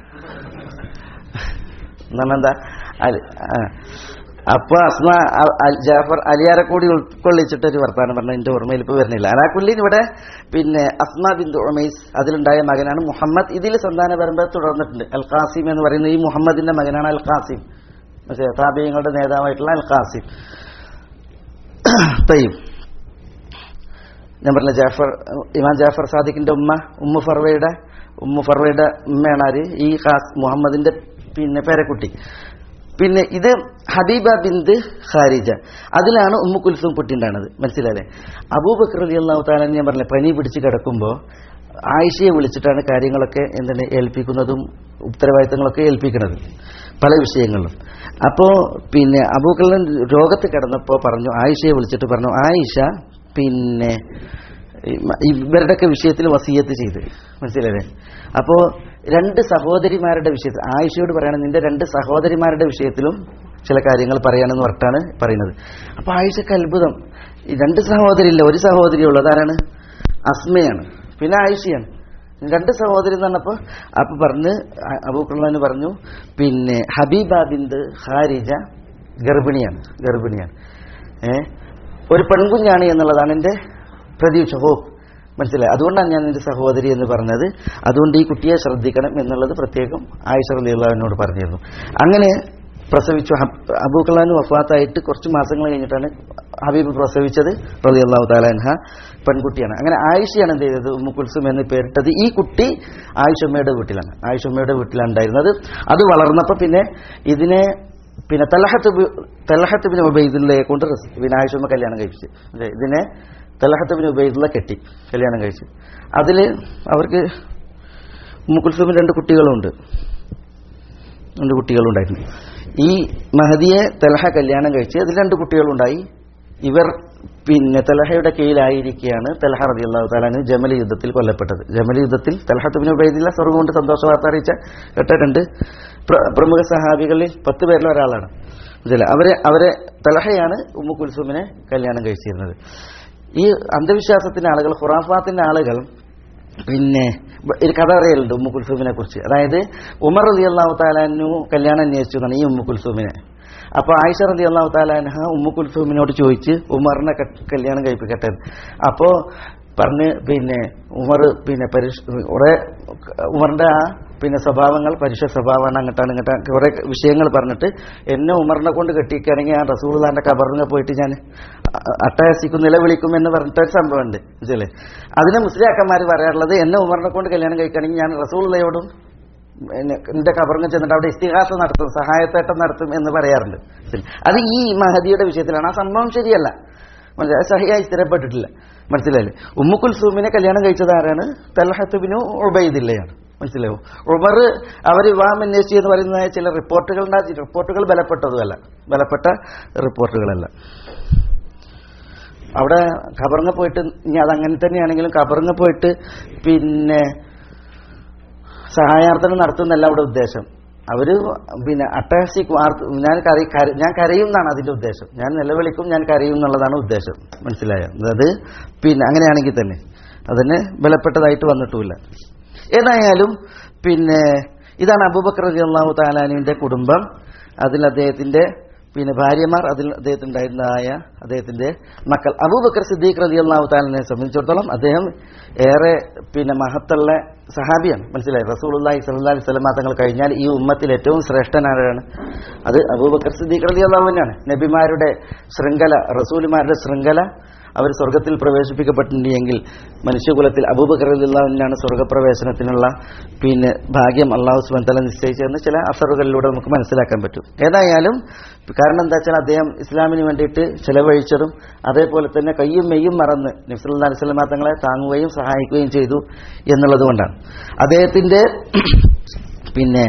S2: എന്താ അലി- ആ. അപ്പൊ അസ്മ അ- അൽ- ജാഫർ അലിയാരെ കൂടി ഉൾക്കൊള്ളിച്ചിട്ട് ഒരു വർത്താനം പറഞ്ഞ എന്റെ ഓർമ്മയിൽ ഇപ്പൊ വരുന്നില്ല അലാക്കുല്ലിൻ ഇവിടെ പിന്നെ അസ്മ ബിന്ദു ഉമൈസ് അതിലുണ്ടായ മകനാണ് മുഹമ്മദ് ഇതിൽ സന്താന പരമ്പര തുടർന്നിട്ടുണ്ട് അൽ ഖാസിം എന്ന് പറയുന്ന ഈ മുഹമ്മദിന്റെ മകനാണ് അൽ ഖാസിം മനസ്സിലായോ? താബിയങ്ങളുടെ നേതാവായിട്ടുള്ള അൽ ഖാസിം തയ്യും ഞാൻ പറഞ്ഞ ജാഫർ ഇമാം ജാഫർ സാദിഖിന്റെ ഉമ്മ ഉമ്മു ഫർവയുടെ ഉമ്മു ഫർവയുടെ ഉമ്മയാണ് ആര് ഈ ഖാസ് മുഹമ്മദിന്റെ പിന്നെ പേരക്കുട്ടി പിന്നെ ഇത് ഹബീബ ബിന്ദ് ഖാരിജ അതിലാണ് ഉമ്മു കുൽസും കുട്ടി ഉണ്ടാണത് മനസ്സിലായല്ലേ അബൂബക്കർ അലി അള്ളാഹു താലാൻ ഞാൻ പറഞ്ഞില്ലേ പനി പിടിച്ച് കിടക്കുമ്പോൾ ആയിഷയെ വിളിച്ചിട്ടാണ് കാര്യങ്ങളൊക്കെ എന്താണ് ഏൽപ്പിക്കുന്നതും ഉത്തരവാദിത്തങ്ങളൊക്കെ ഏൽപ്പിക്കുന്നത് പല വിഷയങ്ങളിലും അപ്പോ പിന്നെ അബൂക്കല്ലൻ രോഗത്ത് കിടന്നപ്പോൾ പറഞ്ഞു ആയിഷയെ വിളിച്ചിട്ട് പറഞ്ഞു ആയിഷ പിന്നെ ഈ മ- ഇവരുടെയൊക്കെ വിഷയത്തിൽ വസീയത്ത് ചെയ്ത് മനസ്സിലല്ലേ അപ്പോ രണ്ട് സഹോദരിമാരുടെ വിഷയത്തിൽ ആയിഷയോട് പറയണം നിന്റെ രണ്ട് സഹോദരിമാരുടെ വിഷയത്തിലും ചില കാര്യങ്ങൾ പറയാനെന്ന് പറഞ്ഞിട്ടാണ് പറയുന്നത് അപ്പൊ ആയിഷക്ക് അത്ഭുതം ഈ രണ്ട് സഹോദരിയില്ല ഒരു സഹോദരി ഉള്ളത് ആരാണ് അസ്മയാണ് പിന്നെ ആയിഷയാണ് രണ്ട് സഹോദരി എന്ന് പറഞ്ഞപ്പോ അപ്പൊ പറഞ്ഞ് അബൂക്കുള്ളാന്ന് പറഞ്ഞു പിന്നെ ഹബീബ ബിന്ദ് ഹാരിജ ഗർഭിണിയാണ് ഗർഭിണിയാണ് ഏ ഒരു പെൺകുഞ്ഞാണ് എന്നുള്ളതാണ് എൻ്റെ പ്രതീക്ഷ ഹോ മനസ്സിലായി അതുകൊണ്ടാണ് ഞാൻ എൻ്റെ സഹോദരി എന്ന് പറഞ്ഞത് അതുകൊണ്ട് ഈ കുട്ടിയെ ശ്രദ്ധിക്കണം എന്നുള്ളത് പ്രത്യേകം ആയിഷ റലിയുള്ളവനോട് പറഞ്ഞിരുന്നു അങ്ങനെ പ്രസവിച്ചു അബൂഖലാൻ വഫാത്തായിട്ട് കുറച്ച് മാസങ്ങൾ കഴിഞ്ഞിട്ടാണ് ഹബീബ് പ്രസവിച്ചത് റലി അള്ളാഹു താലാൻഹ പെൺകുട്ടിയാണ് അങ്ങനെ ആയിഷയാണ് എന്ത് ചെയ്തത് ഉമ്മു കുൽസും എന്ന് പേരിട്ടത് ഈ കുട്ടി ആയിഷമ്മയുടെ വീട്ടിലാണ് ആയിഷമ്മയുടെ വീട്ടിലാണ് ഉണ്ടായിരുന്നത് അത് വളർന്നപ്പോൾ പിന്നെ ഇതിനെ പിന്നെ തലഹത്ത് ബി- തലഹത്ത് ബിൻ ഉബൈദുള്ളയെ കൊണ്ട് റസ്- പിന്നെ ആയിഷമ്മ കല്യാണം കഴിച്ചു അല്ലേ? ഇതിനെ തലഹത്ത് ബിൻ ഉബൈദുള്ള കെട്ടി കല്യാണം കഴിച്ചു അതിൽ അവർക്ക് മുക്കുൽസുമിന് രണ്ട് കുട്ടികളുണ്ട് രണ്ട് കുട്ടികളുണ്ടായിരുന്നു ഈ മഹദിയെ തലഹ കല്യാണം കഴിച്ച് അതിൽ രണ്ട് കുട്ടികളുണ്ടായി ഇവർ പിന്നെ തലഹയുടെ കീഴിലായിരിക്കെയാണ് തലഹ റതി അള്ളാഹു താലാന് ജമൽ യുദ്ധത്തിൽ കൊല്ലപ്പെട്ടത് ജമൽ യുദ്ധത്തിൽ തലഹത്തുബിന് ഉപയോഗിച്ചില്ല സ്വർഗം കൊണ്ട് സന്തോഷ വാർത്ത അറിയിച്ച കേട്ട രണ്ട് പ്ര- പ്രമുഖ സഹാബികളിൽ പത്ത് പേരിൽ ഒരാളാണ് മനസ്സിലായോ? അവരെ അവരെ തലഹയാണ് ഉമ്മു കുൽസുമിനെ കല്യാണം കഴിച്ചിരുന്നത് ഈ അന്ധവിശ്വാസത്തിന്റെ ആളുകൾ ഖുറാഫാത്തിന്റെ ആളുകൾ പിന്നെ ബ- ഒരു കഥ അറിയലുണ്ട് ഉമ്മു കുൽസൂമിനെ കുറിച്ച് അതായത് ഉമർ അലി അള്ളാഹു താലാനു കല്യാണം അന്വേഷിച്ചു എന്നാണ് ഈ ഉമ്മു കുൽസൂമിനെ അപ്പൊ ആയിഷ റലി അള്ളാഹു താലാൻഹ ഉമ്മു കുൽസൂമിനോട് ചോദിച്ച് ഉമറിനെ ക- കല്യാണം കഴിപ്പിക്കട്ടെ എന്ന്. അപ്പോ പറഞ്ഞ് പിന്നെ ഉമർ പിന്നെ പരിഷ് കുറെ ഉമറിന്റെ ആ പിന്നെ സ്വഭാവങ്ങൾ പരുഷ സ്വഭാവമാണ് അങ്ങോട്ടാണ് ഇങ്ങോട്ടാണ് കുറെ വിഷയങ്ങൾ പറഞ്ഞിട്ട് എന്നെ ഉമറിനെ കൊണ്ട് കെട്ടിക്കുകയാണെങ്കിൽ ഞാൻ റസൂൾദാന്റെ കബറിനെ പോയിട്ട് ഞാൻ അ- അട്ടഹസിക്കും നിലവിളിക്കും എന്ന് പറഞ്ഞിട്ടൊരു സംഭവമുണ്ട് മനസ്സിലെ അതിനെ മുസ്ലിയാക്കന്മാർ പറയാറുള്ളത് എന്നെ ഉമറിനെ കൊണ്ട് കല്യാണം കഴിക്കുകയാണെങ്കിൽ ഞാൻ റസൂള്ളയോടും എന്നെ- എന്റെ കബറിന് ചെന്നിട്ട് അവിടെ ഇസ്തിഹാസം നടത്തും സഹായത്തേട്ടം നടത്തും എന്ന് പറയാറുണ്ട് മനസ്സിലായി? അത് ഈ മഹദിയുടെ വിഷയത്തിലാണ് ആ സംഭവം ശരിയല്ല മനസ്സിലായി സഹിയായി സ്ഥിരപ്പെട്ടിട്ടില്ല മനസ്സിലായില്ലേ ഉമ്മുക്കുൽസൂമിനെ കല്യാണം കഴിച്ചത് ആരാണ് തലഹത്തുബിനു ഉബൈദില്ലയാണ് മനസ്സിലായോ ഉമർ അവർ വിവാഹം അന്വേഷിച്ചു എന്ന് പറയുന്ന ചില റിപ്പോർട്ടുകൾ ഉണ്ട്. ആ റിപ്പോർട്ടുകൾ ബലപ്പെട്ടതുമല്ല ബലപ്പെട്ട റിപ്പോർട്ടുകളല്ല അവിടെ ഖബറിങ്ങ പോയിട്ട് ഇനി അതങ്ങനെ തന്നെയാണെങ്കിലും ഖബറിങ്ങ പോയിട്ട് പിന്നെ സഹായാർത്ഥന നടത്തുന്നല്ല അവിടെ ഉദ്ദേശം അവര് പിന്നെ അട്ടഹസിക്കും ആർത്ത് ഞാൻ കര കര- ഞാൻ കരയും എന്നാണ് അതിന്റെ ഉദ്ദേശം ഞാൻ നിലവിളിക്കും ഞാൻ കരയും എന്നുള്ളതാണ് ഉദ്ദേശം മനസ്സിലായോ അത് പിന്നെ അങ്ങനെയാണെങ്കിൽ തന്നെ അതിന് ബലപ്പെട്ടതായിട്ട് വന്നിട്ടുമില്ല ഏതായാലും പിന്നെ ഇതാണ് അബൂബക്കർ റതി അള്ളാഹു താലാനുവിന്റെ കുടുംബം അതിൽ അദ്ദേഹത്തിന്റെ പിന്നെ ഭാര്യമാർ അതിൽ അദ്ദേഹത്തിനുണ്ടായിരുന്നതായ അദ്ദേഹത്തിന്റെ മക്കൾ അബൂബക്കർ സിദ്ദീഖ് റതി അള്ളാഹു താലിനെ സംബന്ധിച്ചിടത്തോളം അദ്ദേഹം ഏറെ പിന്നെ മഹത്തുള്ള സഹാബിയാണ് മനസ്സിലായി റസൂലുള്ളാഹി സ്വല്ലല്ലാഹി അലൈഹി വസല്ലം തങ്ങൾ കഴിഞ്ഞാൽ ഈ ഉമ്മത്തിൽ ഏറ്റവും ശ്രേഷ്ഠനാരാണ് അത് അബൂബക്കർ സിദ്ദീഖ് റതി അള്ളാഹു തന്നെയാണ് നബിമാരുടെ ശൃംഖല റസൂലുമാരുടെ ശൃംഖല അവർ സ്വർഗത്തിൽ പ്രവേശിപ്പിക്കപ്പെട്ടിട്ടുണ്ട് എങ്കിൽ മനുഷ്യകുലത്തിൽ അബൂബക്കർ അള്ളാഹുവിനാണ് സ്വർഗപ്രവേശനത്തിനുള്ള പിന്നെ ഭാഗ്യം അള്ളാഹു സുബൻ തല നിശ്ചയിച്ചതെന്ന് ചില അസറുകളിലൂടെ നമുക്ക് മനസ്സിലാക്കാൻ പറ്റും ഏതായാലും കാരണം എന്താ വെച്ചാൽ അദ്ദേഹം ഇസ്ലാമിന് വേണ്ടിയിട്ട് ചെലവഴിച്ചതും അതേപോലെ തന്നെ കയ്യും മെയ്യും മറന്ന് നബ്സുല്ലാ അലൈഹി സ്വലമാ തങ്ങളെ താങ്ങുകയും സഹായിക്കുകയും ചെയ്തു എന്നുള്ളത് കൊണ്ടാണ് അദ്ദേഹത്തിന്റെ പിന്നെ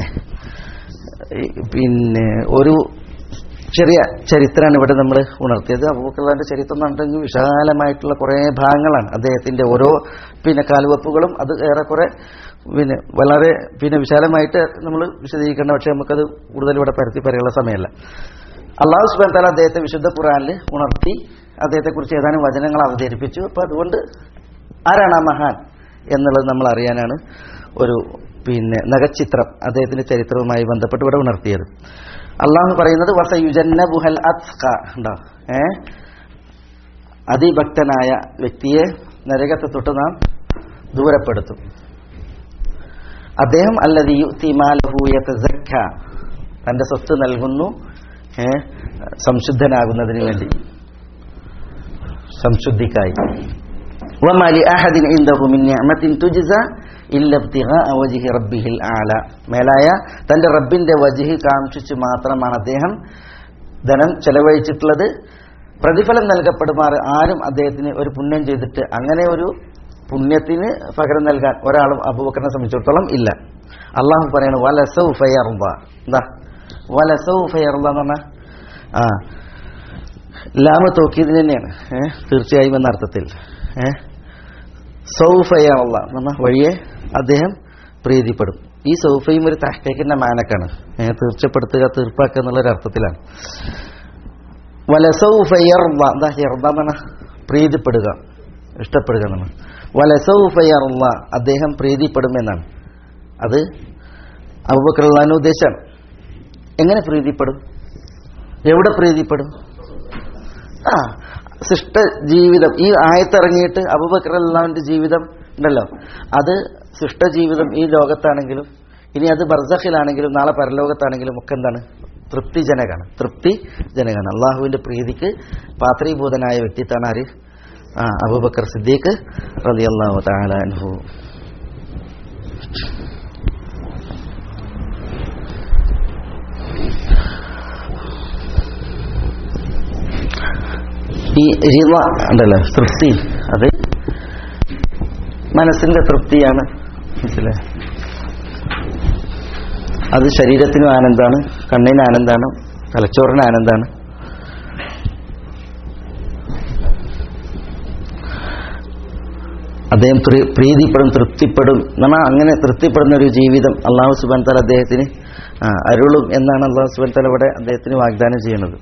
S2: ഈ പിന്നെ ഒരു ചെറിയ ചരിത്രമാണ് ഇവിടെ നമ്മൾ ഉണർത്തിയത് അബൂബക്കറിന്റെ ചരിത്രം എന്ന് പറഞ്ഞിട്ടുണ്ടെങ്കിൽ വിശാലമായിട്ടുള്ള കുറേ ഭാഗങ്ങളാണ് അദ്ദേഹത്തിന്റെ ഓരോ പിന്നെ കാൽവെപ്പുകളും അത് ഏറെക്കുറെ പിന്നെ വളരെ പിന്നെ വിശാലമായിട്ട് നമ്മൾ വിശദീകരിക്കേണ്ട പക്ഷെ നമുക്കത് കൂടുതൽ ഇവിടെ പരത്തി പറയാനുള്ള സമയമല്ല അള്ളാഹു സുബാൻ താല അദ്ദേഹത്തെ വിശുദ്ധ ഖുറാനിൽ ഉണർത്തി അദ്ദേഹത്തെക്കുറിച്ച് ഏതാനും വചനങ്ങൾ അവതരിപ്പിച്ചു അപ്പോൾ അതുകൊണ്ട് ആരാണ് ആ മഹാൻ എന്നുള്ളത് നമ്മൾ അറിയാനാണ് ഒരു പിന്നെ നഗച്ചിത്രം അദ്ദേഹത്തിന്റെ ചരിത്രവുമായി ബന്ധപ്പെട്ട് ഇവിടെ ഉണർത്തിയത് അള്ളാഹു പറയുന്നത് വസയുജന്ന ബുഹൽ അത്ക ഉണ്ടോ ഏ അതിഭക്തനായ വ്യക്തിയെ നരകത്തെ തൊട്ട് നാം ദൂരപ്പെടുത്തും അദ്ദേഹം അല്ലതി യുത്തിമാലഹൂയത്ത തന്റെ സ്വത്ത് നൽകുന്നു ഏ സംശുദ്ധനാകുന്നതിന് വേണ്ടി സംശുദ്ധിക്കായി وما لأحد عنده من نعمة تجزى إلا ابتغاء وجه ربه الأعلى മേലായ തന്റെ റബ്ബിന്റെ വജിഹ് കാംക്ഷിച്ച് മാത്രമാണ് അദ്ദേഹം ധനം ചെലവഴിച്ചിട്ടുള്ളത് പ്രതിഫലം നൽകപ്പെടുമാറ് ആരും അദ്ദേഹത്തിന് ഒരു പുണ്യം ചെയ്തിട്ട് അങ്ങനെ ഒരു പുണ്യത്തിന് പകരം നൽകാൻ ഒരാളും അബൂബക്കറിനെ സംബന്ധിച്ചിടത്തോളം ഇല്ല അള്ളാഹു പറയണ വലസൗ ഫയർബ എന്താ വലസൗ ഫയർബ എന്ന് പറഞ്ഞാൽ ആ ലാമ തോക്കിയത് തന്നെയാണ് ഏഹ് തീർച്ചയായും എന്ന അർത്ഥത്തിൽ ഏഹ് സൗഫയുള്ള എന്ന വഴിയെ അദ്ദേഹം പ്രീതിപ്പെടും ഈ സൗഫയും ഒരു തഹ്ക്കേക്കിന്റെ മാനക്കാണ് ഏ, തീർച്ചപ്പെടുത്തുക തീർപ്പാക്കുക എന്നുള്ള ഒരു അർത്ഥത്തിലാണ് വലസൗഫയർവ എന്താ യർവ എന്നാണ് പ്രീതിപ്പെടുക ഇഷ്ടപ്പെടുക എന്നാണ് വലസൗഫയർവ അദ്ദേഹം പ്രീതിപ്പെടുമെന്നാണ് അത് അബുബക്കറുള്ളാന്റെ ഉദ്ദേശമാണ് എങ്ങനെ പ്രീതിപ്പെടും എവിടെ പ്രീതിപ്പെടും ആ സൃഷ്ട ജീവിതം ഈ ആയത്തിറങ്ങിയിട്ട് അബൂബക്കർ അള്ളാഹുവിന്റെ ജീവിതം ഉണ്ടല്ലോ അത് സൃഷ്ട ജീവിതം ഈ ലോകത്താണെങ്കിലും ഇനി അത് ബർസഖിലാണെങ്കിലും നാളെ പരലോകത്താണെങ്കിലും ഒക്കെ എന്താണ് തൃപ്തിജനകാണ് തൃപ്തിജനകാണ് അള്ളാഹുവിന്റെ പ്രീതിക്ക് പാത്രീഭൂതനായ വ്യക്തിത്വമാണ് ആര് ആ അബൂബക്കർ സിദ്ദീഖ് റളിയല്ലാഹു തആല അൻഹു ഈ റിവ ഉണ്ടല്ലോ തൃപ്തി അത് മനസ്സിന്റെ തൃപ്തിയാണ് മനസ്സിലായി അത് ശരീരത്തിനും ആനന്ദമാണ് കണ്ണിന് ആനന്ദമാണ് തലച്ചോറിന് ആനന്ദമാണ് അദ്ദേഹം പ്രീ- പ്രീതിപ്പെടും തൃപ്തിപ്പെടും എന്നാ അങ്ങനെ തൃപ്തിപ്പെടുന്ന ഒരു ജീവിതം അള്ളാഹു സുബാൻ തല അദ്ദേഹത്തിന് ആ, അരുളും എന്നാണ് അള്ളാഹു സുബാൻ തല ഇവിടെ അദ്ദേഹത്തിന് വാഗ്ദാനം ചെയ്യുന്നത്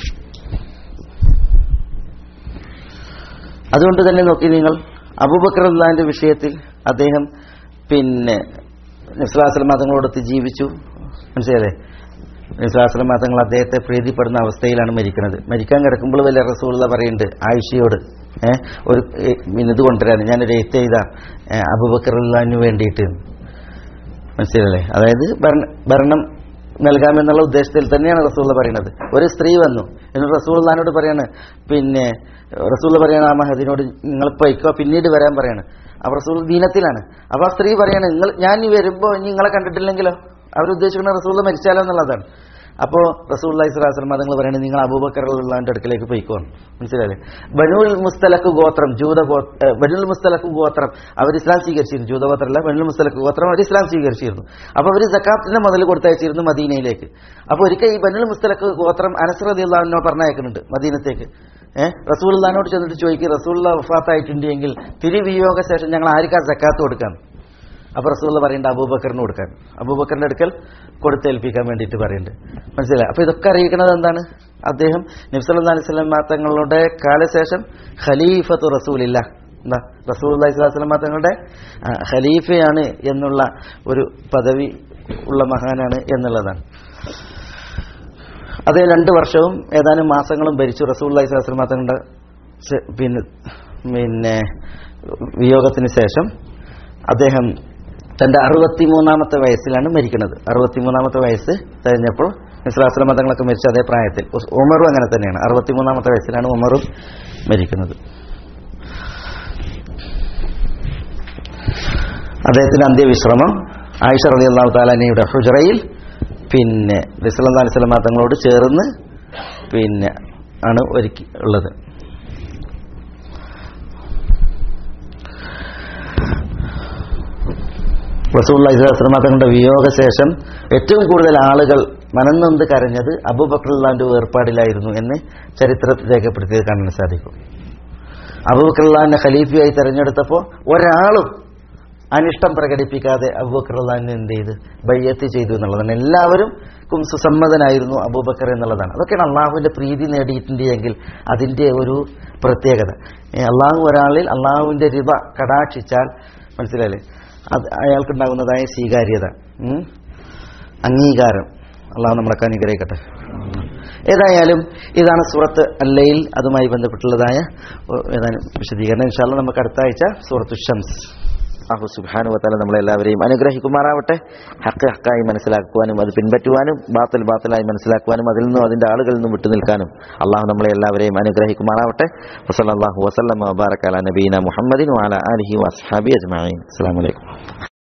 S2: അതുകൊണ്ട് തന്നെ നോക്കി നിങ്ങൾ അബൂബക്കർ അള്ളാഹിന്റെ വിഷയത്തിൽ അദ്ദേഹം പിന്നെ നിസ്ലാസ്ലം മതങ്ങളോടൊത്ത് ജീവിച്ചു മനസ്സിലല്ലേ നിസ്ലാസ്ലം മതങ്ങൾ അദ്ദേഹത്തെ പ്രീതിപ്പെടുന്ന അവസ്ഥയിലാണ് മരിക്കുന്നത് മരിക്കാൻ കിടക്കുമ്പോൾ വലിയ റസൂള്ള പറയുന്നുണ്ട് ആയിഷയോട് ഏഹ് ഒരു ഏഹ്, പിന്നെ ഇത് കൊണ്ടുവരാൻ ഞാനൊരു എഴുത്ത് ചെയ്ത അബൂബക്കർ അള്ളാഹിന് വേണ്ടിയിട്ട് മനസ്സിലല്ലേ അതായത് ഭരണ- ഭരണം നൽകാമെന്നുള്ള ഉദ്ദേശത്തിൽ തന്നെയാണ് റസൂള്ള പറയുന്നത് ഒരു സ്ത്രീ വന്നു എന്നിട്ട് റസൂള്ളഹാനോട് പറയാണ് പിന്നെ റസൂള്ള പറയാണ് ആ മഹദിനോട് നിങ്ങൾ പൊയ്ക്കോ പിന്നീട് വരാൻ പറയാണ് അപ്പൊ റസൂൾ ദീനത്തിലാണ് അപ്പൊ ആ സ്ത്രീ പറയാണ് നിങ്ങൾ ഞാൻ ഇനി വരുമ്പോ ഇനി നിങ്ങളെ കണ്ടിട്ടില്ലെങ്കിലോ അവരുദ്ദേശിക്കുന്ന റസൂള്ള മരിച്ചാലോ എന്നുള്ളതാണ് അപ്പോ റസൂൽ ഇസ്ലാസ്ലം നിങ്ങൾ പറയുന്നത് നിങ്ങൾ അബൂബക്കറുള്ളവന്റെ അടുക്കലേക്ക് പോയിക്കോ മനസ്സിലായില്ലേ ബനുൽ മുസ്തലക്ക് ഗോത്രം ജൂത ഗോ- ഏ, ബനുൽ മുസ്തലക്ക് ഗോത്രം അവർ ഇസ്ലാം സ്വീകരിച്ചിരുന്നു ജൂതഗോത്രമല്ല ബനുൽ മുസ്തലക്ക് ഗോത്രം അവർ ഇസ്ലാം സ്വീകരിച്ചിരുന്നു അപ്പൊ അവർ ജക്കാത്തിന്റെ മുതൽ കൊടുത്തയച്ചിരുന്നു മദീനയിലേക്ക് അപ്പൊ ഒരിക്കൽ ഈ ബനുൽ മുസ്തലക്ക് ഗോത്രം അനസർ അള്ളാഹിനോ പറഞ്ഞയക്കുന്നുണ്ട് മദീനത്തേക്ക് ഏഹ് റസൂള്ളഹാനോട് ചെന്നിട്ട് ചോദിക്കും റസൂള്ള വഫാത്തായിട്ടുണ്ട് എങ്കിൽ തിരുവിയോഗ ശേഷം ഞങ്ങൾ ആർക്കാ ജക്കാത്ത് കൊടുക്കാം അപ്പൊ റസൂള്ള പറയേണ്ട അബൂബക്കറിന് കൊടുക്കാൻ അബൂബക്കറിന്റെ അടുക്കൽ കൊടുത്തേൽപ്പിക്കാൻ വേണ്ടിയിട്ട് പറയുന്നുണ്ട് മനസ്സിലായി അപ്പൊ ഇതൊക്കെ അറിയിക്കുന്നത് എന്താണ് അദ്ദേഹം നബ്സല്ലാ അലൈഹി സ്വലം തങ്ങളുടെ കാലശേഷം ഖലീഫത്തു റസൂലില്ല എന്താ റസൂൽ അലൈഹി സ്വലം തങ്ങളുടെ ആ, ഖലീഫയാണ് എന്നുള്ള ഒരു പദവി ഉള്ള മഹാനാണ് എന്നുള്ളതാണ് അതേ രണ്ട് വർഷവും ഏതാനും മാസങ്ങളും ഭരിച്ചു റസൂൽ അലൈഹി സ്വലം തങ്ങളുടെ ശേ- പിന്നെ പിന്നെ വിയോഗത്തിന് ശേഷം അദ്ദേഹം തന്റെ അറുപത്തിമൂന്നാമത്തെ വയസ്സിലാണ് മരിക്കുന്നത് അറുപത്തിമൂന്നാമത്തെ വയസ്സ് കഴിഞ്ഞപ്പോൾ ഇസ്ലാസ്ലം മതങ്ങളൊക്കെ മരിച്ച അതേ പ്രായത്തിൽ ഉസ്- ഉമറും അങ്ങനെ തന്നെയാണ് അറുപത്തിമൂന്നാമത്തെ വയസ്സിലാണ് ഉമറും മരിക്കുന്നത് അദ്ദേഹത്തിന്റെ അന്ത്യവിശ്രമം ആയിഷ റലി അള്ളാഹു താലാനയുടെ ഹുജറയിൽ പിന്നെ റിസലാ അലിസ്ലാം മതങ്ങളോട് ചേർന്ന് പിന്നെ ആണ് ഒരുക്കി ഉള്ളത് റസൂള്ള ഇസ്ലാസ്ലമ തങ്ങളുടെ വിയോഗശേഷം ഏറ്റവും കൂടുതൽ ആളുകൾ മനംനൊന്ത് കരഞ്ഞത് അബൂബക്കറുല്ലാന്റെ വേർപാടിലായിരുന്നു എന്ന് ചരിത്രത്തിൽ രേഖപ്പെടുത്തിയത് കാണാൻ സാധിക്കും അബൂബക്കറുല്ലാനെ ഖലീഫയായി തെരഞ്ഞെടുത്തപ്പോൾ ഒരാളും അനിഷ്ടം പ്രകടിപ്പിക്കാതെ അബൂബക്കറുല്ലാനെ എന്ത് ചെയ്ത് ബയ്യത്ത് ചെയ്തു എന്നുള്ളതാണ് എല്ലാവരും ക്കും സുസമ്മതനായിരുന്നു അബൂബക്കർ എന്നുള്ളതാണ് അതൊക്കെയാണ് അള്ളാഹുവിന്റെ പ്രീതി നേടിയിട്ടുണ്ട് എങ്കിൽ അതിന്റെ ഒരു പ്രത്യേകത ഏ, അള്ളാഹു ഒരാളിൽ അള്ളാഹുവിന്റെ രിവ കടാക്ഷിച്ചാൽ മനസ്സിലായില്ലേ അത് അയാൾക്കുണ്ടാകുന്നതായ സ്വീകാര്യത ഉം, അംഗീകാരം അള്ളാഹു നമ്മളൊക്കെ അനുഗ്രഹിക്കട്ടെ ഏതായാലും ഇതാണ് സൂറത്ത് അല്ലയിൽ അതുമായി ബന്ധപ്പെട്ടുള്ളതായ ഒ- ഏതാനും വിശദീകരണം ഇൻഷാല്ല നമുക്ക് അടുത്ത ആഴ്ച സൂറത്തു ഷംസ് അഹു സുബാനു വത്താല നമ്മളെല്ലാവരെയും അനുഗ്രഹിക്കുമാറാവട്ടെ ഹക്ക് ഹക്കായി മനസ്സിലാക്കുവാനും അത് പിൻപറ്റുവാനും ബാത്തൽ ബാത്തലായി മനസ്സിലാക്കുവാനും അതിൽ നിന്നും അതിന്റെ ആളുകളിൽ നിന്നും വിട്ടുനിൽക്കാനും അള്ളാഹു നമ്മളെ എല്ലാവരെയും അനുഗ്രഹിക്കുമാറാവട്ടെ വസല്ലാഹു വസ്ലം വബാറക്കാല നബീന മുഹമ്മദിൻ വാല അലഹി വസ്ഹാബി അജ്മാൻ അസ്സാം വലൈക്കും